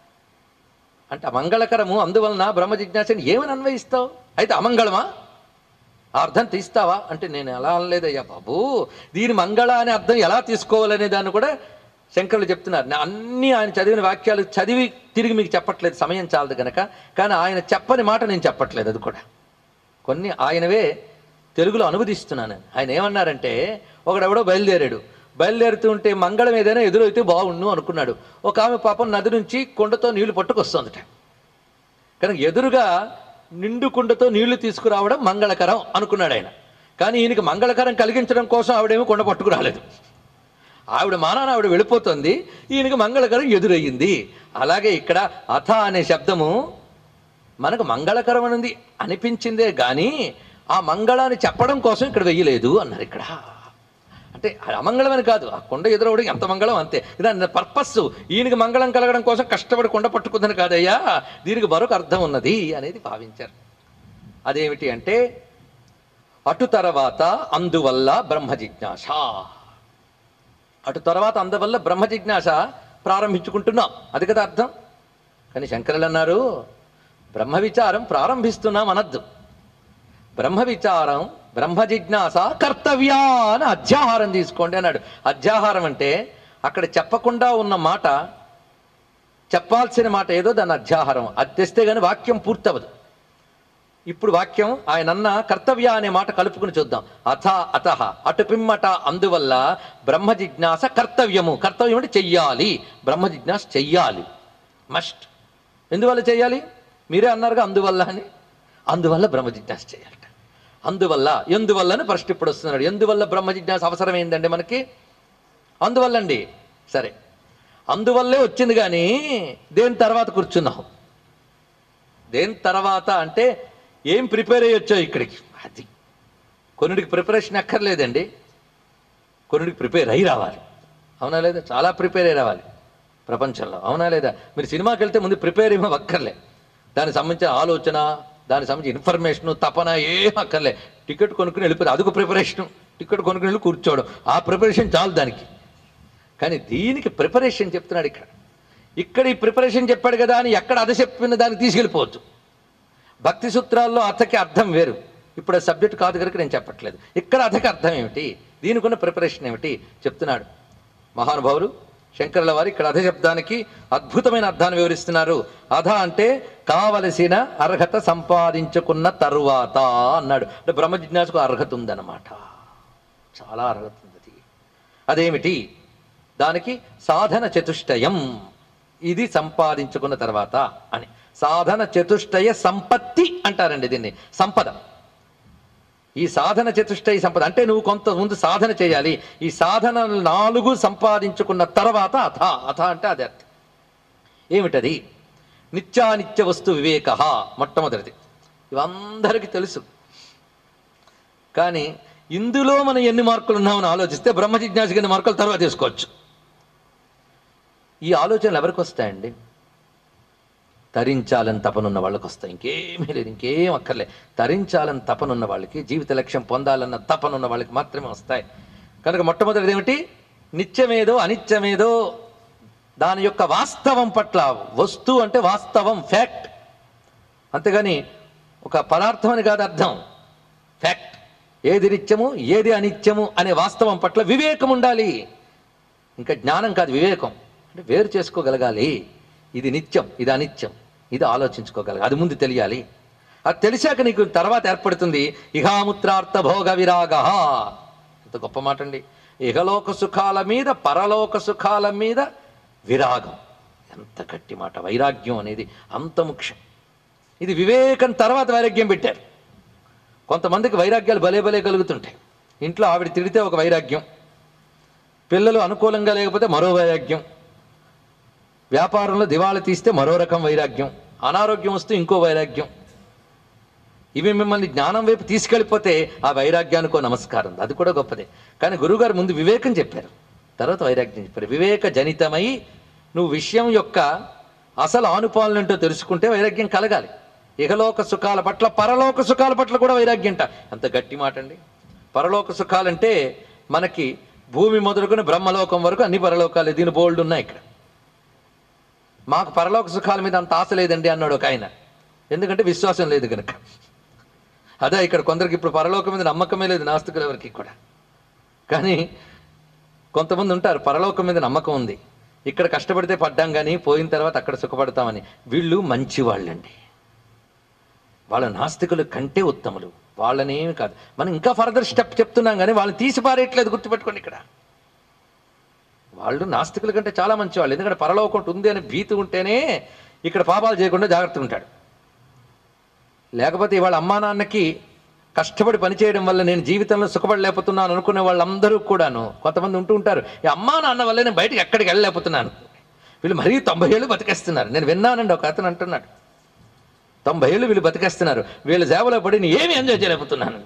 అంటే మంగళకరము అందువలన బ్రహ్మ జిజ్ఞాస అని ఏమని అన్వయిస్తావు అయితే అమంగళమా ఆ అర్థం తీస్తావా అంటే నేను ఎలా అనలేదయ్యా బాబు దీని మంగళ అనే అర్థం ఎలా తీసుకోవాలనే దాన్ని కూడా శంకరులు చెప్తున్నారు నేను అన్ని ఆయన చదివిన వాక్యాలు చదివి తిరిగి మీకు చెప్పట్లేదు సమయం చాలదు గనక కానీ ఆయన చెప్పని మాట నేను చెప్పట్లేదు అది కూడా కొన్ని ఆయనవే తెలుగులో అనువదిస్తున్నాను ఆయన ఏమన్నారంటే ఒకడెవడో బయలుదేరాడు బయలుదేరుతూ ఉంటే మంగళం ఏదైనా ఎదురైతే బాగుండు అనుకున్నాడు ఒక ఆమె పాపం నది నుంచి కొండతో నీళ్లు పట్టుకొస్తుందట కనుక ఎదురుగా నిండు కుండతో నీళ్లు తీసుకురావడం మంగళకరం అనుకున్నాడు ఆయన కానీ ఈయనకి మంగళకరం కలిగించడం కోసం ఆవిడేమో కొండ పట్టుకురాలేదు ఆవిడ మానాన ఆవిడ వెళ్ళిపోతుంది ఈయనకి మంగళకరం ఎదురయ్యింది అలాగే ఇక్కడ అథ అనే శబ్దము మనకు మంగళకరం అనేది అనిపించిందే కానీ ఆ మంగళాన్ని చెప్పడం కోసం ఇక్కడ వెయ్యలేదు అన్నారు ఇక్కడ అంటే అది అమంగళమని కాదు ఆ కొండ ఎదురవడం ఎంత మంగళం అంతే దాని పర్పస్ ఈయనకి మంగళం కలగడం కోసం కష్టపడి కొండ పట్టుకుందని కాదయ్యా దీనికి మరొక అర్థం ఉన్నది అనేది భావించారు అదేమిటి అంటే అటు తర్వాత అందువల్ల బ్రహ్మ జిజ్ఞాస అటు తర్వాత అందువల్ల బ్రహ్మ జిజ్ఞాస ప్రారంభించుకుంటున్నాం అది కదా అర్థం కానీ శంకరులు అన్నారు బ్రహ్మ విచారం ప్రారంభిస్తున్నాం అనద్దు బ్రహ్మ విచారం బ్రహ్మ జిజ్ఞాస కర్తవ్య అని అధ్యాహారం తీసుకోండి అన్నాడు అధ్యాహారం అంటే అక్కడ చెప్పకుండా ఉన్న మాట చెప్పాల్సిన మాట ఏదో దాని అధ్యాహారం అది తెస్తే గాని వాక్యం పూర్తవదు ఇప్పుడు వాక్యం ఆయన అన్న కర్తవ్య అనే మాట కలుపుకుని చూద్దాం అథ అత అటు పిమ్మట అందువల్ల బ్రహ్మ జిజ్ఞాస కర్తవ్యము కర్తవ్యం అంటే చెయ్యాలి బ్రహ్మ జిజ్ఞాస చెయ్యాలి మస్ట్ ఎందువల్ల చేయాలి మీరే అన్నారుగా అందువల్ల అని అందువల్ల బ్రహ్మ జిజ్ఞాస చేయాలట అందువల్ల ఎందువల్ల అని ఫస్ట్ ఇప్పుడు వస్తున్నాడు ఎందువల్ల బ్రహ్మ జిజ్ఞాస అవసరమైందండి మనకి అందువల్ల అండి సరే అందువల్లే వచ్చింది కానీ దేని తర్వాత కూర్చున్నాం దేని తర్వాత అంటే ఏం ప్రిపేర్ అయ్యొచ్చో ఇక్కడికి అది కొన్నిటికి ప్రిపరేషన్ అక్కర్లేదండి కొన్నిటికి ప్రిపేర్ అయి రావాలి అవునా లేదా చాలా ప్రిపేర్ అయి రావాలి ప్రపంచంలో అవునా లేదా మీరు సినిమాకి వెళ్తే ముందు ప్రిపేర్ ఏమో అక్కర్లే దానికి సంబంధించిన ఆలోచన దానికి సంబంధించిన ఇన్ఫర్మేషన్ తపన ఏం అక్కర్లే టికెట్ కొనుక్కుని వెళ్ళిపోతే అదొక ప్రిపరేషన్ టికెట్ కొనుక్కుని వెళ్ళి కూర్చోవడం ఆ ప్రిపరేషన్ చాలు దానికి కానీ దీనికి ప్రిపరేషన్ చెప్తున్నాడు ఇక్కడ ఇక్కడ ఈ ప్రిపరేషన్ చెప్పాడు కదా అని ఎక్కడ అద చెప్పిన దాన్ని తీసుకెళ్ళిపోవచ్చు భక్తి సూత్రాల్లో అథకి అర్థం వేరు ఇప్పుడు ఆ సబ్జెక్ట్ కాదు కనుక నేను చెప్పట్లేదు ఇక్కడ అథకి అర్థం ఏమిటి దీనికి ఉన్న ప్రిపరేషన్ ఏమిటి చెప్తున్నాడు మహానుభావులు శంకరుల వారు ఇక్కడ అధ శబ్దానికి అద్భుతమైన అర్థాన్ని వివరిస్తున్నారు అధ అంటే కావలసిన అర్హత సంపాదించుకున్న తరువాత అన్నాడు అంటే బ్రహ్మ జిజ్ఞాసుకు అర్హత ఉందన్నమాట చాలా అర్హత ఉంది అది. అదేమిటి దానికి సాధన చతుష్టయం ఇది సంపాదించుకున్న తర్వాత అని సాధన చతుష్టయ సంపత్తి అంటారండి దీన్ని సంపద ఈ సాధన చతుష్టయ సంపద అంటే నువ్వు కొంత ముందు సాధన చేయాలి ఈ సాధన నాలుగు సంపాదించుకున్న తర్వాత అథ అథ అంటే అదే అర్థం ఏమిటది నిత్యానిత్య వస్తు వివేక మొట్టమొదటిది ఇవందరికీ తెలుసు కానీ ఇందులో మనం ఎన్ని మార్కులు ఉన్నామని ఆలోచిస్తే బ్రహ్మ జిజ్ఞాసకి ఎన్ని మార్కులు తర్వాత తీసుకోవచ్చు ఈ ఆలోచనలు ఎవరికి వస్తాయండి తరించాలని తపనున్న వాళ్ళకి వస్తాయి ఇంకేమీ లేదు ఇంకేం అక్కర్లే తరించాలని తపనున్న వాళ్ళకి జీవిత లక్ష్యం పొందాలన్న తపనున్న వాళ్ళకి మాత్రమే వస్తాయి కనుక మొట్టమొదటిది ఏమిటి నిత్యమేదో అనిత్యమేదో దాని యొక్క వాస్తవం పట్ల వస్తువు అంటే వాస్తవం ఫ్యాక్ట్ అంతేగాని ఒక పదార్థం అని కాదు అర్థం ఫ్యాక్ట్ ఏది నిత్యము ఏది అనిత్యము అనే వాస్తవం పట్ల వివేకం ఉండాలి ఇంకా జ్ఞానం కాదు వివేకం అంటే వేరు చేసుకోగలగాలి ఇది నిత్యం ఇది అనిత్యం ఇది ఆలోచించుకోగలగాలి అది ముందు తెలియాలి అది తెలిసాక నీకు తర్వాత ఏర్పడుతుంది ఇహాముత్రార్థ భోగ విరాగ ఎంత గొప్ప మాట అండి ఇహలోక సుఖాల మీద పరలోక సుఖాల మీద విరాగం ఎంత గట్టి మాట వైరాగ్యం అనేది అంత ముఖ్యం ఇది వివేకం తర్వాత వైరాగ్యం పెట్టారు కొంతమందికి వైరాగ్యాలు భలే భలే కలుగుతుంటాయి ఇంట్లో ఆవిడ తిడితే ఒక వైరాగ్యం పిల్లలు అనుకూలంగా లేకపోతే మరో వైరాగ్యం వ్యాపారంలో దివాళా తీస్తే మరో రకం వైరాగ్యం అనారోగ్యం వస్తే ఇంకో వైరాగ్యం ఇవి మిమ్మల్ని జ్ఞానం వైపు తీసుకెళ్ళిపోతే ఆ వైరాగ్యానికో నమస్కారం అది కూడా గొప్పదే కానీ గురువుగారు ముందు వివేకం చెప్పారు తర్వాత వైరాగ్యం చెప్పారు వివేక జనితమై నువ్వు విషయం యొక్క అసలు ఆనుపాలనంటో తెలుసుకుంటే వైరాగ్యం కలగాలి ఇహలోక సుఖాల పట్ల పరలోక సుఖాల పట్ల కూడా వైరాగ్యం అంట అంత గట్టి మాట అండి పరలోక సుఖాలంటే మనకి భూమి మొదలుకొని బ్రహ్మలోకం వరకు అన్ని పరలోకాలు దీని బోల్డ్ ఉన్నాయి ఇక్కడ మాకు పరలోక సుఖాల మీద అంత ఆశ లేదండి అన్నాడు ఒక ఆయన ఎందుకంటే విశ్వాసం లేదు కనుక అదే ఇక్కడ కొందరికి ఇప్పుడు పరలోకం మీద నమ్మకమే లేదు నాస్తికులు ఎవరికి కూడా కానీ కొంతమంది ఉంటారు పరలోకం మీద నమ్మకం ఉంది ఇక్కడ కష్టపడితే పడ్డాం కానీ పోయిన తర్వాత అక్కడ సుఖపడతామని వీళ్ళు మంచి వాళ్ళండి వాళ్ళ నాస్తికుల కంటే ఉత్తములు వాళ్ళనేమి కాదు మనం ఇంకా ఫర్దర్ స్టెప్ చెప్తున్నాం కానీ వాళ్ళని తీసి పారేయట్లేదు గుర్తుపెట్టుకోండి ఇక్కడ వాళ్ళు నాస్తికుల కంటే చాలా మంచి వాళ్ళు ఎందుకంటే పరలోకం ఒకటి ఉంది అని భీతి ఉంటేనే ఇక్కడ పాపాలు చేయకుండా జాగ్రత్తగా ఉంటాడు లేకపోతే ఇవాళ అమ్మా నాన్నకి కష్టపడి పనిచేయడం వల్ల నేను జీవితంలో సుఖపడలేకపోతున్నాను అనుకునే వాళ్ళందరూ కూడాను కొంతమంది ఉంటూ ఉంటారు ఈ అమ్మా నాన్న వల్ల నేను బయటకు ఎక్కడికి వెళ్ళలేకపోతున్నాను వీళ్ళు మరీ తొంభై ఏళ్ళు బతికేస్తున్నారు నేను విన్నానండి ఒక అతను అంటున్నాడు తొంభై ఏళ్ళు వీళ్ళు బతికేస్తున్నారు వీళ్ళ సేవలో పడి నేను ఏమి ఎంజాయ్ చేయలేకపోతున్నాను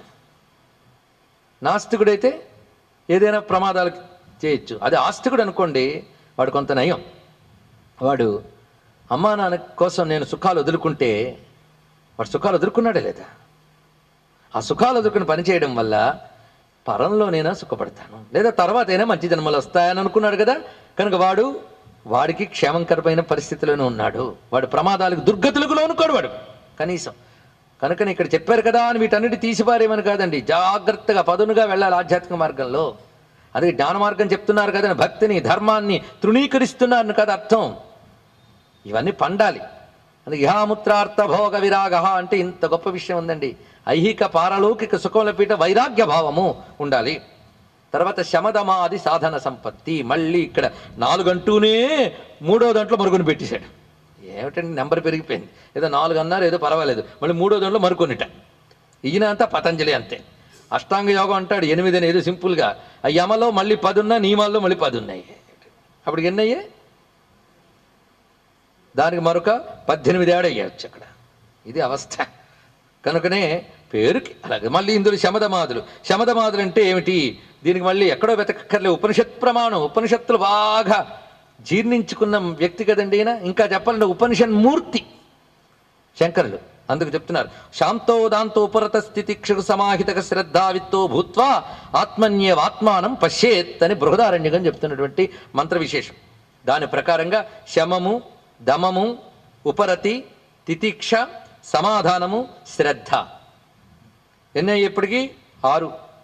నాస్తికుడైతే ఏదైనా ప్రమాదాలు చేయొచ్చు అది ఆస్తికుడు అనుకోండి వాడు కొంత నయం వాడు అమ్మా నాన్న కోసం నేను సుఖాలు వదులుకుంటే వాడు సుఖాలు వదులుకున్నాడే లేదా ఆ సుఖాలు వదులుకుని పని చేయడం వల్ల పరంలోనైనా సుఖపడతాను లేదా తర్వాత అయినా మంచి జన్మలు వస్తాయని అనుకున్నాడు కదా కనుక వాడు వాడికి క్షేమంకరమైన పరిస్థితిలోనే ఉన్నాడు వాడు ప్రమాదాలకు దుర్గతులకు లోనుకోడు వాడు కనీసం కనుకని ఇక్కడ చెప్పారు కదా అని వీటన్నిటి తీసిపారేమని కాదండి జాగ్రత్తగా పదునుగా వెళ్ళాలి ఆధ్యాత్మిక మార్గంలో అదే జ్ఞాన మార్గం చెప్తున్నారు కదా భక్తిని ధర్మాన్ని తృణీకరిస్తున్నారు కదా అర్థం ఇవన్నీ పండాలి అందుకే ఇహాముత్రార్థ భోగ విరాగ అంటే ఇంత గొప్ప విషయం ఉందండి ఐహిక పారలౌకిక సుఖముల పీఠ వైరాగ్య భావము ఉండాలి తర్వాత శమదమాది సాధన సంపత్తి మళ్ళీ ఇక్కడ నాలుగంటూనే మూడో దాంట్లో మరుగుని పెట్టేశాడు ఏమిటండి నెంబర్ పెరిగిపోయింది ఏదో నాలుగు అన్నారు ఏదో పర్వాలేదు మళ్ళీ మూడో దాంట్లో మరికొనిట ఈయన అంతా పతంజలి అంతే అష్టాంగ యోగం అంటాడు ఎనిమిది అని ఏదో సింపుల్గా ఆ యమలో మళ్ళీ పది ఉన్నాయి నియమాల్లో మళ్ళీ పది ఉన్నాయి అప్పుడు ఎన్ని అయ్యాయి దానికి మరొక పద్దెనిమిది ఏడు అయ్యవచ్చు అక్కడ ఇది అవస్థ కనుకనే పేరుకి అలాగే మళ్ళీ ఇందులో శమదమాదులు శమదమాదులు అంటే ఏమిటి దీనికి మళ్ళీ ఎక్కడో వెతకక్కర్లే ఉపనిషత్ ప్రమాణం ఉపనిషత్తులు బాగా జీర్ణించుకున్న వ్యక్తి కదండి ఈయన ఇంకా చెప్పాలంటే ఉపనిషన్ మూర్తి శంకరులు అందుకు చెప్తున్నారు శాంతో దాంతో ఉపరత స్థితి క్షుకు సమాహితక శ్రద్ధావిత్తో భూత్వా ఆత్మన్యేవాత్మానం పశ్యేత్ అని బృహదారణ్యకం చెప్తున్నటువంటి మంత్ర విశేషం దాని ప్రకారంగా శమము దమము ఉపరతి తితిక్ష సమాధానము శ్రద్ధ ఎన్నయ్యేప్పటికీ ఆరు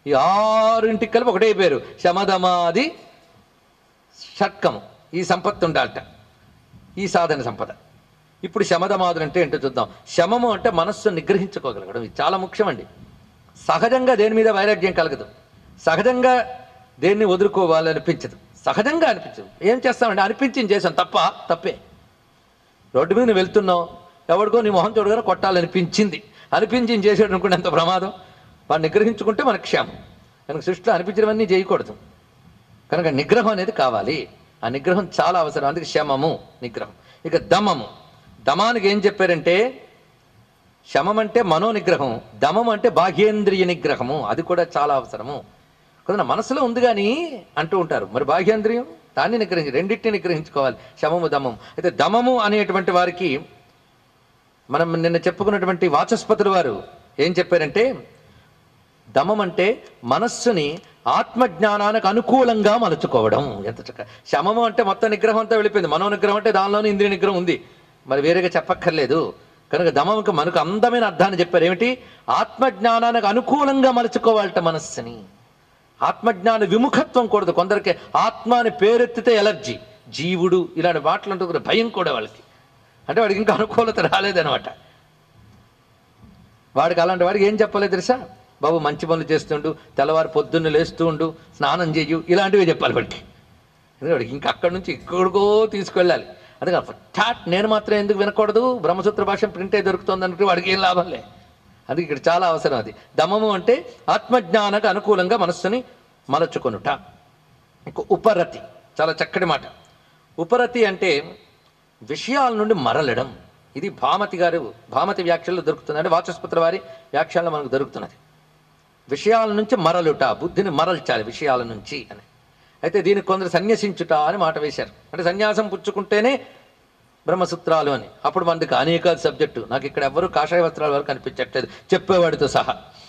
ఈ ఆరింటికి కలిపి ఒకటే పేరు శమదమాది షట్కము ఈ సంపత్తి ఉండాలట ఈ సాధన సంపద ఇప్పుడు శమదమాదులు అంటే ఏంటో చూద్దాం శమము అంటే మనస్సు నిగ్రహించుకోగలగడం ఇది చాలా ముఖ్యమండి సహజంగా దేని మీద వైరాగ్యం కలగదు సహజంగా దేన్ని వదులుకోవాలి అనిపించదు సహజంగా అనిపించదు ఏం చేస్తామండి అనిపించింది చేసాం తప్ప తప్పే రోడ్డు మీద నువ్వు వెళ్తున్నావు ఎవరికో నీ మొహం చూడగానే కొట్టాలనిపించింది అనిపించింది చేసాడు అనుకుంటే ఎంత ప్రమాదం వాడు నిగ్రహించుకుంటే మనకు క్షేమం కనుక సృష్టిలో అనిపించినవన్నీ చేయకూడదు కనుక నిగ్రహం అనేది కావాలి ఆ నిగ్రహం చాలా అవసరం అందుకే శమము నిగ్రహం ఇక దమము దమానికి ఏం చెప్పారంటే శమం అంటే మనో నిగ్రహం దమం అంటే బాహ్యేంద్రియ నిగ్రహము అది కూడా చాలా అవసరము కొంత మనసులో ఉంది కానీ అంటూ ఉంటారు మరి బాహ్యేంద్రియం దాన్ని నిగ్రహించి రెండింటిని నిగ్రహించుకోవాలి శమము దమము అయితే దమము అనేటువంటి వారికి మనం నిన్న చెప్పుకున్నటువంటి వాచస్పతులు వారు ఏం చెప్పారంటే దమం అంటే మనస్సుని ఆత్మజ్ఞానానికి అనుకూలంగా మలుచుకోవడం ఎంత చక్క శమము అంటే మొత్తం నిగ్రహం అంతా వెళ్ళిపోయింది మనో నిగ్రహం అంటే దానిలోనే ఇంద్రియ నిగ్రహం ఉంది మరి వేరేగా చెప్పక్కర్లేదు కనుక దమముకు మనకు అందమైన అర్థాన్ని చెప్పారు ఏమిటి ఆత్మజ్ఞానానికి అనుకూలంగా మలుచుకోవాలట మనస్సుని ఆత్మజ్ఞాన విముఖత్వం కూడదు కొందరికి ఆత్మ అని పేరెత్తితే ఎలర్జీ జీవుడు ఇలాంటి మాటలు అంటూ కూడా భయం కూడా వాళ్ళకి అంటే వాడికి ఇంకా అనుకూలత రాలేదనమాట వాడికి అలాంటి వాడికి ఏం చెప్పలేదు తెలుసా బాబు మంచి పనులు చేస్తుండు తెల్లవారు పొద్దున్న లేస్తూ ఉండు స్నానం చెయ్యు ఇలాంటివి చెప్పాలి వాడికి ఎందుకంటే వాడికి ఇంకా అక్కడి నుంచి ఇక్కడికో తీసుకెళ్ళాలి అందుకే టాట్ నేను మాత్రం ఎందుకు వినకూడదు బ్రహ్మసూత్ర భాష ప్రింటే దొరుకుతుంది అంటే వాడికి ఏం లాభంలే అది ఇక్కడ చాలా అవసరం అది దమము అంటే ఆత్మజ్ఞానకు అనుకూలంగా మనస్సుని మలచుకొనుట ఇంకో ఉపరతి చాలా చక్కటి మాట ఉపరతి అంటే విషయాల నుండి మరలడం ఇది భామతి గారు భామతి వ్యాఖ్యల్లో దొరుకుతుంది అంటే వాచస్పత్ర వారి వ్యాఖ్యల్లో మనకు దొరుకుతున్నది విషయాల నుంచి మరలుట బుద్ధిని మరల్చాలి విషయాల నుంచి అని అయితే దీనికి కొందరు సన్యసించుట అని మాట వేశారు అంటే సన్యాసం పుచ్చుకుంటేనే బ్రహ్మసూత్రాలు అని అప్పుడు మనకి అనేక సబ్జెక్టు నాకు ఇక్కడ ఎవరు కాషాయ వస్త్రాల వరకు కనిపించట్లేదు చెప్పేవాడితో సహా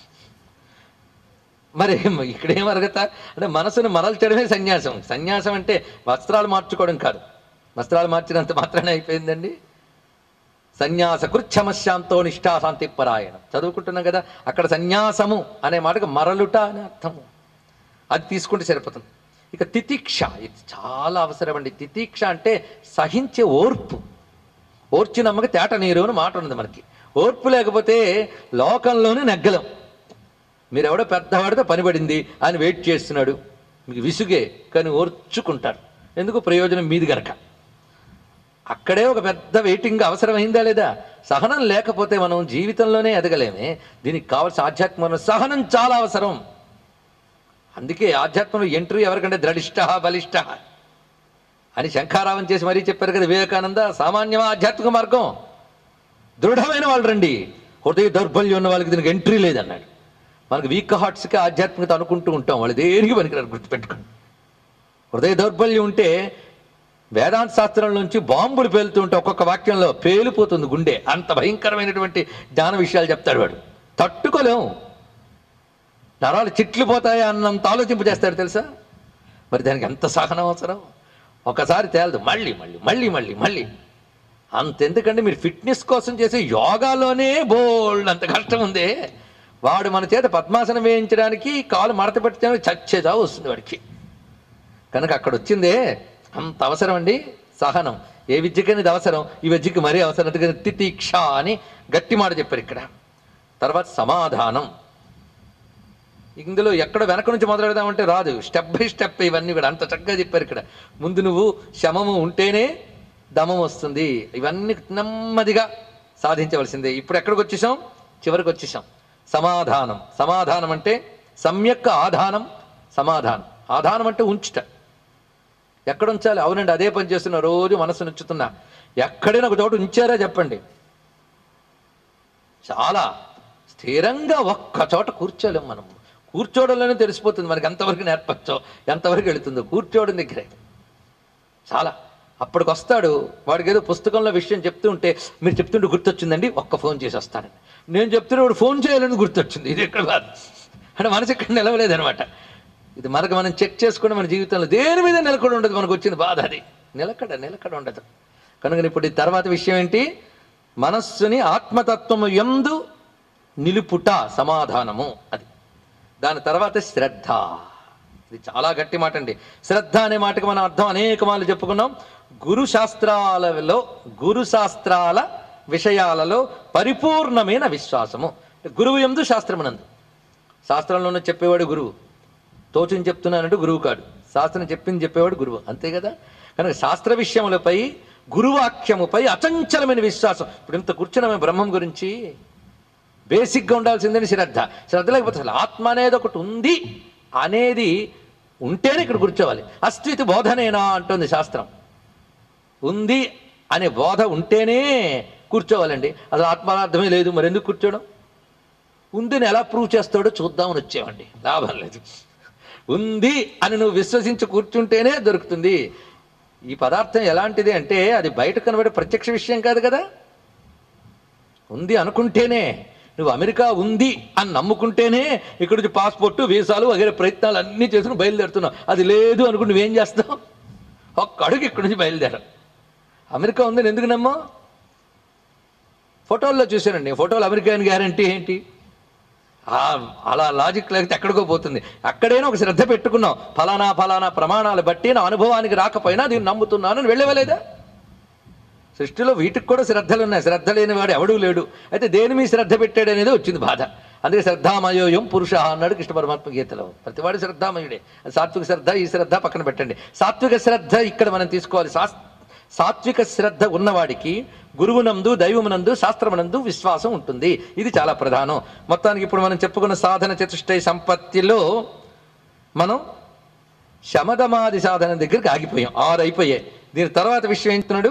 మరి ఇక్కడ ఏం అర్హత అంటే మనసును మరల్చడమే సన్యాసం సన్యాసం అంటే వస్త్రాలు మార్చుకోవడం కాదు వస్త్రాలు మార్చినంత మాత్రమే అయిపోయిందండి సన్యాస కృచ్ఛమశ్యాంతో నిష్ఠాశాంతి పరాయణం చదువుకుంటున్నాం కదా అక్కడ సన్యాసము అనే మాటకు మరలుట అనే అర్థము అది తీసుకుంటే సరిపోతుంది ఇక తితిక్ష ఇది చాలా అవసరం అండి తితిక్ష అంటే సహించే ఓర్పు ఓర్చి నమ్మక తేట నీరు అని మాట ఉన్నది మనకి ఓర్పు లేకపోతే లోకంలోనే నెగ్గలం మీరెవడో పెద్దవాడితో పనిపడింది ఆయన వెయిట్ చేస్తున్నాడు మీకు విసుగే కానీ ఓర్చుకుంటారు ఎందుకు ప్రయోజనం మీది గనక అక్కడే ఒక పెద్ద వెయిటింగ్ అవసరమైందా లేదా సహనం లేకపోతే మనం జీవితంలోనే ఎదగలేమే దీనికి కావాల్సిన ఆధ్యాత్మిక సహనం చాలా అవసరం అందుకే ఆధ్యాత్మంలో ఎంట్రీ ఎవరికంటే ద్రడిష్ట బలిష్ట అని శంఖారావం చేసి మరీ చెప్పారు కదా వివేకానంద సామాన్యమా ఆధ్యాత్మిక మార్గం దృఢమైన వాళ్ళు రండి హృదయ దౌర్బల్యం ఉన్న వాళ్ళకి దీనికి ఎంట్రీ లేదన్నాడు మనకు వీక్ హార్ట్స్కి ఆధ్యాత్మికత అనుకుంటూ ఉంటాం వాళ్ళు దేనికి పనికిరారు గుర్తుపెట్టుకోండి హృదయ దౌర్బల్యం ఉంటే వేదాంత శాస్త్రం నుంచి బాంబులు పేలుతూ ఉంటే ఒక్కొక్క వాక్యంలో పేలిపోతుంది గుండె అంత భయంకరమైనటువంటి జ్ఞాన విషయాలు చెప్తాడు వాడు తట్టుకోలేము నరాలు చిట్లు పోతాయి అన్నంత ఆలోచింపు చేస్తాడు తెలుసా మరి దానికి ఎంత సహనం అవసరం ఒకసారి తేలదు మళ్ళీ మళ్ళీ మళ్ళీ మళ్ళీ మళ్ళీ అంతెందుకంటే మీరు ఫిట్నెస్ కోసం చేసే యోగాలోనే బోల్డ్ అంత కష్టం ఉందే వాడు మన చేత పద్మాసనం వేయించడానికి కాలు మడత పెట్టడానికి చచ్చేదా వస్తుంది వాడికి కనుక అక్కడ వచ్చిందే అంత అవసరం అండి సహనం ఏ విద్యకైనా ఇది అవసరం ఈ విద్యకి మరీ అవసరం అందుకని తితీక్ష అని గట్టి మాట చెప్పారు ఇక్కడ తర్వాత సమాధానం ఇందులో ఎక్కడ వెనక నుంచి మొదలెడదామంటే రాదు స్టెప్ బై స్టెప్ ఇవన్నీ కూడా అంత చక్కగా చెప్పారు ఇక్కడ ముందు నువ్వు శమము ఉంటేనే దమం వస్తుంది ఇవన్నీ నెమ్మదిగా సాధించవలసిందే ఇప్పుడు ఎక్కడికి వచ్చేసాం చివరికి వచ్చేసాం సమాధానం సమాధానం అంటే సమ్యక్ ఆధానం సమాధానం ఆధానం అంటే ఉంచుట ఎక్కడ ఉంచాలి అవునండి అదే పని చేస్తున్నా రోజు మనసు ఉంచుతున్నా ఎక్కడైనా ఒక చోట ఉంచారా చెప్పండి చాలా స్థిరంగా ఒక్క చోట కూర్చోలేం మనం కూర్చోవడంలోనే తెలిసిపోతుంది మనకి ఎంతవరకు నేర్పచ్చో ఎంతవరకు వెళుతుందో కూర్చోవడం దగ్గరే చాలా అప్పటికి వస్తాడు వాడికి ఏదో పుస్తకంలో విషయం చెప్తూ ఉంటే మీరు చెప్తుంటే గుర్తొచ్చిందండి ఒక్క ఫోన్ చేసి వస్తానండి నేను చెప్తున్న వాడు ఫోన్ చేయాలని గుర్తొచ్చింది ఇది ఎక్కడ కాదు అంటే మనసు ఇక్కడ నిలవలేదనమాట ఇది మనకు మనం చెక్ చేసుకుని మన జీవితంలో దేని మీద నిలకడ ఉండదు మనకు వచ్చిన బాధ అది నిలకడ నిలకడ ఉండదు కనుక ఇప్పుడు ఈ తర్వాత విషయం ఏంటి మనస్సుని ఆత్మతత్వము ఎందు నిలుపుట సమాధానము అది దాని తర్వాత శ్రద్ధ ఇది చాలా గట్టి మాట అండి శ్రద్ధ అనే మాటకి మనం అర్థం అనేక మార్లు చెప్పుకున్నాం గురు శాస్త్రాలలో గురు శాస్త్రాల విషయాలలో పరిపూర్ణమైన విశ్వాసము గురువు ఎందు శాస్త్రమునందు శాస్త్రంలోనే చెప్పేవాడు గురువు తోచుని చెప్తున్నానంటూ గురువు కాడు శాస్త్రం చెప్పింది చెప్పేవాడు గురువు అంతే కదా కనుక శాస్త్ర విషయములపై గురువాక్యముపై అచంచలమైన విశ్వాసం ఇప్పుడు ఇంత కూర్చున్నామే బ్రహ్మం గురించి బేసిక్గా ఉండాల్సిందని శ్రద్ధ శ్రద్ధ లేకపోతే అసలు ఆత్మ అనేది ఒకటి ఉంది అనేది ఉంటేనే ఇక్కడ కూర్చోవాలి అస్తిత్వ బోధనేనా అంటుంది శాస్త్రం ఉంది అనే బోధ ఉంటేనే కూర్చోవాలండి అసలు ఆత్మార్థమే లేదు మరి ఎందుకు కూర్చోవడం ఉందని ఎలా ప్రూవ్ చేస్తాడో చూద్దామని వచ్చామండి లాభం లేదు ఉంది అని నువ్వు విశ్వసించి కూర్చుంటేనే దొరుకుతుంది ఈ పదార్థం ఎలాంటిది అంటే అది బయట కనబడే ప్రత్యక్ష విషయం కాదు కదా ఉంది అనుకుంటేనే నువ్వు అమెరికా ఉంది అని నమ్ముకుంటేనే ఇక్కడ నుంచి పాస్పోర్ట్ వీసాలు వగేరే ప్రయత్నాలు అన్నీ చేసుకుని బయలుదేరుతున్నావు అది లేదు అనుకుని నువ్వేం చేస్తావు ఒక్క అడుగు ఇక్కడి నుంచి బయలుదేరా అమెరికా ఉందని ఎందుకు నమ్మా ఫోటోల్లో చూశానండి ఫోటోలు అమెరికా అని గ్యారంటీ ఏంటి ఆ అలా లాజిక్ లేకపోతే ఎక్కడికో పోతుంది అక్కడైనా ఒక శ్రద్ధ పెట్టుకున్నాం ఫలానా ఫలానా ప్రమాణాలు బట్టి నా అనుభవానికి రాకపోయినా దీన్ని నమ్ముతున్నానని వెళ్ళవలేదా సృష్టిలో వీటికి కూడా శ్రద్ధలు ఉన్నాయి శ్రద్ధ లేనివాడు ఎవడూ లేడు అయితే దేని మీద శ్రద్ధ పెట్టాడు అనేది వచ్చింది బాధ అందుకే శ్రద్ధామయోయం పురుష అన్నాడు కృష్ణ పరమాత్మ గీతలో ప్రతివాడు శ్రద్ధామయుడే అది సాత్విక శ్రద్ధ ఈ శ్రద్ధ పక్కన పెట్టండి సాత్విక శ్రద్ధ ఇక్కడ మనం తీసుకోవాలి శాస్- సాత్విక శ్రద్ధ ఉన్నవాడికి గురువునందు దైవమునందు శాస్త్రమునందు విశ్వాసం ఉంటుంది ఇది చాలా ప్రధానం మొత్తానికి ఇప్పుడు మనం చెప్పుకున్న సాధన చతుష్టయ సంపత్తిలో మనం శమదమాది సాధన దగ్గరికి ఆగిపోయాం ఆరు అయిపోయాయి దీని తర్వాత విషయం ఏంటున్నాడు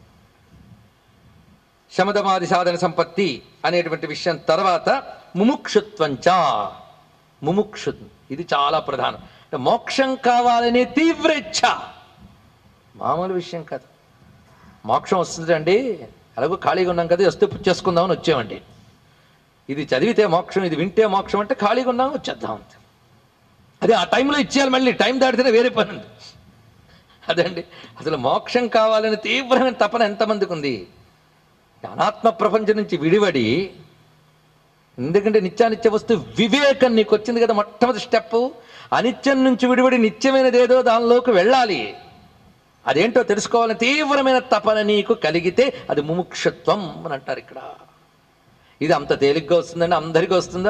శమదమాది సాధన సంపత్తి అనేటువంటి విషయం తర్వాత ముముక్షుత్వంచ ముముక్షు ఇది చాలా ప్రధానం అంటే మోక్షం కావాలనే తీవ్ర ఇచ్ఛ మామూలు విషయం కాదు మోక్షం వస్తుందండి అలాగో ఖాళీగా ఉన్నాం కదా వస్తే పుచ్చేసుకుందామని వచ్చామండి ఇది చదివితే మోక్షం ఇది వింటే మోక్షం అంటే ఖాళీగా ఉన్నాం వచ్చేద్దాం అంతే అదే ఆ టైంలో ఇచ్చేయాలి మళ్ళీ టైం దాటితేనే వేరే పని ఉంది అదండి అసలు మోక్షం కావాలని తీవ్రమైన తపన ఎంతమందికి ఉంది అనాత్మ ప్రపంచం నుంచి విడివడి ఎందుకంటే నిత్యానిత్య వస్తు వివేకం నీకు వచ్చింది కదా మొట్టమొదటి స్టెప్ అనిత్యం నుంచి విడివడి నిత్యమైనది ఏదో దానిలోకి వెళ్ళాలి అదేంటో తెలుసుకోవాలని తీవ్రమైన తపన నీకు కలిగితే అది ముముక్షత్వం అని అంటారు ఇక్కడ ఇది అంత తేలిగ్గా వస్తుందండి అందరికీ వస్తుందా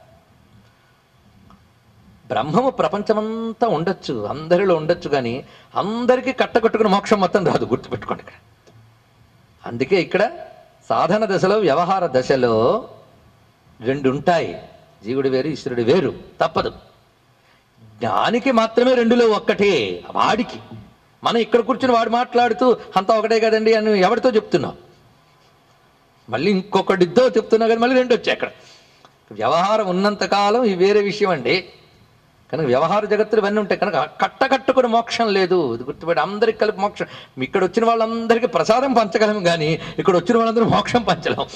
బ్రహ్మము ప్రపంచమంతా ఉండొచ్చు అందరిలో ఉండొచ్చు కానీ అందరికీ కట్టకట్టుకుని మోక్షం మొత్తం రాదు గుర్తుపెట్టుకోండి ఇక్కడ అందుకే ఇక్కడ సాధన దశలో వ్యవహార దశలో రెండు ఉంటాయి జీవుడు వేరు ఈశ్వరుడు వేరు తప్పదు జ్ఞానికి మాత్రమే రెండులో ఒక్కటే వాడికి మనం ఇక్కడ కూర్చుని వాడు మాట్లాడుతూ అంతా ఒకటే కదండి అని ఎవరితో చెప్తున్నావు మళ్ళీ ఇంకొకటిద్దో చెప్తున్నావు కానీ మళ్ళీ రెండు వచ్చాయి అక్కడ వ్యవహారం ఉన్నంతకాలం ఇది వేరే విషయం అండి కనుక వ్యవహార జగత్తులు ఇవన్నీ ఉంటాయి కనుక కట్టకట్టుకుని మోక్షం లేదు ఇది గుర్తుపెట్టి అందరికి కలిపి మోక్షం ఇక్కడ వచ్చిన వాళ్ళందరికీ ప్రసాదం పంచగలం కానీ ఇక్కడ వచ్చిన వాళ్ళందరూ మోక్షం పంచలేం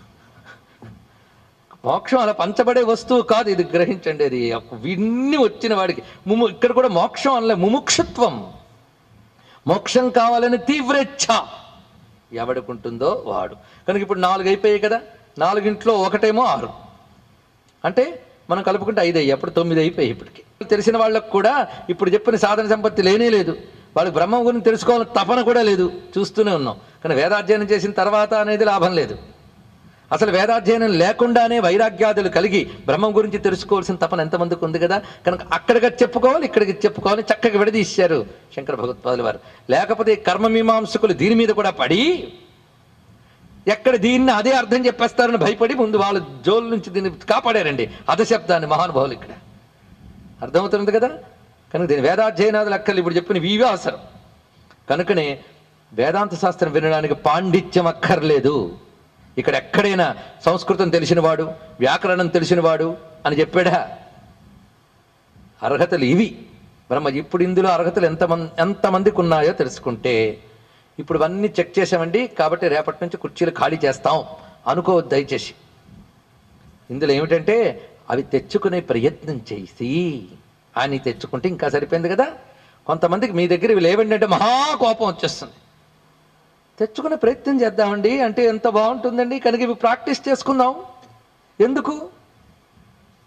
మోక్షం అలా పంచబడే వస్తువు కాదు ఇది గ్రహించండి అది విన్ని వచ్చిన వాడికి ముము ఇక్కడ కూడా మోక్షం అనలే ముముక్షుత్వం మోక్షం కావాలని తీవ్రేచ్ఛ ఎవడుకుంటుందో వాడు కనుక ఇప్పుడు నాలుగు అయిపోయాయి కదా నాలుగింట్లో ఒకటేమో ఆరు అంటే మనం కలుపుకుంటే ఐదు అయ్యి అప్పుడు తొమ్మిది అయిపోయాయి ఇప్పటికి తెలిసిన వాళ్ళకు కూడా ఇప్పుడు చెప్పిన సాధన సంపత్తి లేనే లేదు వాళ్ళకి బ్రహ్మం గురించి తెలుసుకోవాలని తపన కూడా లేదు చూస్తూనే ఉన్నాం కానీ వేదాధ్యయనం చేసిన తర్వాత అనేది లాభం లేదు అసలు వేదాధ్యయనం లేకుండానే వైరాగ్యాదులు కలిగి బ్రహ్మం గురించి తెలుసుకోవాల్సిన తపన ఎంతమందికి ఉంది కదా కనుక అక్కడికి చెప్పుకోవాలి ఇక్కడికి చెప్పుకోవాలి చక్కగా విడదీశారు శంకర భగవత్పాదుల వారు లేకపోతే ఈ కర్మమీమాంసకులు దీని మీద కూడా పడి ఎక్కడ దీన్ని అదే అర్థం చెప్పేస్తారని భయపడి ముందు వాళ్ళ జోలు నుంచి దీన్ని కాపాడారండి అధశబ్దాన్ని మహానుభావులు ఇక్కడ అర్థమవుతుంది కదా కనుక దీని వేదాధ్యయనాది లెక్కలు ఇప్పుడు చెప్పిన ఇవే అవసరం కనుకనే వేదాంత శాస్త్రం వినడానికి పాండిత్యం అక్కర్లేదు ఇక్కడ ఎక్కడైనా సంస్కృతం తెలిసినవాడు వ్యాకరణం తెలిసినవాడు అని చెప్పాడా అర్హతలు ఇవి బ్రహ్మ ఇప్పుడు ఇందులో అర్హతలు ఎంతమంది ఎంతమందికి ఉన్నాయో తెలుసుకుంటే ఇప్పుడు ఇవన్నీ చెక్ చేసామండి కాబట్టి రేపటి నుంచి కుర్చీలు ఖాళీ చేస్తాం అనుకోవద్దు దయచేసి ఇందులో ఏమిటంటే అవి తెచ్చుకునే ప్రయత్నం చేసి అని తెచ్చుకుంటే ఇంకా సరిపోయింది కదా కొంతమందికి మీ దగ్గర ఇవి లేవండి అంటే మహా కోపం వచ్చేస్తుంది తెచ్చుకునే ప్రయత్నం చేద్దామండి అంటే ఎంత బాగుంటుందండి కనుక ఇవి ప్రాక్టీస్ చేసుకుందాం ఎందుకు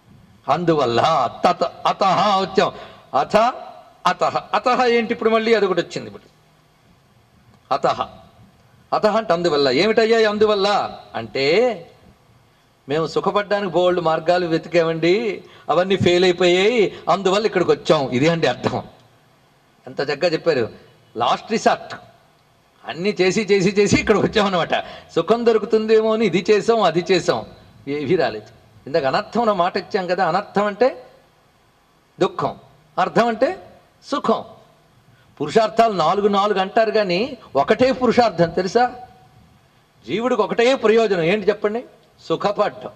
అందువల్ల తత అత వచ్చాం అథ అత అత ఏంటి ఇప్పుడు మళ్ళీ అది ఒకటి వచ్చింది ఇప్పుడు అత అత అంటే అందువల్ల ఏమిటయ్యా ఈ అందువల్ల అంటే మేము సుఖపడ్డానికి బోల్డ్ మార్గాలు వెతికామండి అవన్నీ ఫెయిల్ అయిపోయాయి అందువల్ల ఇక్కడికి వచ్చాం ఇది అండి అర్థం ఎంత చక్కగా చెప్పారు లాస్ట్ రిసార్ట్ అన్నీ చేసి చేసి చేసి ఇక్కడికి వచ్చామన్నమాట సుఖం దొరుకుతుందేమో అని ఇది చేసాం అది చేసాం ఏవీ రాలేదు ఇందాక అనర్థం అన్న మాట ఇచ్చాం కదా అనర్థం అంటే దుఃఖం అర్థం అంటే సుఖం పురుషార్థాలు నాలుగు నాలుగు అంటారు కానీ ఒకటే పురుషార్థం తెలుసా జీవుడికి ఒకటే ప్రయోజనం ఏంటి చెప్పండి సుఖపడ్డం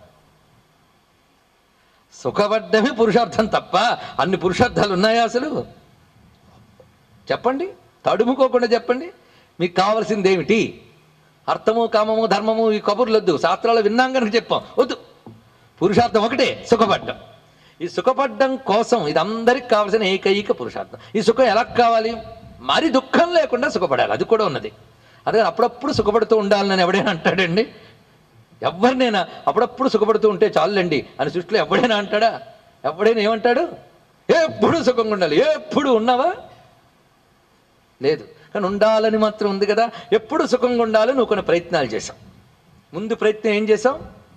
సుఖపడ్డమే పురుషార్థం తప్ప అన్ని పురుషార్థాలు ఉన్నాయా అసలు చెప్పండి తడుముకోకుండా చెప్పండి మీకు కావాల్సింది ఏమిటి అర్థము కామము ధర్మము ఈ కబుర్లు వద్దు శాస్త్రాలు విన్నాం కనుక చెప్పాం వద్దు పురుషార్థం ఒకటే సుఖపడ్డం ఈ సుఖపడ్డం కోసం ఇది అందరికి కావాల్సిన ఏకైక పురుషార్థం ఈ సుఖం ఎలా కావాలి మరి దుఃఖం లేకుండా సుఖపడాలి అది కూడా ఉన్నది అదే అప్పుడప్పుడు సుఖపడుతూ ఉండాలని ఎవడైనా అంటాడండి ఎవరినైనా అప్పుడప్పుడు సుఖపడుతూ ఉంటే చాలండి అని సృష్టిలో ఎవడైనా అంటాడా ఎవడైనా ఏమంటాడు ఎప్పుడు సుఖంగా ఉండాలి ఎప్పుడు ఉన్నావా లేదు కానీ ఉండాలని మాత్రం ఉంది కదా ఎప్పుడు సుఖంగా ఉండాలని నువ్వు కొన్ని ప్రయత్నాలు చేశావు ముందు ప్రయత్నం ఏం చేసాం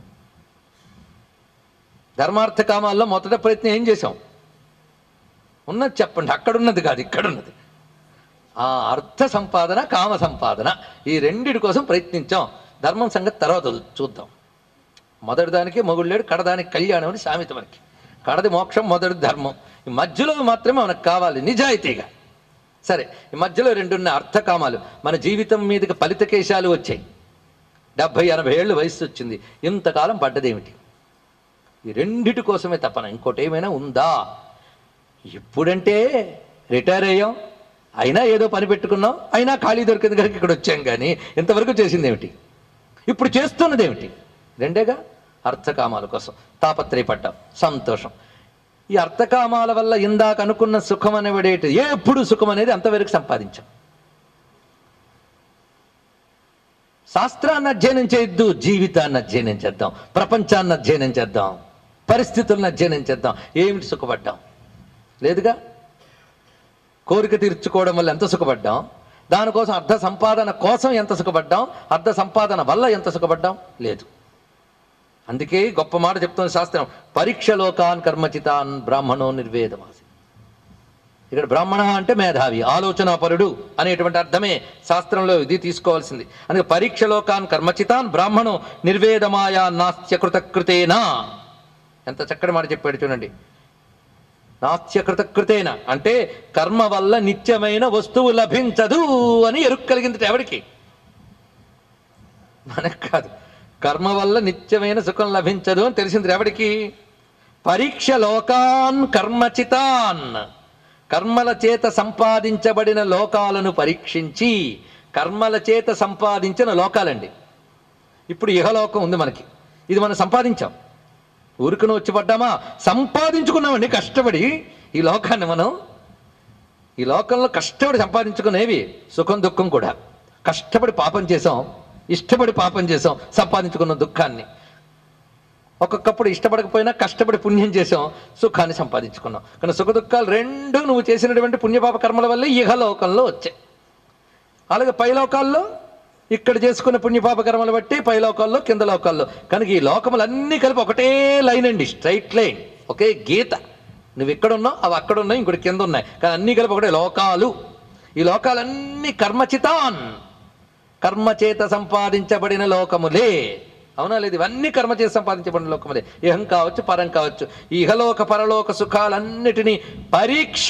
ధర్మార్థ కామాల్లో మొదట ప్రయత్నం ఏం చేసాం ఉన్నది చెప్పండి అక్కడున్నది కాదు ఇక్కడున్నది ఆ అర్థ సంపాదన కామ సంపాదన ఈ రెండిటి కోసం ప్రయత్నించాం ధర్మం సంగతి తర్వాత చూద్దాం మొదటి దానికి మొగుళ్ళేడు కడదానికి కళ్యాణం అని సామెత మనకి కడది మోక్షం మొదటి ధర్మం ఈ మధ్యలో మాత్రమే మనకు కావాలి నిజాయితీగా సరే ఈ మధ్యలో రెండున్న అర్థకామాలు మన జీవితం మీదకి ఫలిత కేశాలు వచ్చాయి డెబ్భై ఎనభై ఏళ్ళు వయసు వచ్చింది ఇంతకాలం పడ్డదేమిటి ఈ రెండిటి కోసమే తపన ఇంకోటి ఏమైనా ఉందా ఇప్పుడంటే రిటైర్ అయ్యాం అయినా ఏదో పని పెట్టుకున్నాం అయినా ఖాళీ దొరికింది కనుక ఇక్కడ వచ్చాం కానీ ఇంతవరకు చేసింది ఏమిటి ఇప్పుడు చేస్తున్నది ఏమిటి రెండేగా అర్థకామాల కోసం తాపత్రయపడ్డాం సంతోషం ఈ అర్థకామాల వల్ల ఇందాక అనుకున్న సుఖం అనేవాడేటి ఎప్పుడు సుఖం అనేది అంతవరకు సంపాదించాం శాస్త్రాన్ని అధ్యయనం చేయొద్దు జీవితాన్ని అధ్యయనం చేద్దాం ప్రపంచాన్ని అధ్యయనం చేద్దాం పరిస్థితులను అధ్యయనం చేద్దాం ఏమిటి సుఖపడ్డాం లేదుగా కోరిక తీర్చుకోవడం వల్ల ఎంత సుఖపడ్డాం దానికోసం అర్ధ సంపాదన కోసం ఎంత సుఖపడ్డాం అర్ధ సంపాదన వల్ల ఎంత సుఖపడ్డాం లేదు అందుకే గొప్ప మాట చెప్తుంది శాస్త్రం పరీక్ష లోకాన్ కర్మచితాన్ బ్రాహ్మణో నిర్వేదమాసి ఇక్కడ బ్రాహ్మణ అంటే మేధావి ఆలోచనాపరుడు అనేటువంటి అర్థమే శాస్త్రంలో ఇది తీసుకోవాల్సింది అందుకే పరీక్ష లోకాన్ కర్మచితాన్ బ్రాహ్మణో నిర్వేదమాయా నాస్త్య కృతకృతేనా ఎంత చక్కటి మాట చెప్పాడు చూడండి నాస్త్య కృతకృతేన అంటే కర్మ వల్ల నిత్యమైన వస్తువు లభించదు అని ఎరుకు కలిగింది ఎవరికి మనకు కాదు కర్మ వల్ల నిత్యమైన సుఖం లభించదు అని తెలిసింది ఎవడికి పరీక్ష లోకాన్ కర్మచితాన్ కర్మల చేత సంపాదించబడిన లోకాలను పరీక్షించి కర్మల చేత సంపాదించిన లోకాలండి ఇప్పుడు ఇహలోకం ఉంది మనకి ఇది మనం సంపాదించాం ఊరికను వచ్చి పడ్డామా సంపాదించుకున్నామండి కష్టపడి ఈ లోకాన్ని మనం ఈ లోకంలో కష్టపడి సంపాదించుకునేవి సుఖం దుఃఖం కూడా కష్టపడి పాపం చేసాం ఇష్టపడి పాపం చేసాం సంపాదించుకున్న దుఃఖాన్ని ఒక్కొక్కప్పుడు ఇష్టపడకపోయినా కష్టపడి పుణ్యం చేసాం సుఖాన్ని సంపాదించుకున్నాం కానీ సుఖ దుఃఖాలు రెండు నువ్వు చేసినటువంటి పుణ్యపాప కర్మల వల్లే ఇహలోకంలో వచ్చాయి అలాగే పైలోకాల్లో ఇక్కడ చేసుకున్న పుణ్యపాప కర్మలు బట్టి పైలోకాల్లో కింద లోకాల్లో కనుక ఈ లోకములన్నీ కలిపి ఒకటే లైన్ అండి స్ట్రైట్ లైన్ ఒకే గీత నువ్వు ఇక్కడ ఉన్నావు అవి అక్కడ ఉన్నాయి ఇంకోటి కింద ఉన్నాయి కానీ అన్నీ కలిపి ఒకటే లోకాలు ఈ లోకాలన్నీ కర్మచితాన్ కర్మచేత సంపాదించబడిన లోకములే అవునా లేదు ఇవన్నీ కర్మచేత సంపాదించబడిన లోకములే ఇహం కావచ్చు పరం కావచ్చు ఈ ఇహలోక పరలోక సుఖాలన్నిటినీ పరీక్ష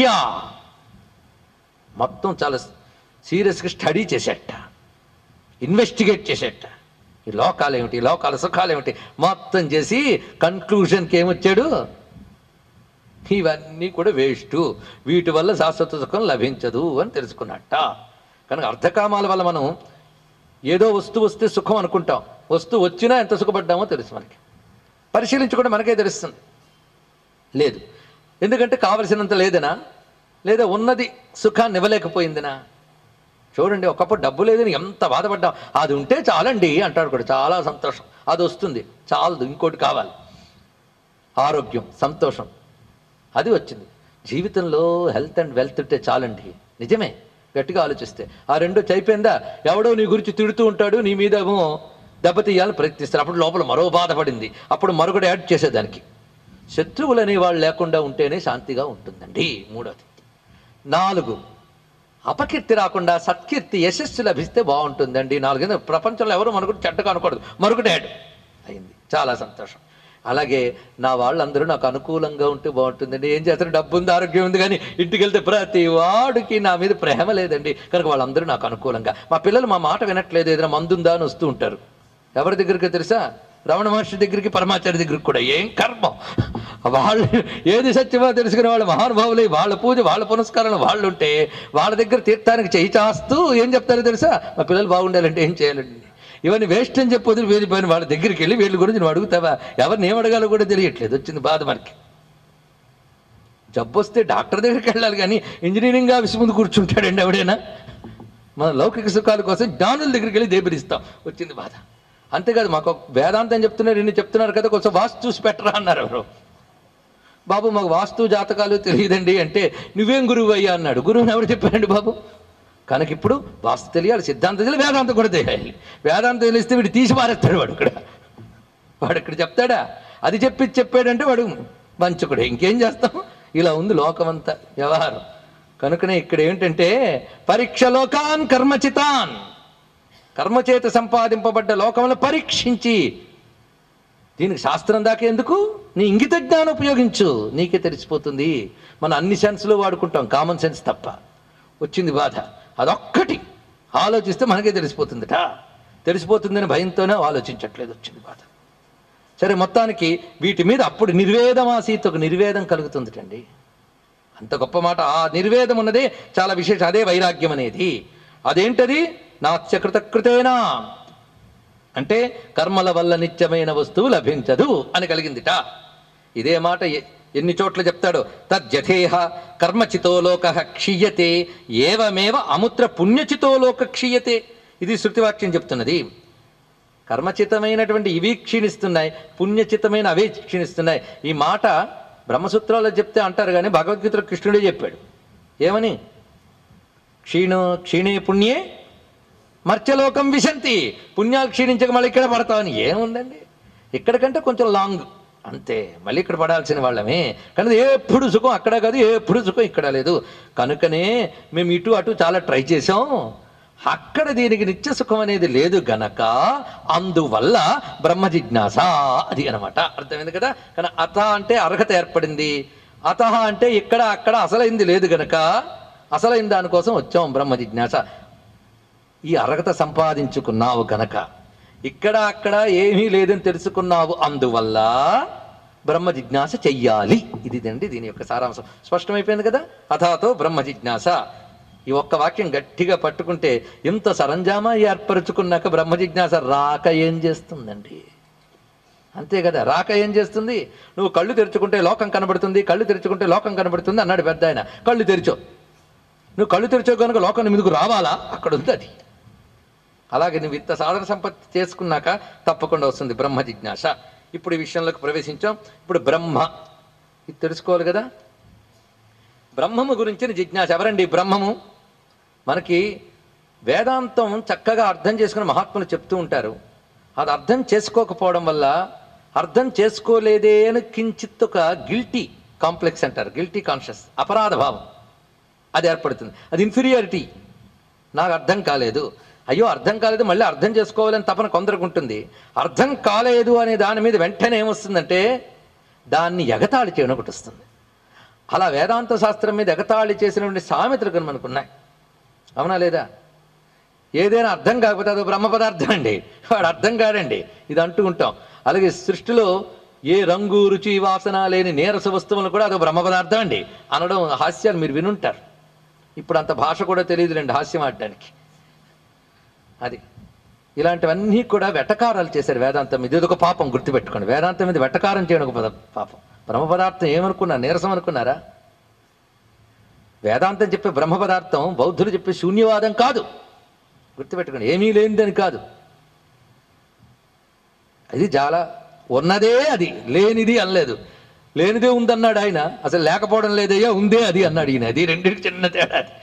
మొత్తం చాలా సీరియస్గా స్టడీ చేసేట ఇన్వెస్టిగేట్ చేసేట ఈ లోకాలు ఏమిటి ఈ లోకాల సుఖాలు ఏమిటి మొత్తం చేసి కన్క్లూషన్కి ఏమొచ్చాడు ఇవన్నీ కూడా వేస్ట్ వీటి వల్ల శాశ్వత సుఖం లభించదు అని తెలుసుకున్నట్ట కనుక అర్థకామాల వల్ల మనం ఏదో వస్తువు వస్తే సుఖం అనుకుంటాం వస్తువు వచ్చినా ఎంత సుఖపడ్డామో తెలుసు మనకి పరిశీలించుకుంటే మనకే తెలుస్తుంది లేదు ఎందుకంటే కావలసినంత లేదనా లేదా ఉన్నది సుఖాన్ని ఇవ్వలేకపోయిందినా చూడండి ఒకప్పుడు డబ్బు లేదని ఎంత బాధపడ్డాం అది ఉంటే చాలండి అంటాడు కూడా చాలా సంతోషం అది వస్తుంది చాలదు ఇంకోటి కావాలి ఆరోగ్యం సంతోషం అది వచ్చింది జీవితంలో హెల్త్ అండ్ వెల్త్ ఉంటే చాలండి నిజమే గట్టిగా ఆలోచిస్తే ఆ రెండో చైపోయిందా ఎవడో నీ గురించి తిడుతూ ఉంటాడు నీ మీద ఏమో దెబ్బతీయాలని ప్రయత్నిస్తారు అప్పుడు లోపల మరో బాధపడింది అప్పుడు మరొకటి యాడ్ చేసేదానికి శత్రువులు అనేవాళ్ళు లేకుండా ఉంటేనే శాంతిగా ఉంటుందండి మూడోది నాలుగు అపకీర్తి రాకుండా సత్కీర్తి యశస్సు లభిస్తే బాగుంటుందండి నాలుగు ప్రపంచంలో ఎవరు మనకు చెడ్డగా అనకూడదు మరొకటి యాడ్ అయింది చాలా సంతోషం అలాగే నా వాళ్ళందరూ నాకు అనుకూలంగా ఉంటే బాగుంటుందండి ఏం చేస్తారు డబ్బు ఉంది ఆరోగ్యం ఉంది కానీ ఇంటికి వెళ్తే ప్రతి వాడికి నా మీద ప్రేమ లేదండి కనుక వాళ్ళందరూ నాకు అనుకూలంగా మా పిల్లలు మా మాట వినట్లేదు ఏదైనా మందుందా అని వస్తూ ఉంటారు ఎవరి దగ్గరికి తెలుసా రమణ మహర్షి దగ్గరికి పరమాచార్య దగ్గరికి కూడా ఏం కర్మ వాళ్ళు ఏది సత్యమో తెలుసుకునే వాళ్ళు మహానుభావులై వాళ్ళ పూజ వాళ్ళ పునస్కారాలు వాళ్ళు ఉంటే వాళ్ళ దగ్గర తీర్థానికి చేయి చాస్తూ ఏం చెప్తారో తెలుసా మా పిల్లలు బాగుండాలంటే ఏం చేయాలండి ఇవన్నీ వేస్ట్ అని చెప్పి వదిలి వెళ్ళిపోయిన వాళ్ళ దగ్గరికి వెళ్ళి వీళ్ళ గురించి నువ్వు అడుగుతావా ఎవరిని ఏం అడగాలో కూడా తెలియట్లేదు వచ్చింది బాధ మనకి జబ్బు వస్తే డాక్టర్ దగ్గరికి వెళ్ళాలి కానీ ఇంజనీరింగ్ ఆఫీస్ ముందు కూర్చుంటాడండి ఎవడైనా మన లౌకిక సుఖాల కోసం జ్ఞానుల దగ్గరికి వెళ్ళి దేబిరిస్తాం వచ్చింది బాధ అంతేకాదు మాకు ఒక వేదాంతం చెప్తున్నారు ఇన్ని చెప్తున్నారు కదా కొంచెం వాస్తు చూసి పెట్టరా అన్నారు ఎవరు బాబు మాకు వాస్తు జాతకాలు తెలియదండి అంటే నువ్వేం గురువు అయ్యా అన్నాడు గురువుని ఎవరు చెప్పారండి బాబు కనుక ఇప్పుడు వాస్తు తెలియాలి సిద్ధాంతం తెలియాలి వేదాంతం కూడా తెలియాలి వేదాంతం తెలిస్తే వీడు తీసి పారేస్తాడు వాడు ఇక్కడ వాడు ఇక్కడ చెప్తాడా అది చెప్పి చెప్పాడంటే వాడు మంచుకుడే ఇంకేం చేస్తాం ఇలా ఉంది లోకమంతా వ్యవహారం కనుకనే ఇక్కడ ఏంటంటే పరీక్ష లోకాన్ కర్మచితాన్ కర్మచేత సంపాదింపబడ్డ లోకములను పరీక్షించి దీనికి శాస్త్రం దాకా ఎందుకు నీ ఇంగిత జ్ఞానం ఉపయోగించు నీకే తెలిసిపోతుంది మనం అన్ని సెన్స్లో వాడుకుంటాం కామన్ సెన్స్ తప్ప వచ్చింది బాధ అదొక్కటి ఆలోచిస్తే మనకే తెలిసిపోతుందట తెలిసిపోతుందని భయంతోనే ఆలోచించట్లేదు వచ్చింది బాధ సరే మొత్తానికి వీటి మీద అప్పుడు నిర్వేదమాసీత్ ఒక నిర్వేదం కలుగుతుందిటండి అంత గొప్ప మాట ఆ నిర్వేదం ఉన్నదే చాలా విశేషం అదే వైరాగ్యం అనేది అదేంటది నాత్యకృతకృతేనా అంటే కర్మల వల్ల నిత్యమైన వస్తువు లభించదు అని కలిగిందిట ఇదే మాట ఎ- ఎన్ని చోట్ల చెప్తాడు తద్యథేహ కర్మచితో లోక క్షీయతే ఏవమేవ అముత్ర పుణ్యచితో లోక క్షీయతే ఇది శృతివాక్యం చెప్తున్నది కర్మచితమైనటువంటి ఇవి క్షీణిస్తున్నాయి పుణ్యచితమైన అవే క్షీణిస్తున్నాయి ఈ మాట బ్రహ్మసూత్రాల్లో చెప్తే అంటారు కానీ భగవద్గీతలో కృష్ణుడే చెప్పాడు ఏమని క్షీణ క్షీణే పుణ్యే మర్త్యలోకం విశంతి పుణ్యాలు క్షీణించక మళ్ళీ ఇక్కడ పడతామని ఏముందండి ఇక్కడికంటే కొంచెం లాంగ్ అంతే మళ్ళీ ఇక్కడ పడాల్సిన వాళ్ళమే కానీ ఎప్పుడు సుఖం అక్కడ కాదు ఎప్పుడు సుఖం ఇక్కడ లేదు కనుకనే మేము ఇటు అటు చాలా ట్రై చేసాం అక్కడ దీనికి నిత్య సుఖం అనేది లేదు గనక అందువల్ల బ్రహ్మ జిజ్ఞాస అది అనమాట అర్థమైంది కదా కానీ అత అంటే అర్హత ఏర్పడింది అత అంటే ఇక్కడ అక్కడ అసలైంది లేదు గనక అసలైన దానికోసం వచ్చాం బ్రహ్మ జిజ్ఞాస ఈ అర్హత సంపాదించుకున్నావు గనక ఇక్కడ అక్కడ ఏమీ లేదని తెలుసుకున్నావు అందువల్ల బ్రహ్మ జిజ్ఞాస చెయ్యాలి ఇది అండి దీని యొక్క సారాంశం స్పష్టమైపోయింది కదా అథాతో బ్రహ్మ జిజ్ఞాస ఈ ఒక్క వాక్యం గట్టిగా పట్టుకుంటే ఎంత సరంజామా ఏర్పరచుకున్నాక బ్రహ్మ జిజ్ఞాస రాక ఏం చేస్తుందండి అంతే కదా రాక ఏం చేస్తుంది నువ్వు కళ్ళు తెరుచుకుంటే లోకం కనబడుతుంది కళ్ళు తెరుచుకుంటే లోకం కనబడుతుంది అన్నాడు పెద్ద ఆయన కళ్ళు తెరిచో నువ్వు కళ్ళు తెరిచో కనుక లోకం నీ మీదకు రావాలా అక్కడ ఉంది అది అలాగే నువ్వు ఇంత సాధన సంపత్తి చేసుకున్నాక తప్పకుండా వస్తుంది బ్రహ్మ జిజ్ఞాస ఇప్పుడు ఈ విషయంలోకి ప్రవేశించాం ఇప్పుడు బ్రహ్మ ఇది తెలుసుకోవాలి కదా బ్రహ్మము గురించిన జిజ్ఞాస ఎవరండి బ్రహ్మము మనకి వేదాంతం చక్కగా అర్థం చేసుకుని మహాత్ములు చెప్తూ ఉంటారు అది అర్థం చేసుకోకపోవడం వల్ల అర్థం చేసుకోలేదే అని కించిత్ ఒక గిల్టీ కాంప్లెక్స్ అంటారు గిల్టీ కాన్షియస్ అపరాధ భావం అది ఏర్పడుతుంది అది ఇన్ఫీరియారిటీ నాకు అర్థం కాలేదు అయ్యో అర్థం కాలేదు మళ్ళీ అర్థం చేసుకోవాలని తపన కొందరికి ఉంటుంది అర్థం కాలేదు అనే దాని మీద వెంటనే ఏమొస్తుందంటే దాన్ని ఎగతాళి చేయడం ఒకటి వస్తుంది అలా వేదాంత శాస్త్రం మీద ఎగతాళి చేసినటువంటి సామెతలు కొన్ని మనకు ఉన్నాయి అవునా లేదా ఏదైనా అర్థం కాకపోతే అదో బ్రహ్మ పదార్థం అండి వాడు అర్థం కాడండి ఇది అంటూ ఉంటాం అలాగే సృష్టిలో ఏ రంగు రుచి వాసన లేని నీరస వస్తువులు కూడా అదో బ్రహ్మ పదార్థం అండి అనడం హాస్యాలు మీరు వినుంటారు ఇప్పుడు అంత భాష కూడా తెలియదులేండి హాస్యం ఆడడానికి అది ఇలాంటివన్నీ కూడా వెటకారాలు చేశారు వేదాంతం మీద ఇది ఒక పాపం గుర్తుపెట్టుకోండి వేదాంతం మీద వెటకారం చేయడం ఒక పద- పాపం బ్రహ్మ పదార్థం ఏమనుకున్నారు నీరసం అనుకున్నారా వేదాంతం చెప్పే బ్రహ్మ పదార్థం బౌద్ధులు చెప్పే శూన్యవాదం కాదు గుర్తుపెట్టుకోండి ఏమీ లేనిదని కాదు అది చాలా ఉన్నదే అది లేనిది అనలేదు లేనిదే ఉందన్నాడు ఆయన అసలు లేకపోవడం లేదయ్యా ఉందే అది అన్నాడు ఈయన అది రెండింటికి చిన్న తేడా అది.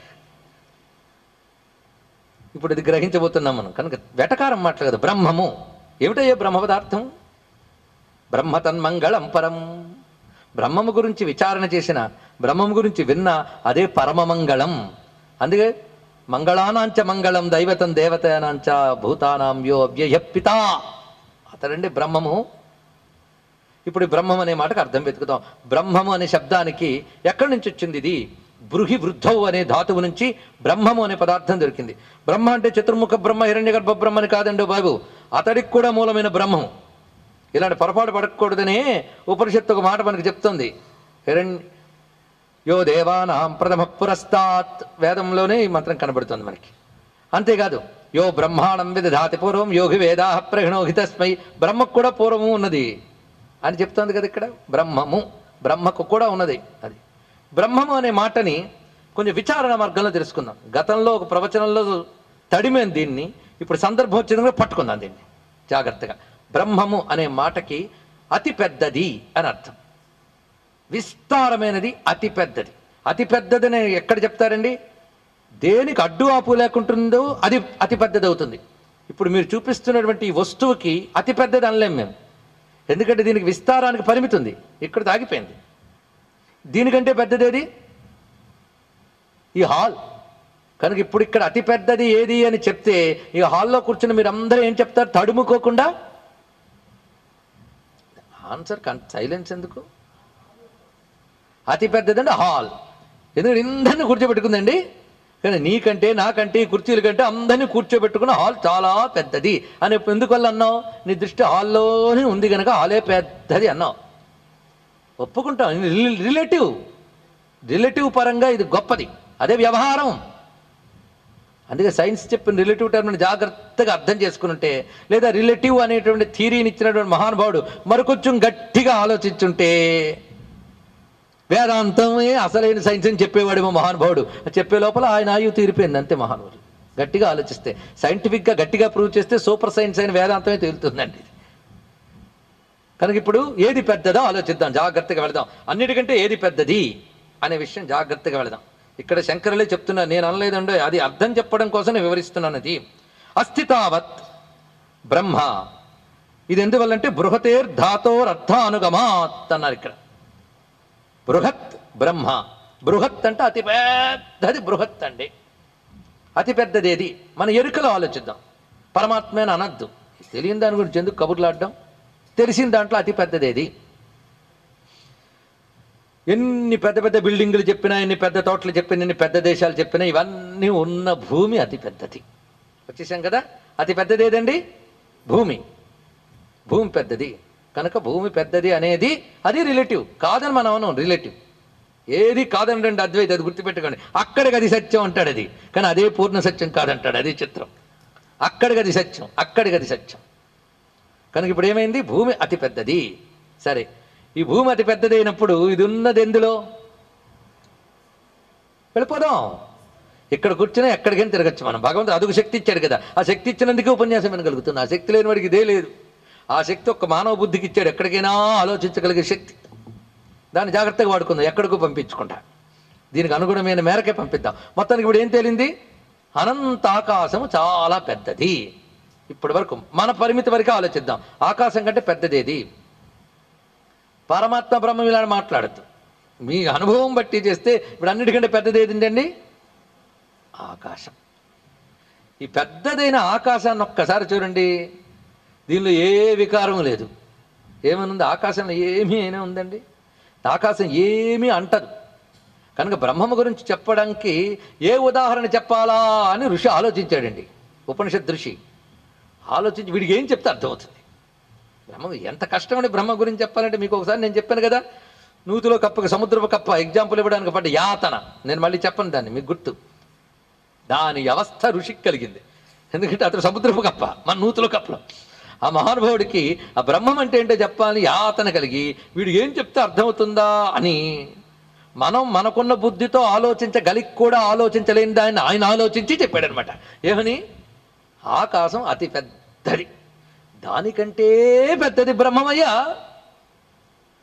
ఇప్పుడు ఇది గ్రహించబోతున్నాం మనం కనుక వెటకారం మాటలు కదా బ్రహ్మము ఏమిటయ్యా బ్రహ్మ పదార్థం బ్రహ్మ తన్మంగళం పరం బ్రహ్మము గురించి విచారణ చేసిన బ్రహ్మము గురించి విన్న అదే పరమమంగళం అందుకే మంగళానాంచ మంగళం దైవతం దేవతానాంచ భూతానాం యో అవ్యయ పితా అతడండి బ్రహ్మము ఇప్పుడు ఈ బ్రహ్మం అనే మాటకు అర్థం వెతుకుతాం బ్రహ్మము అనే శబ్దానికి ఎక్కడి నుంచి వచ్చింది ఇది బృహి వృద్ధవు అనే ధాతువు నుంచి బ్రహ్మము అనే పదార్థం దొరికింది బ్రహ్మ అంటే చతుర్ముఖ బ్రహ్మ హిరణ్య గర్భ బ్రహ్మ అని కాదండి బాబు అతడికి కూడా మూలమైన బ్రహ్మం ఇలాంటి పొరపాటు పడకూడదనే ఉపనిషత్తు ఒక మాట మనకి చెప్తుంది హిరణ్ యో దేవానాం ప్రథమ పురస్తాత్ వేదంలోనే ఈ మంత్రం కనబడుతుంది మనకి అంతేకాదు యో బ్రహ్మాండం విదధాతి పూర్వం యోగి వేదా ప్రహిణోహితస్మై బ్రహ్మకు కూడా పూర్వము ఉన్నది అని చెప్తోంది కదా ఇక్కడ బ్రహ్మము బ్రహ్మకు కూడా ఉన్నది అది బ్రహ్మము అనే మాటని కొంచెం విచారణ మార్గంలో తెలుసుకుందాం గతంలో ఒక ప్రవచనంలో తడిమేం దీన్ని ఇప్పుడు సందర్భం వచ్చింది పట్టుకుందాం దీన్ని జాగ్రత్తగా బ్రహ్మము అనే మాటకి అతి పెద్దది అని అర్థం విస్తారమైనది అతి పెద్దది అతి పెద్దదని ఎక్కడ చెప్తారండి దేనికి అడ్డు ఆపు లేకుంటుందో అది అతి పెద్దది అవుతుంది ఇప్పుడు మీరు చూపిస్తున్నటువంటి ఈ వస్తువుకి అతి పెద్దది అనలేం మేము ఎందుకంటే దీనికి విస్తారానికి పరిమితి ఉంది ఇక్కడ తాగిపోయింది దీనికంటే పెద్దదేది ఈ హాల్ కనుక ఇప్పుడు ఇక్కడ అతి పెద్దది ఏది అని చెప్తే ఈ హాల్లో కూర్చుని మీరు అందరూ ఏం చెప్తారు తడుముకోకుండా ఆన్సర్ సైలెన్స్ ఎందుకు అతి పెద్దదండి హాల్ ఎందుకంటే ఇందరిని కూర్చోబెట్టుకుందండి కానీ నీకంటే నాకంటే ఈ కుర్చీల కంటే అందరినీ కూర్చోబెట్టుకున్న హాల్ చాలా పెద్దది అని ఎందువల్ల అన్నావు నీ దృష్టి హాల్లోనే ఉంది కనుక హాలే పెద్దది అన్నావు ఒప్పుకుంటాం రిల్- రిలేటివ్ రిలేటివ్ పరంగా ఇది గొప్పది అదే వ్యవహారం అందుకే సైన్స్ చెప్పిన రిలేటివ్ టర్మ్ని జాగ్రత్తగా అర్థం చేసుకునుంటే లేదా రిలేటివ్ అనేటువంటి థీరీని ఇచ్చినటువంటి మహానుభావుడు మరికొంచెం గట్టిగా ఆలోచించుంటే వేదాంతమే అసలైన సైన్స్ అని చెప్పేవాడేమో మహానుభావుడు చెప్పే లోపల ఆయన ఆయువు తీరిపోయింది అంతే మహానుభావుడు గట్టిగా ఆలోచిస్తే సైంటిఫిక్గా గట్టిగా ప్రూవ్ చేస్తే సూపర్ సైన్స్ అయిన వేదాంతమే తేలుతుందండి ఇది కనుక ఇప్పుడు ఏది పెద్దదో ఆలోచిద్దాం జాగ్రత్తగా వెళదాం అన్నిటికంటే ఏది పెద్దది అనే విషయం జాగ్రత్తగా వెళదాం ఇక్కడ శంకరులే చెప్తున్నా నేను అనలేదండో అది అర్థం చెప్పడం కోసం నేను వివరిస్తున్నాను అది అస్థితావత్ బ్రహ్మ ఇది ఎందువల్లంటే బృహతేర్ ధాతోర్ అర్థానుగమాత్ అన్నారు ఇక్కడ బృహత్ బ్రహ్మ బృహత్ అంటే అతి పెద్దది బృహత్ అండి అతి పెద్దది ఏది మన ఎరుకలో ఆలోచిద్దాం పరమాత్మ అని అనద్దు తెలియని దాని గురించి ఎందుకు కబుర్లాడడం తెలిసిన దాంట్లో అతి పెద్దది ఏది ఎన్ని పెద్ద పెద్ద బిల్డింగులు చెప్పినా ఎన్ని పెద్ద తోటలు చెప్పినా ఎన్ని పెద్ద దేశాలు చెప్పినా ఇవన్నీ ఉన్న భూమి అతి పెద్దది వచ్చేసాం కదా అతి పెద్దది ఏదండి భూమి భూమి పెద్దది కనుక భూమి పెద్దది అనేది అది రిలేటివ్ కాదని మనం అనం రిలేటివ్ ఏది కాదనండి అద్వైత అది గుర్తుపెట్టుకోండి అక్కడికి అది సత్యం అంటాడు అది కానీ అదే పూర్ణ సత్యం కాదంటాడు అది చిత్రం అక్కడికి అది సత్యం అక్కడికి అది సత్యం కనుక ఇప్పుడు ఏమైంది భూమి అతి పెద్దది సరే ఈ భూమి అతి పెద్దది అయినప్పుడు ఇది ఉన్నది ఎందులో వెళ్ళిపోదాం ఇక్కడ కూర్చుని ఎక్కడికైనా తిరగచ్చు మనం భగవంతుడు అదుగు శక్తి ఇచ్చాడు కదా ఆ శక్తి ఇచ్చినందుకే ఉపన్యాసం వినగలుగుతుంది ఆ శక్తి లేని వాడికి ఇదే లేదు ఆ శక్తి ఒక్క మానవ బుద్ధికి ఇచ్చాడు ఎక్కడికైనా ఆలోచించగలిగే శక్తి దాన్ని జాగ్రత్తగా వాడుకుందాం ఎక్కడికో పంపించకుండా దీనికి అనుగుణమైన మేరకే పంపిద్దాం మొత్తానికి ఇప్పుడు ఏం తేలింది అనంత ఆకాశము చాలా పెద్దది ఇప్పటి వరకు మన పరిమితి వరకే ఆలోచిద్దాం ఆకాశం కంటే పెద్దదేది పరమాత్మ బ్రహ్మం ఇలా మాట్లాడద్దు మీ అనుభవం బట్టి చేస్తే ఇప్పుడు అన్నిటికంటే పెద్దది ఏదండి ఆకాశం ఈ పెద్దదైన ఆకాశాన్ని ఒక్కసారి చూడండి దీనిలో ఏ వికారం లేదు ఏమనుంది ఆకాశంలో ఏమీ అయినా ఉందండి ఆకాశం ఏమీ అంటదు కనుక బ్రహ్మము గురించి చెప్పడానికి ఏ ఉదాహరణ చెప్పాలా అని ఋషి ఆలోచించాడండి ఉపనిషత్ ఋషి ఆలోచించి వీడికి ఏం చెప్తే అర్థమవుతుంది బ్రహ్మ ఎంత కష్టమండి బ్రహ్మ గురించి చెప్పాలంటే మీకు ఒకసారి నేను చెప్పాను కదా నూతిలో కప్పకి సముద్రపు కప్ప ఎగ్జాంపుల్ ఇవ్వడానికి పడ్డ యాతన నేను మళ్ళీ చెప్పను దాన్ని మీకు గుర్తు దాని అవస్థ ఋషికి కలిగింది ఎందుకంటే అతను సముద్రపు కప్ప మన నూతులో కప్పలో ఆ మహానుభావుడికి ఆ బ్రహ్మం అంటే ఏంటో చెప్పాలని యాతన కలిగి వీడు ఏం చెప్తే అర్థమవుతుందా అని మనం మనకున్న బుద్ధితో ఆలోచించగలిగి కూడా ఆలోచించలేని దాన్ని ఆయన ఆలోచించి చెప్పాడనమాట ఏమని ఆకాశం అతి పెద్దది దానికంటే పెద్దది బ్రహ్మమయ్యా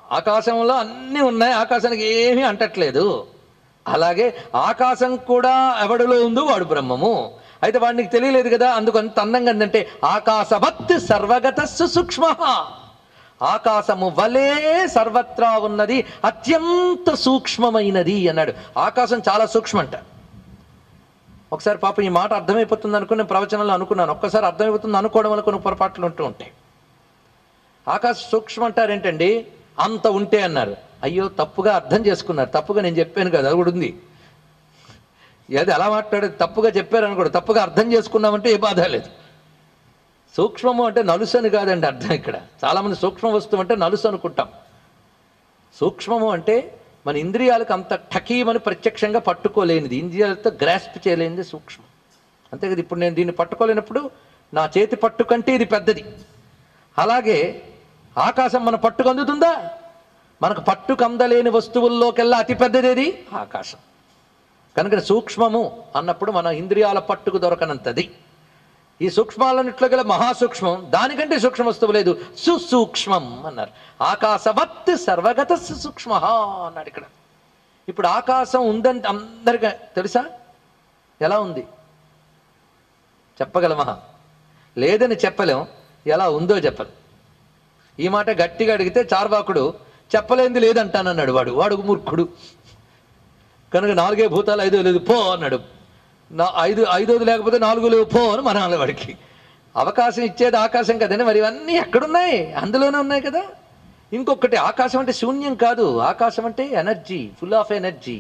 ఆకాశంలో అన్నీ ఉన్నాయి ఆకాశానికి ఏమీ అంటట్లేదు అలాగే ఆకాశం కూడా ఎవడిలో ఉందో వాడు బ్రహ్మము అయితే వాడికి తెలియలేదు కదా అందుకు అంత అందంగా ఏంటంటే ఆకాశవత్ సర్వగత సూక్ష్మ ఆకాశము వలే సర్వత్రా ఉన్నది అత్యంత సూక్ష్మమైనది అన్నాడు ఆకాశం చాలా సూక్ష్మంట ఒకసారి పాప ఈ మాట అర్థమైపోతుంది అనుకుని నేను ప్రవచనంలో అనుకున్నాను ఒక్కసారి అర్థమైపోతుంది అనుకోవడం వల్ల కొన్ని పొరపాట్లు ఉంటూ ఉంటాయి ఆకాశ సూక్ష్మం అంటారేంటండి అంత ఉంటే అన్నారు అయ్యో తప్పుగా అర్థం చేసుకున్నారు తప్పుగా నేను చెప్పాను కదా అది కూడా ఉంది ఏది అలా మాట్లాడే తప్పుగా చెప్పారు అనుకోడు తప్పుగా అర్థం చేసుకున్నామంటే ఏ బాధ లేదు సూక్ష్మము అంటే నలుసు అని కాదండి అర్థం ఇక్కడ చాలామంది సూక్ష్మ వస్తువు అంటే నలుసు అనుకుంటాం సూక్ష్మము అంటే మన ఇంద్రియాలకు అంత ఠకీమని ప్రత్యక్షంగా పట్టుకోలేనిది ఇంద్రియాలతో గ్రాస్ప్ చేయలేనిది సూక్ష్మం అంతే కదా ఇప్పుడు నేను దీన్ని పట్టుకోలేనప్పుడు నా చేతి పట్టు కంటే ఇది పెద్దది అలాగే ఆకాశం మన పట్టుకు అందుతుందా మనకు పట్టుకు అందలేని వస్తువుల్లోకెల్లా అతి పెద్దదేది ఆకాశం కనుక సూక్ష్మము అన్నప్పుడు మన ఇంద్రియాల పట్టుకు దొరకనంతది ఈ సూక్ష్మాలన్నిట్లో గల మహాసూక్ష్మం దానికంటే సూక్ష్మ వస్తువు లేదు సుసూక్ష్మం అన్నారు ఆకాశవత్ సర్వగత సూక్ష్మ అన్నాడు ఇక్కడ ఇప్పుడు ఆకాశం ఉందని అందరికీ తెలుసా ఎలా ఉంది చెప్పగలమా లేదని చెప్పలేం ఎలా ఉందో చెప్పలేం ఈ మాట గట్టిగా అడిగితే చార్వాకుడు చెప్పలేంది లేదంటానన్నాడు వాడు వాడు మూర్ఖుడు కనుక నాలుగే భూతాలు ఐదో లేదు పో అన్నాడు నా ఐదు ఐదోది లేకపోతే నాలుగు లేవు పో అని మన వాడికి అవకాశం ఇచ్చేది ఆకాశం కదండి మరి ఇవన్నీ ఎక్కడున్నాయి అందులోనే ఉన్నాయి కదా ఇంకొకటి ఆకాశం అంటే శూన్యం కాదు ఆకాశం అంటే energy full of energy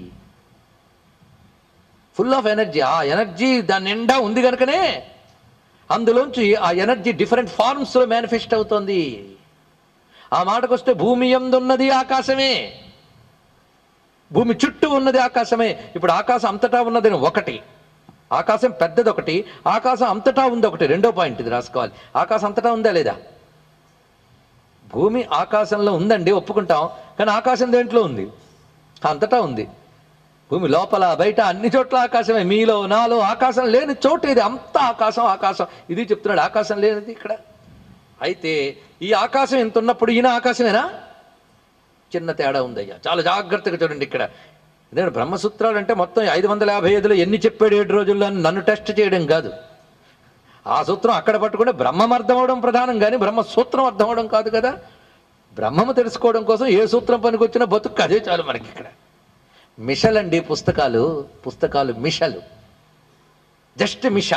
full of energy ఆ ఎనర్జీ దాని నిండా ఉంది కనుకనే అందులోంచి ఆ ఎనర్జీ డిఫరెంట్ ఫార్మ్స్లో మేనిఫెస్ట్ అవుతోంది ఆ మాటకొస్తే భూమి ఎందున్నది ఆకాశమే భూమి చుట్టూ ఉన్నది ఆకాశమే ఇప్పుడు ఆకాశం అంతటా ఉన్నది ఒకటి ఆకాశం పెద్దది ఒకటి ఆకాశం అంతటా ఉంది ఒకటి రెండో పాయింట్ ఇది రాసుకోవాలి ఆకాశం అంతటా ఉందా లేదా భూమి ఆకాశంలో ఉందండి ఒప్పుకుంటాం కానీ ఆకాశం దేంట్లో ఉంది అంతటా ఉంది భూమి లోపల బయట అన్ని చోట్ల ఆకాశమే మీలో నాలో ఆకాశం లేని చోటు ఇది అంత ఆకాశం ఆకాశం ఇది చెప్తున్నాడు ఆకాశం లేనిది ఇక్కడ అయితే ఈ ఆకాశం ఎంత ఉన్నప్పుడు ఈయన ఆకాశమేనా చిన్న తేడా ఉందయ్యా చాలా జాగ్రత్తగా చూడండి ఇక్కడ ఇదే బ్రహ్మసూత్రాలు అంటే మొత్తం ఐదు వందల యాభై ఐదులో ఎన్ని చెప్పాడు ఏడు రోజుల్లో అని నన్ను టెస్ట్ చేయడం కాదు ఆ సూత్రం అక్కడ పట్టుకుంటే బ్రహ్మం అర్థం అవడం ప్రధానం కానీ బ్రహ్మసూత్రం అర్థం అవడం కాదు కదా బ్రహ్మము తెలుసుకోవడం కోసం ఏ సూత్రం పనికి వచ్చినా బతుకు అదే చాలు మనకి ఇక్కడ మిషల్ అండి పుస్తకాలు పుస్తకాలు మిషలు జస్ట్ మిషా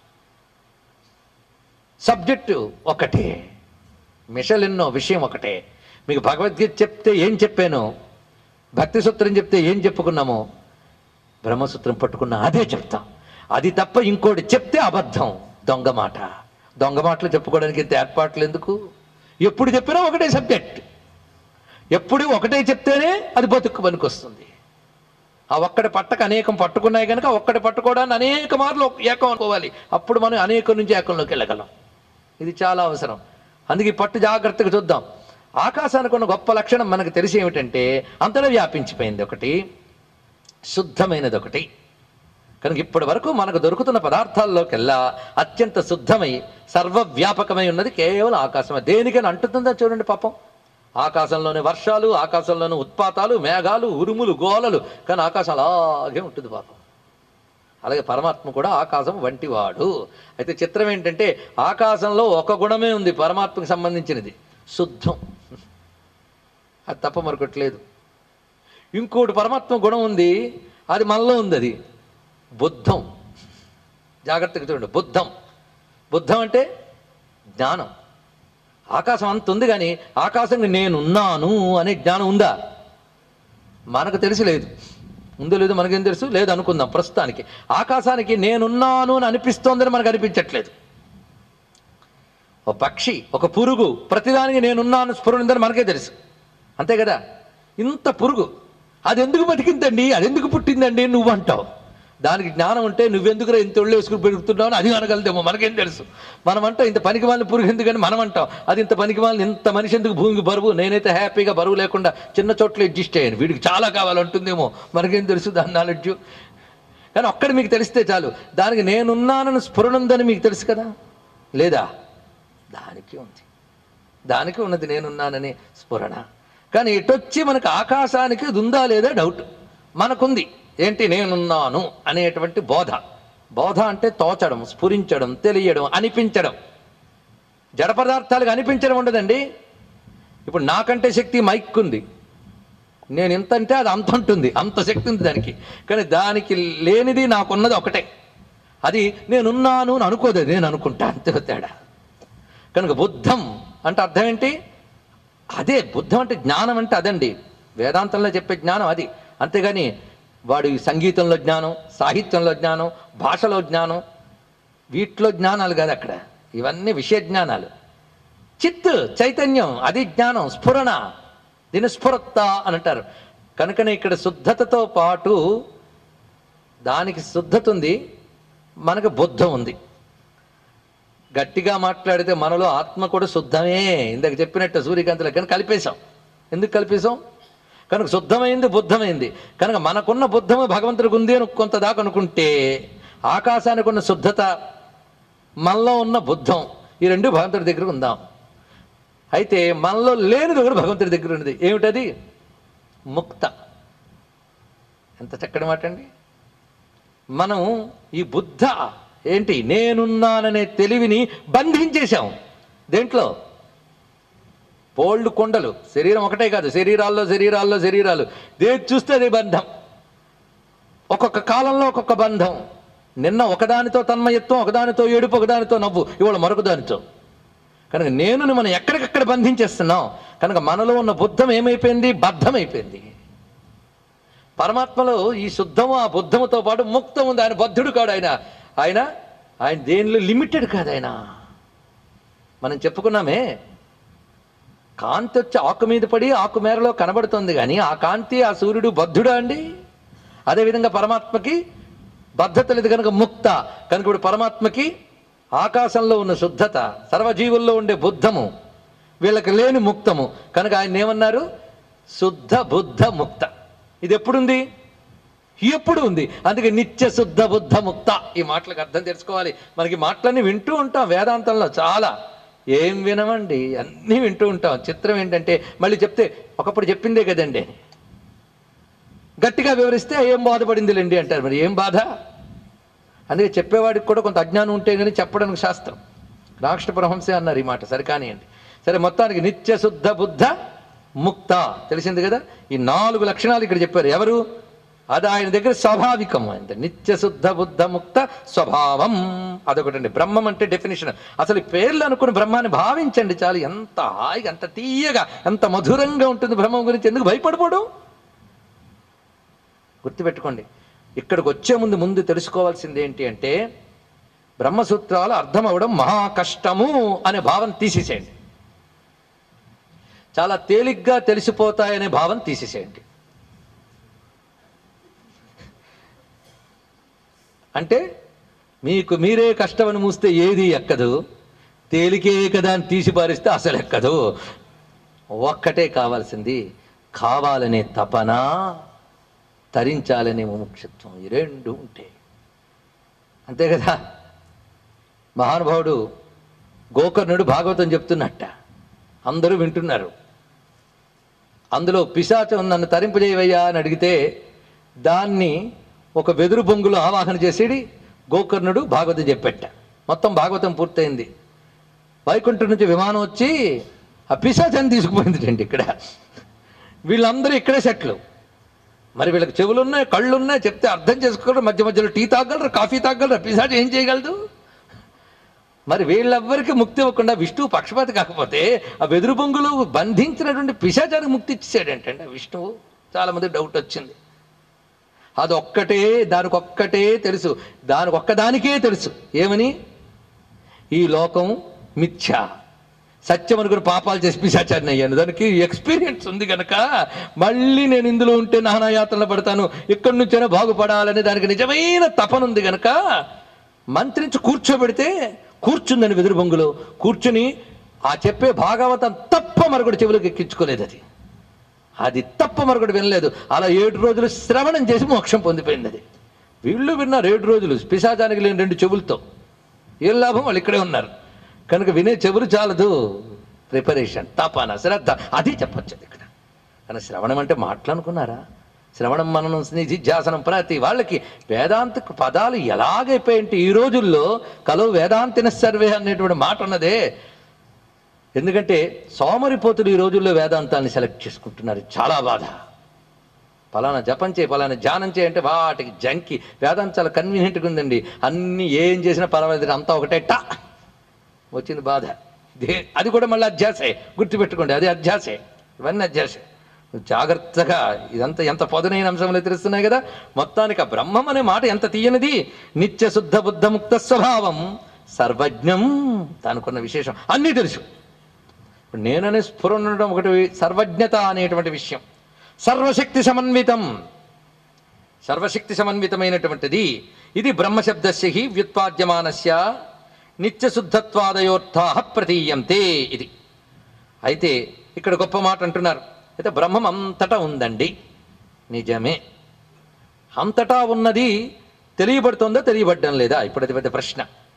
సబ్జెక్టు ఒకటే మిషల్ ఎన్నో విషయం ఒకటే మీకు భగవద్గీత చెప్తే ఏం చెప్పాను భక్తి సూత్రం చెప్తే ఏం చెప్పుకున్నామో బ్రహ్మసూత్రం పట్టుకున్నా అదే చెప్తాం అది తప్ప ఇంకోటి చెప్తే అబద్ధం దొంగ మాట దొంగ మాటలు చెప్పుకోవడానికి ఇంత ఏర్పాట్లు ఎందుకు ఎప్పుడు చెప్పినా ఒకటే సబ్జెక్ట్ ఎప్పుడు ఒకటే చెప్తేనే అది బతుకు పనికొస్తుంది ఆ ఒక్కడి పట్టక అనేకం పట్టుకున్నాయి కనుక ఒక్కడి పట్టుకోవడానికి అనేక మార్లు ఏకం అనుకోవాలి అప్పుడు మనం అనేకం నుంచి ఏకంలోకి వెళ్ళగలం ఇది చాలా అవసరం అందుకే ఈ పట్టు జాగ్రత్తగా చూద్దాం ఆకాశానికి ఉన్న గొప్ప లక్షణం మనకు తెలిసి ఏమిటంటే అంతటా వ్యాపించిపోయింది ఒకటి శుద్ధమైనది ఒకటి కనుక ఇప్పటి వరకు మనకు దొరుకుతున్న పదార్థాల్లోకెల్లా అత్యంత శుద్ధమై సర్వవ్యాపకమై ఉన్నది కేవలం ఆకాశమే దేనికైనా అంటుతుందా చూడండి పాపం ఆకాశంలోని వర్షాలు ఆకాశంలోని ఉత్పాతాలు మేఘాలు ఉరుములు గోలలు కానీ ఆకాశం అలాగే ఉంటుంది పాపం అలాగే పరమాత్మ కూడా ఆకాశం వంటివాడు అయితే చిత్రం ఏంటంటే ఆకాశంలో ఒక గుణమే ఉంది పరమాత్మకు సంబంధించినది శుద్ధం అది తప్ప మరొకటి లేదు ఇంకోటి పరమాత్మ గుణం ఉంది అది మనలో ఉంది అది బుద్ధం జాగ్రత్తగా చూడండి బుద్ధం బుద్ధం అంటే జ్ఞానం ఆకాశం అంత ఉంది కానీ ఆకాశంకి నేనున్నాను అనే జ్ఞానం ఉందా మనకు తెలిసి లేదు ఉందో లేదో మనకేం తెలుసు లేదు అనుకుందాం ప్రస్తుతానికి ఆకాశానికి నేనున్నాను అని అనిపిస్తోందని మనకు అనిపించట్లేదు ఒక పక్షి ఒక పురుగు ప్రతిదానికి నేనున్నాను స్ఫురణ ఉందని మనకే తెలుసు అంతే కదా ఇంత పురుగు అది ఎందుకు బతికిందండి అది ఎందుకు పుట్టిందండి నువ్వు అంటావు దానికి జ్ఞానం ఉంటే నువ్వెందుకు ఇంత ఒళ్ళు వేసుకుని పెరుగుతున్నావు అని అది అనగలదేమో మనకేం తెలుసు మనం అంటాం ఇంత పనికి వాళ్ళని పురుగు ఎందుకని మనం అంటాం అది ఇంత పనికి వాళ్ళని ఇంత మనిషి ఎందుకు భూమికి బరువు నేనైతే హ్యాపీగా బరువు లేకుండా చిన్న చోట్ల అడ్జస్ట్ అయ్యాను వీడికి చాలా కావాలంటుందేమో మనకేం తెలుసు దాని నాలెడ్జ్ కానీ ఒక్కడ మీకు తెలిస్తే చాలు దానికి నేనున్నానని స్ఫురణ ఉందని మీకు తెలుసు కదా లేదా దానికి ఉంది దానికి ఉన్నది నేనున్నానని స్ఫురణ కానీ ఎటొచ్చి మనకు ఆకాశానికి ఇది ఉందా లేదా డౌట్ మనకుంది ఏంటి నేనున్నాను అనేటువంటి బోధ బోధ అంటే తోచడం స్ఫురించడం తెలియడం అనిపించడం జడ పదార్థాలకు అనిపించడం ఉండదండి ఇప్పుడు నాకంటే శక్తి మైక్ ఉంది నేను ఇంత అంటే అది అంత ఉంటుంది అంత శక్తి ఉంది దానికి కానీ దానికి లేనిది నాకున్నది ఒకటే అది నేనున్నాను అని అనుకోదు అది నేను అనుకుంటా అంతే తేడా కనుక బుద్ధం అంటే అర్థం ఏంటి అదే బుద్ధం అంటే జ్ఞానం అంటే అదండి వేదాంతంలో చెప్పే జ్ఞానం అది అంతేగాని వాడు ఈ సంగీతంలో జ్ఞానం సాహిత్యంలో జ్ఞానం భాషలో జ్ఞానం వీటిలో జ్ఞానాలు కాదు అక్కడ ఇవన్నీ విషయ జ్ఞానాలు చిత్ చైతన్యం అది జ్ఞానం స్ఫురణ దీని స్ఫురత్త అని అంటారు కనుకనే ఇక్కడ శుద్ధతతో పాటు దానికి శుద్ధత ఉంది మనకు బుద్ధం ఉంది గట్టిగా మాట్లాడితే మనలో ఆత్మ కూడా శుద్ధమే ఇందాక చెప్పినట్టు సూర్యకాంతిలో కానీ కలిపేశాం ఎందుకు కలిపేశాం కనుక శుద్ధమైంది బుద్ధమైంది కనుక మనకున్న బుద్ధము భగవంతుడికి ఉంది అని కొంత దాకా అనుకుంటే ఆకాశానికి ఉన్న శుద్ధత మనలో ఉన్న బుద్ధం ఈ రెండు భగవంతుడి దగ్గర ఉందాం అయితే మనలో లేనిది కూడా భగవంతుడి దగ్గర ఉన్నది ఏమిటది ముక్త ఎంత చక్కటి మాట అండి మనం ఈ బుద్ధ ఏంటి నేనున్నాననే తెలివిని బంధించేశాం దేంట్లో పోల్డ్ కొండలు శరీరం ఒకటే కాదు శరీరాల్లో శరీరాల్లో శరీరాలు దేని చూస్తే అది బంధం ఒక్కొక్క కాలంలో ఒక్కొక్క బంధం నిన్న ఒకదానితో తన్మయత్వం ఒకదానితో ఏడుపు ఒకదానితో నవ్వు ఇవాళ మరొక దానితో కనుక నేనుని మనం ఎక్కడికక్కడ బంధించేస్తున్నాం కనుక మనలో ఉన్న బుద్ధం ఏమైపోయింది బద్ధమైపోయింది పరమాత్మలో ఈ శుద్ధము ఆ బుద్ధముతో పాటు ముక్తం ఉంది ఆయన బద్ధుడు కాడు ఆయన ఆయన ఆయన దేనిలో లిమిటెడ్ కాదు ఆయన మనం చెప్పుకున్నామే కాంతి వచ్చి ఆకు మీద పడి ఆకు మేరలో కనబడుతుంది కానీ ఆ కాంతి ఆ సూర్యుడు బద్ధుడా అండి అదేవిధంగా పరమాత్మకి బద్ధత లేదు కనుక ముక్త కనుక ఇప్పుడు పరమాత్మకి ఆకాశంలో ఉన్న శుద్ధత సర్వజీవుల్లో ఉండే బుద్ధము వీళ్ళకి లేని ముక్తము కనుక ఆయన ఏమన్నారు శుద్ధ బుద్ధ ముక్త ఇది ఎప్పుడుంది ఎప్పుడు ఉంది అందుకే నిత్య శుద్ధ బుద్ధ ముక్త ఈ మాటలకు అర్థం తెలుసుకోవాలి మనకి మాటలన్నీ వింటూ ఉంటాం వేదాంతంలో చాలా ఏం వినమండి అన్నీ వింటూ ఉంటాం చిత్రం ఏంటంటే మళ్ళీ చెప్తే ఒకప్పుడు చెప్పిందే కదండి గట్టిగా వివరిస్తే ఏం బాధపడిందిలేండి అంటారు మరి ఏం బాధ అందుకే చెప్పేవాడికి కూడా కొంత అజ్ఞానం ఉంటే కానీ చెప్పడానికి శాస్త్రం రాక్ష పరహంసే అన్నారు ఈ మాట సరే కానివ్వండి సరే మొత్తానికి నిత్య శుద్ధ బుద్ధ ముక్త తెలిసింది కదా ఈ నాలుగు లక్షణాలు ఇక్కడ చెప్పారు ఎవరు అది ఆయన దగ్గర స్వాభావికం అంటే నిత్య శుద్ధ బుద్ధ ముక్త స్వభావం అదొకటండి బ్రహ్మం అంటే డెఫినేషన్ అసలు ఈ పేర్లు అనుకుని బ్రహ్మాన్ని భావించండి చాలు ఎంత హాయిగా ఎంత తీయగా ఎంత మధురంగా ఉంటుంది బ్రహ్మం గురించి ఎందుకు భయపడిపోవడం గుర్తుపెట్టుకోండి ఇక్కడికి వచ్చే ముందు ముందు తెలుసుకోవాల్సింది ఏంటి అంటే బ్రహ్మసూత్రాలు అర్థం అవ్వడం మహా కష్టము అనే భావం తీసేసేయండి చాలా తేలిగ్గా తెలిసిపోతాయనే భావం తీసేసేయండి అంటే మీకు మీరే కష్టమని మూస్తే ఏది ఎక్కదు తేలికే కదా అని తీసి పారిస్తే అసలు ఎక్కదు ఒక్కటే కావాల్సింది కావాలనే తపన తరించాలనే ముముక్షత్వం ఈ రెండు ఉంటాయి అంతే కదా మహానుభావుడు గోకర్ణుడు భాగవతం చెప్తున్నట్ట అందరూ వింటున్నారు అందులో పిశాచం నన్ను తరింపజేయవయ్యా అని అడిగితే దాన్ని ఒక వెదురు బొంగులో ఆవాహన చేసేది గోకర్ణుడు భాగవతం చెప్పెట్ట మొత్తం భాగవతం పూర్తయింది వైకుంఠం నుంచి విమానం వచ్చి ఆ పిశాచాన్ని తీసుకుపోయింది అండి ఇక్కడ వీళ్ళందరూ ఇక్కడే సెట్లు మరి వీళ్ళకి చెవులు ఉన్నాయి కళ్ళు ఉన్నాయి చెప్తే అర్థం చేసుకోగలరు మధ్య మధ్యలో టీ తాగలరు కాఫీ తాగలరు పిశాచం ఏం చేయగలదు మరి వీళ్ళెవ్వరికి ముక్తి ఇవ్వకుండా విష్ణువు పక్షపాతి కాకపోతే ఆ వెదురు బొంగులు బంధించినటువంటి పిశాచానికి ముక్తి ఇచ్చేసాడంటండి ఆ విష్ణువు చాలా మంది డౌట్ వచ్చింది అదొక్కటే దానికి ఒక్కటే తెలుసు దానికి ఒక్కదానికే తెలుసు ఏమని ఈ లోకం మిథ్య సత్యం అనుకుని పాపాలు చేసి పిశాచాన్ని అయ్యాను దానికి ఎక్స్పీరియన్స్ ఉంది కనుక మళ్ళీ నేను ఇందులో ఉంటే నానాయాత్రలు పడతాను ఇక్కడి నుంచైనా బాగుపడాలని దానికి నిజమైన తపన ఉంది కనుక మంత్రించి కూర్చోబెడితే కూర్చుందని వెదురు బొంగులో కూర్చుని ఆ చెప్పే భాగవతం తప్ప మరొకటి చెవులకు ఎక్కించుకోలేదు అది అది తప్ప మరొకటి వినలేదు అలా ఏడు రోజులు శ్రవణం చేసి మోక్షం పొందిపోయింది అది వీళ్ళు విన్నారు ఏడు రోజులు పిశాచానికి లేని రెండు చెవులతో ఏం లాభం వాళ్ళు ఇక్కడే ఉన్నారు కనుక వినే చెవులు చాలదు ప్రిపరేషన్ తపన శ్రద్ధ అది చెప్పొచ్చు ఇక్కడ కానీ శ్రవణం అంటే మాట్లాడుకున్నారా శ్రవణం మననం నిధిధ్యాసనం ప్రతి వాళ్ళకి వేదాంత పదాలు ఎలాగైపోయింటే ఈ రోజుల్లో కలో వేదాంతిన సర్వే అనేటువంటి మాట ఉన్నదే ఎందుకంటే సోమరిపోతులు ఈ రోజుల్లో వేదాంతాన్ని సెలెక్ట్ చేసుకుంటున్నారు చాలా బాధ పలానా జపం చేయి పలానా ధ్యానం చేయి అంటే వాటికి జంకి వేదాంతం చాలా కన్వీనియంట్గా ఉందండి అన్నీ ఏం చేసినా పర్వాలేదు అంతా ఒకటే టా వచ్చింది బాధ దే అది కూడా మళ్ళీ అధ్యాసే గుర్తుపెట్టుకోండి అది అధ్యాసే ఇవన్నీ అధ్యాసే జాగ్రత్తగా ఇదంతా ఎంత పొదనైన అంశంలో తెలుస్తున్నాయి కదా మొత్తానికి ఆ బ్రహ్మం అనే మాట ఎంత తీయనిది నిత్య శుద్ధ బుద్ధ ముక్త స్వభావం సర్వజ్ఞం దానికున్న విశేషం అన్నీ తెలుసు ఇప్పుడు నేననే స్ఫురణ ఉండడం ఒకటి సర్వజ్ఞత అనేటువంటి విషయం సర్వశక్తి సమన్వితం సర్వశక్తి సమన్వితమైనటువంటిది ఇది బ్రహ్మశబ్దస్య హి వ్యుత్పాద్యమానస్య నిత్యశుద్ధత్వాదయోర్థా ప్రతీయంతే ఇది అయితే ఇక్కడ గొప్ప మాట అంటున్నారు అయితే బ్రహ్మం అంతటా ఉందండి నిజమే అంతటా ఉన్నది తెలియబడుతుందా తెలియబడడం లేదా ఇప్పుడు అది పెద్ద ప్రశ్న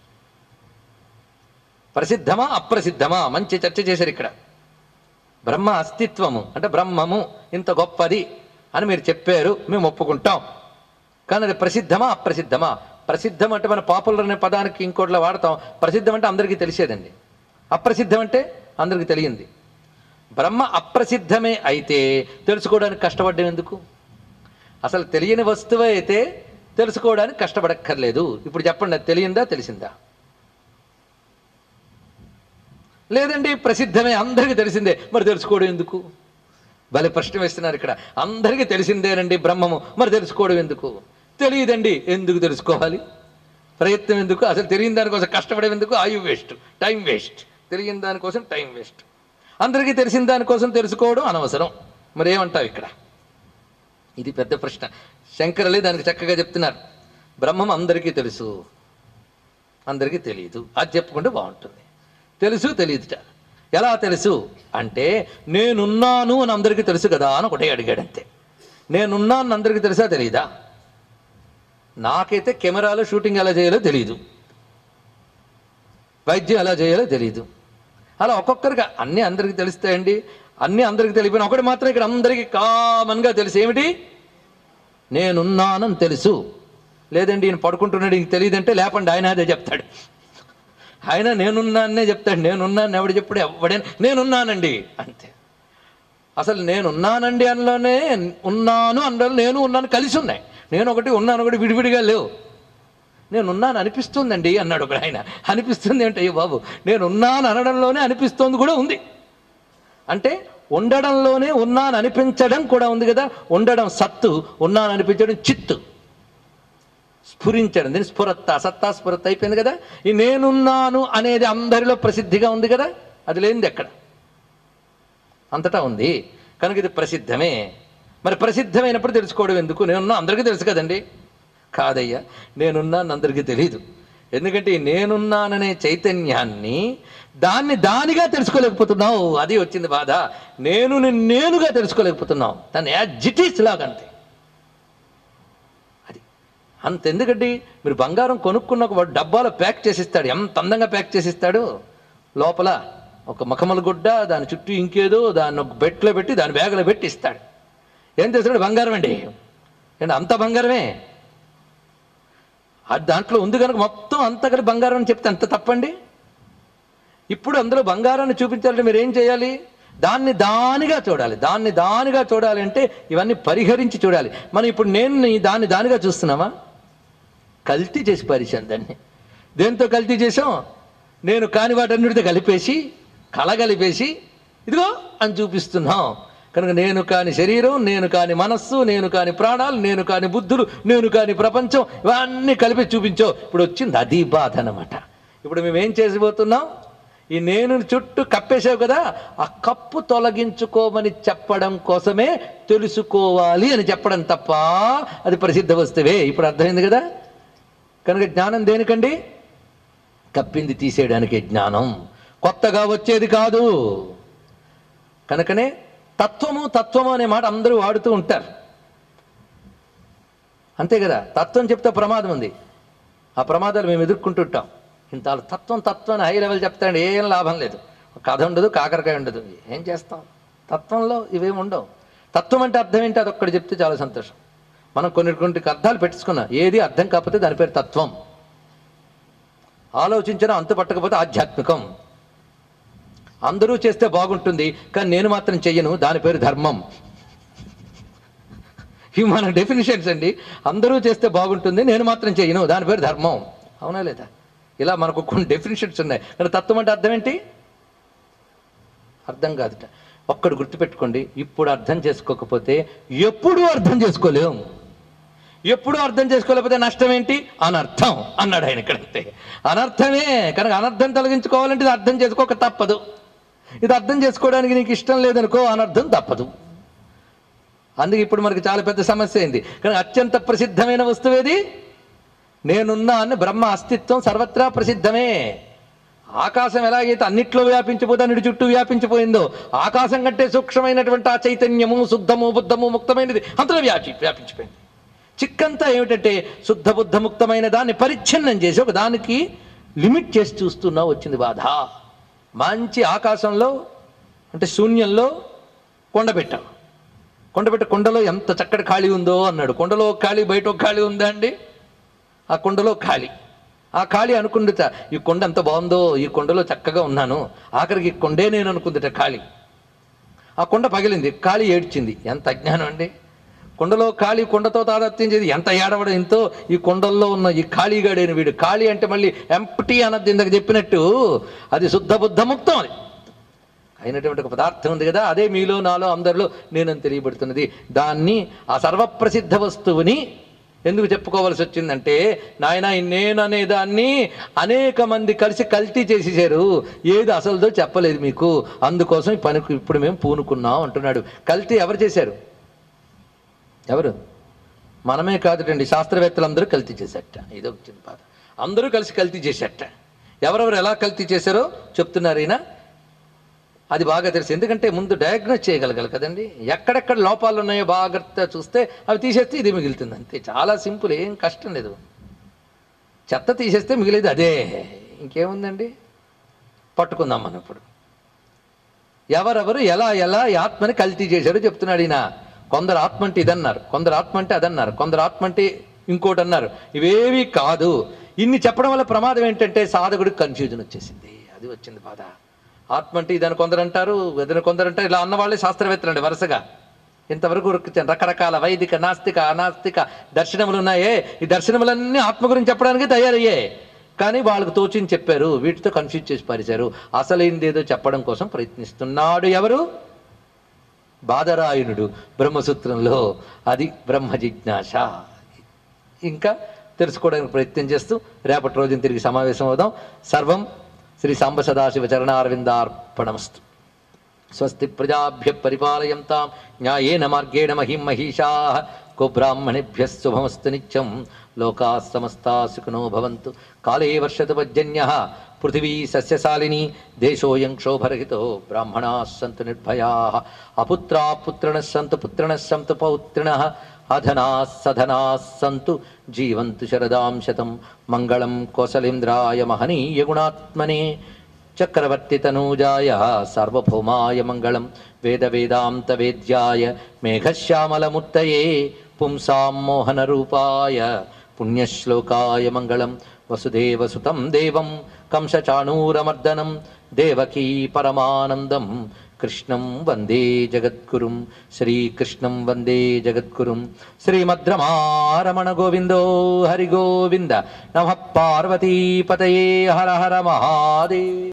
ప్రసిద్ధమా అప్రసిద్ధమా మంచి చర్చ చేశారు ఇక్కడ బ్రహ్మ అస్తిత్వము అంటే బ్రహ్మము ఇంత గొప్పది అని మీరు చెప్పారు మేము ఒప్పుకుంటాం కానీ అది ప్రసిద్ధమా అప్రసిద్ధమా ప్రసిద్ధం అంటే మన పాపులర్ అనే పదానికి ఇంకోటిలో వాడతాం ప్రసిద్ధం అంటే అందరికీ తెలిసేదండి అప్రసిద్ధం అంటే అందరికీ తెలియంది బ్రహ్మ అప్రసిద్ధమే అయితే తెలుసుకోవడానికి కష్టపడ్డం ఎందుకు అసలు తెలియని వస్తువు అయితే తెలుసుకోవడానికి కష్టపడక్కర్లేదు ఇప్పుడు చెప్పండి అది తెలియందా తెలిసిందా లేదండి ప్రసిద్ధమే అందరికీ తెలిసిందే మరి తెలుసుకోవడం ఎందుకు భలే ప్రశ్న వేస్తున్నారు ఇక్కడ అందరికీ తెలిసిందేనండి బ్రహ్మము మరి తెలుసుకోవడం ఎందుకు తెలియదండి ఎందుకు తెలుసుకోవాలి ప్రయత్నం ఎందుకు అసలు తెలియని దానికోసం కష్టపడే ఎందుకు ఆయు వేస్ట్ టైం వేస్ట్ తెలియని దానికోసం టైం వేస్ట్ అందరికీ తెలిసిన దానికోసం తెలుసుకోవడం అనవసరం మరి ఏమంటావు ఇక్కడ ఇది పెద్ద ప్రశ్న శంకరులే దానికి చక్కగా చెప్తున్నారు బ్రహ్మం అందరికీ తెలుసు అందరికీ తెలియదు అది చెప్పుకుంటే బాగుంటుంది తెలుసు తెలియదుట ఎలా తెలుసు అంటే నేనున్నాను అని అందరికీ తెలుసు కదా అని ఒకటే అడిగాడు అంతే నేనున్నాను అని అందరికీ తెలుసా తెలియదా నాకైతే కెమెరాలో షూటింగ్ ఎలా చేయాలో తెలియదు వైద్యం ఎలా చేయాలో తెలియదు అలా ఒక్కొక్కరిగా అన్నీ అందరికీ తెలుస్తాయండి అన్నీ అందరికీ తెలియపోయినా ఒకటి మాత్రం ఇక్కడ అందరికీ కామన్గా తెలుసు ఏమిటి నేనున్నానని తెలుసు లేదండి ఈయన పడుకుంటున్నాడు ఇంక తెలియదంటే లేపండి ఆయన అదే చెప్తాడు ఆయన నేనున్నాననే చెప్తాడు నేనున్నాను ఎవడు చెప్పుడు ఎవడైనా నేనున్నానండి అంతే అసలు నేనున్నానండి అందులోనే ఉన్నాను అందులో నేను ఉన్నాను కలిసి ఉన్నాయి నేను ఒకటి ఉన్నాను ఒకటి విడివిడిగా లేవు నేను ఉన్నాను అనిపిస్తుందండి అన్నాడు ఒక ఆయన అనిపిస్తుంది అంటే అయ్యో బాబు నేను ఉన్నాను అనడంలోనే అనిపిస్తోంది కూడా ఉంది అంటే ఉండడంలోనే ఉన్నాను అనిపించడం కూడా ఉంది కదా ఉండడం సత్తు ఉన్నాను అనిపించడం చిత్తు స్ఫురించడం దీని స్ఫురత్త సత్తా స్ఫురత్త అయిపోయింది కదా ఈ నేనున్నాను అనేది అందరిలో ప్రసిద్ధిగా ఉంది కదా అది లేనిది ఎక్కడ అంతటా ఉంది కనుక ఇది ప్రసిద్ధమే మరి ప్రసిద్ధమైనప్పుడు తెలుసుకోవడం ఎందుకు నేనున్నా అందరికీ తెలుసు కదండి కాదయ్యా నేనున్నాను అందరికీ తెలియదు ఎందుకంటే ఈ నేనున్నాననే చైతన్యాన్ని దాన్ని దానిగా తెలుసుకోలేకపోతున్నావు అది వచ్చింది బాధ నేను నిన్ను నేనుగా తెలుసుకోలేకపోతున్నావు దాన్ని యాజిటీస్ లాగంతే అది అంతెందుకండి మీరు బంగారం కొనుక్కున్న ఒక వాడు డబ్బాలో ప్యాక్ చేసిస్తాడు ఎంత అందంగా ప్యాక్ చేసిస్తాడు లోపల ఒక మఖమల గుడ్డ దాని చుట్టూ ఇంకేదో దాన్ని ఒక బెట్లో పెట్టి దాని బ్యాగులో పెట్టి ఇస్తాడు ఏం చేస్తాడు బంగారం అండి ఏంటి అంత బంగారమే అది దాంట్లో ఉంది కనుక మొత్తం అంతా కలిపి బంగారం అని చెప్తే అంత తప్పండి ఇప్పుడు అందులో బంగారాన్ని చూపించాలంటే మీరు ఏం చేయాలి దాన్ని దానిగా చూడాలి దాన్ని దానిగా చూడాలి అంటే ఇవన్నీ పరిహరించి చూడాలి మనం ఇప్పుడు నేను నీ- దాన్ని దానిగా చూస్తున్నామా కల్తీ చేసి పరిచాను దాన్ని దేంతో కల్తీ చేసాం నేను కాని వాటన్నిటితో కలిపేసి కలగలిపేసి ఇదిగో అని చూపిస్తున్నాం కనుక నేను కాని శరీరం నేను కాని మనస్సు నేను కాని ప్రాణాలు నేను కాని బుద్ధులు నేను కాని ప్రపంచం ఇవన్నీ కలిపి చూపించో ఇప్పుడు వచ్చింది అది బాధ అనమాట ఇప్పుడు మేము ఏం చేసిపోతున్నాం ఈ నేను చుట్టూ కప్పేసావు కదా ఆ కప్పు తొలగించుకోమని చెప్పడం కోసమే తెలుసుకోవాలి అని చెప్పడం తప్ప అది ప్రసిద్ధ వస్తువే ఇప్పుడు అర్థమైంది కదా కనుక జ్ఞానం దేనికండి కప్పింది తీసేయడానికి జ్ఞానం కొత్తగా వచ్చేది కాదు కనుకనే తత్వము తత్వము అనే మాట అందరూ వాడుతూ ఉంటారు అంతే కదా తత్వం చెప్తే ప్రమాదం ఉంది ఆ ప్రమాదాలు మేము ఎదుర్కొంటుంటాం ఇంత తత్వం తత్వం హై లెవెల్ చెప్తాడు ఏం లాభం లేదు కథ ఉండదు కాకరకాయ ఉండదు ఏం చేస్తాం తత్వంలో ఇవేం ఉండవు తత్వం అంటే అర్థం ఏంటి అదొక్కటి చెప్తే చాలా సంతోషం మనం కొన్ని కొన్ని అర్థాలు పెట్టుకున్నాం ఏది అర్థం కాకపోతే దాని పేరు తత్వం ఆలోచించిన అంతు పట్టకపోతే ఆధ్యాత్మికం అందరూ చేస్తే బాగుంటుంది కానీ నేను మాత్రం చెయ్యను దాని పేరు ధర్మం ఇవి మన డెఫినిషన్స్ అండి అందరూ చేస్తే బాగుంటుంది నేను మాత్రం చెయ్యను దాని పేరు ధర్మం అవునా లేదా ఇలా మనకు కొన్ని డెఫినిషన్స్ ఉన్నాయి కానీ తత్వం అంటే అర్థం ఏంటి అర్థం కాదుట ఒక్కడు గుర్తుపెట్టుకోండి ఇప్పుడు అర్థం చేసుకోకపోతే ఎప్పుడూ అర్థం చేసుకోలేము ఎప్పుడూ అర్థం చేసుకోలేకపోతే నష్టం ఏంటి అనర్థం అన్నాడు ఆయన ఇక్కడంతే అనర్థమే కనుక అనర్థం తొలగించుకోవాలంటే ఇది అర్థం చేసుకోక తప్పదు ఇది అర్థం చేసుకోవడానికి నీకు ఇష్టం లేదనుకో అనర్థం తప్పదు అందుకే ఇప్పుడు మనకి చాలా పెద్ద సమస్య అయింది కానీ అత్యంత ప్రసిద్ధమైన వస్తువు ఏది నేనున్నా అని బ్రహ్మ అస్తిత్వం సర్వత్రా ప్రసిద్ధమే ఆకాశం ఎలాగైతే అన్నిట్లో వ్యాపించిపోతే అన్నిటి చుట్టూ వ్యాపించిపోయిందో ఆకాశం కంటే సూక్ష్మమైనటువంటి ఆ చైతన్యము శుద్ధము బుద్ధము ముక్తమైనది అంతలో వ్యాపి వ్యాపించిపోయింది చిక్కంతా ఏమిటంటే శుద్ధ బుద్ధ ముక్తమైన దాన్ని పరిచ్ఛిన్నం చేసి ఒక దానికి లిమిట్ చేసి చూస్తున్నా వచ్చింది బాధ మంచి ఆకాశంలో అంటే శూన్యంలో కొండ పెట్టాం కొండ పెట్టే కొండలో ఎంత చక్కటి ఖాళీ ఉందో అన్నాడు కొండలో ఒక ఖాళీ బయట ఒక ఖాళీ ఉందా అండి ఆ కొండలో ఖాళీ ఆ ఖాళీ అనుకుండుట ఈ కొండ ఎంత బాగుందో ఈ కొండలో చక్కగా ఉన్నాను ఆఖరికి ఈ కొండే నేను అనుకుందిట ఖాళీ ఆ కొండ పగిలింది ఖాళీ ఏడ్చింది ఎంత అజ్ఞానం అండి కొండలో ఖాళీ కొండతో తాదాత్యం చేసి ఎంత ఏడవడం ఎంతో ఈ కొండల్లో ఉన్న ఈ ఖాళీగాడైన వీడు ఖాళీ అంటే మళ్ళీ ఎంప్టీ అన్నది ఇందాక చెప్పినట్టు అది శుద్ధ బుద్ధ ముక్తం అది అయినటువంటి ఒక పదార్థం ఉంది కదా అదే మీలో నాలో అందరిలో నేనని తెలియబడుతున్నది దాన్ని ఆ సర్వప్రసిద్ధ వస్తువుని ఎందుకు చెప్పుకోవాల్సి వచ్చిందంటే నాయన నేను అనే దాన్ని అనేక మంది కలిసి కల్తీ చేసేసారు ఏది అసలుదో చెప్పలేదు మీకు అందుకోసం ఈ పనికి ఇప్పుడు మేము పూనుకున్నాం అంటున్నాడు కల్తీ ఎవరు చేశారు ఎవరు మనమే కాదుటండి శాస్త్రవేత్తలందరూ కల్తీ చేశారట ఇది వచ్చింది బాధ అందరూ కలిసి కల్తీ చేశారట ఎవరెవరు ఎలా కల్తీ చేశారో చెప్తున్నారు ఈయన అది బాగా తెలుసు ఎందుకంటే ముందు డయాగ్నోస్ చేయగలగాలి కదండి ఎక్కడెక్కడ లోపాలు ఉన్నాయో బాగా చూస్తే అవి తీసేస్తే ఇది మిగులుతుంది అంతే చాలా సింపుల్ ఏం కష్టం లేదు చెత్త తీసేస్తే మిగిలేదు అదే ఇంకేముందండి పట్టుకుందాం మనం ఇప్పుడు ఎవరెవరు ఎలా ఎలా ఈ ఆత్మని కల్తీ చేశారో చెప్తున్నాడు ఈయన కొందరు ఆత్మ అంటే ఇదన్నారు కొందరు ఆత్మ అంటే అదన్నారు కొందరు ఆత్మ అంటే ఇంకోటి అన్నారు ఇవేవి కాదు ఇన్ని చెప్పడం వల్ల ప్రమాదం ఏంటంటే సాధకుడికి కన్ఫ్యూజన్ వచ్చేసింది అది వచ్చింది బాధ ఆత్మ అంటే ఇదని కొందరు అంటారు ఇదని కొందరు అంటారు ఇలా అన్న వాళ్ళే శాస్త్రవేత్తలు అండి వరుసగా ఇంతవరకు ఉరుకుతాను రకరకాల వైదిక నాస్తిక అనాస్తిక దర్శనములు ఉన్నాయే ఈ దర్శనములన్నీ ఆత్మ గురించి చెప్పడానికి తయారయ్యాయి కానీ వాళ్ళకు తోచింది చెప్పారు వీటితో కన్ఫ్యూజ్ చేసి పారేశారు అసలైంది ఏదో చెప్పడం కోసం ప్రయత్నిస్తున్నాడు ఎవరు బాదరాయణుడు బ్రహ్మసూత్రంలో అది బ్రహ్మ జిజ్ఞాస ఇంకా తెలుసుకోవడానికి ప్రయత్నం చేస్తూ రేపటి రోజున తిరిగి సమావేశం అవుదాం సర్వం శ్రీ సాంబ సదాశివ చరణారవిందార్పణమస్తు స్వస్తి ప్రజాభ్య పరిపాలయంతాం న్యాయేన మార్గేణ మహిం మహిషా గోబ్రాహ్మణేభ్య శుభమస్తు నిత్యం లోకా సమస్తా సుఖినో భవంతు కాళే వర్షతు పర్జన్య పృథివీ సస్యశాలిని దేశోయం క్షోభరహితో బ్రాహ్మణా సంతు నిర్భయా అపుత్రా పుత్రిణ సంతు పుత్రిణ సంతు పౌత్రిణ అధనా సధనా సంతు జీవంతు శరదాం శతం మంగళం కోసలేంద్రాయ మహనీయ గుణాత్మనే చక్రవర్తితనూజాయ సార్వభౌమాయ మంగళం వేద వేదాంత వేద్యాయ మేఘశ్యామలమూర్తయే పుంసాం మోహనరూపాయ పుణ్యశ్లోకాయ మంగళం వసుదేవసుతం దేవం కంసచాణూరమర్దనం దేవకీ పరమానందం కృష్ణం వందే జగద్గురుం శ్రీకృష్ణం వందే జగద్గురుం శ్రీమద్రమారమణ గోవిందో హరి గోవింద నమ పార్వతీపతయే హర హర మహాదేవ్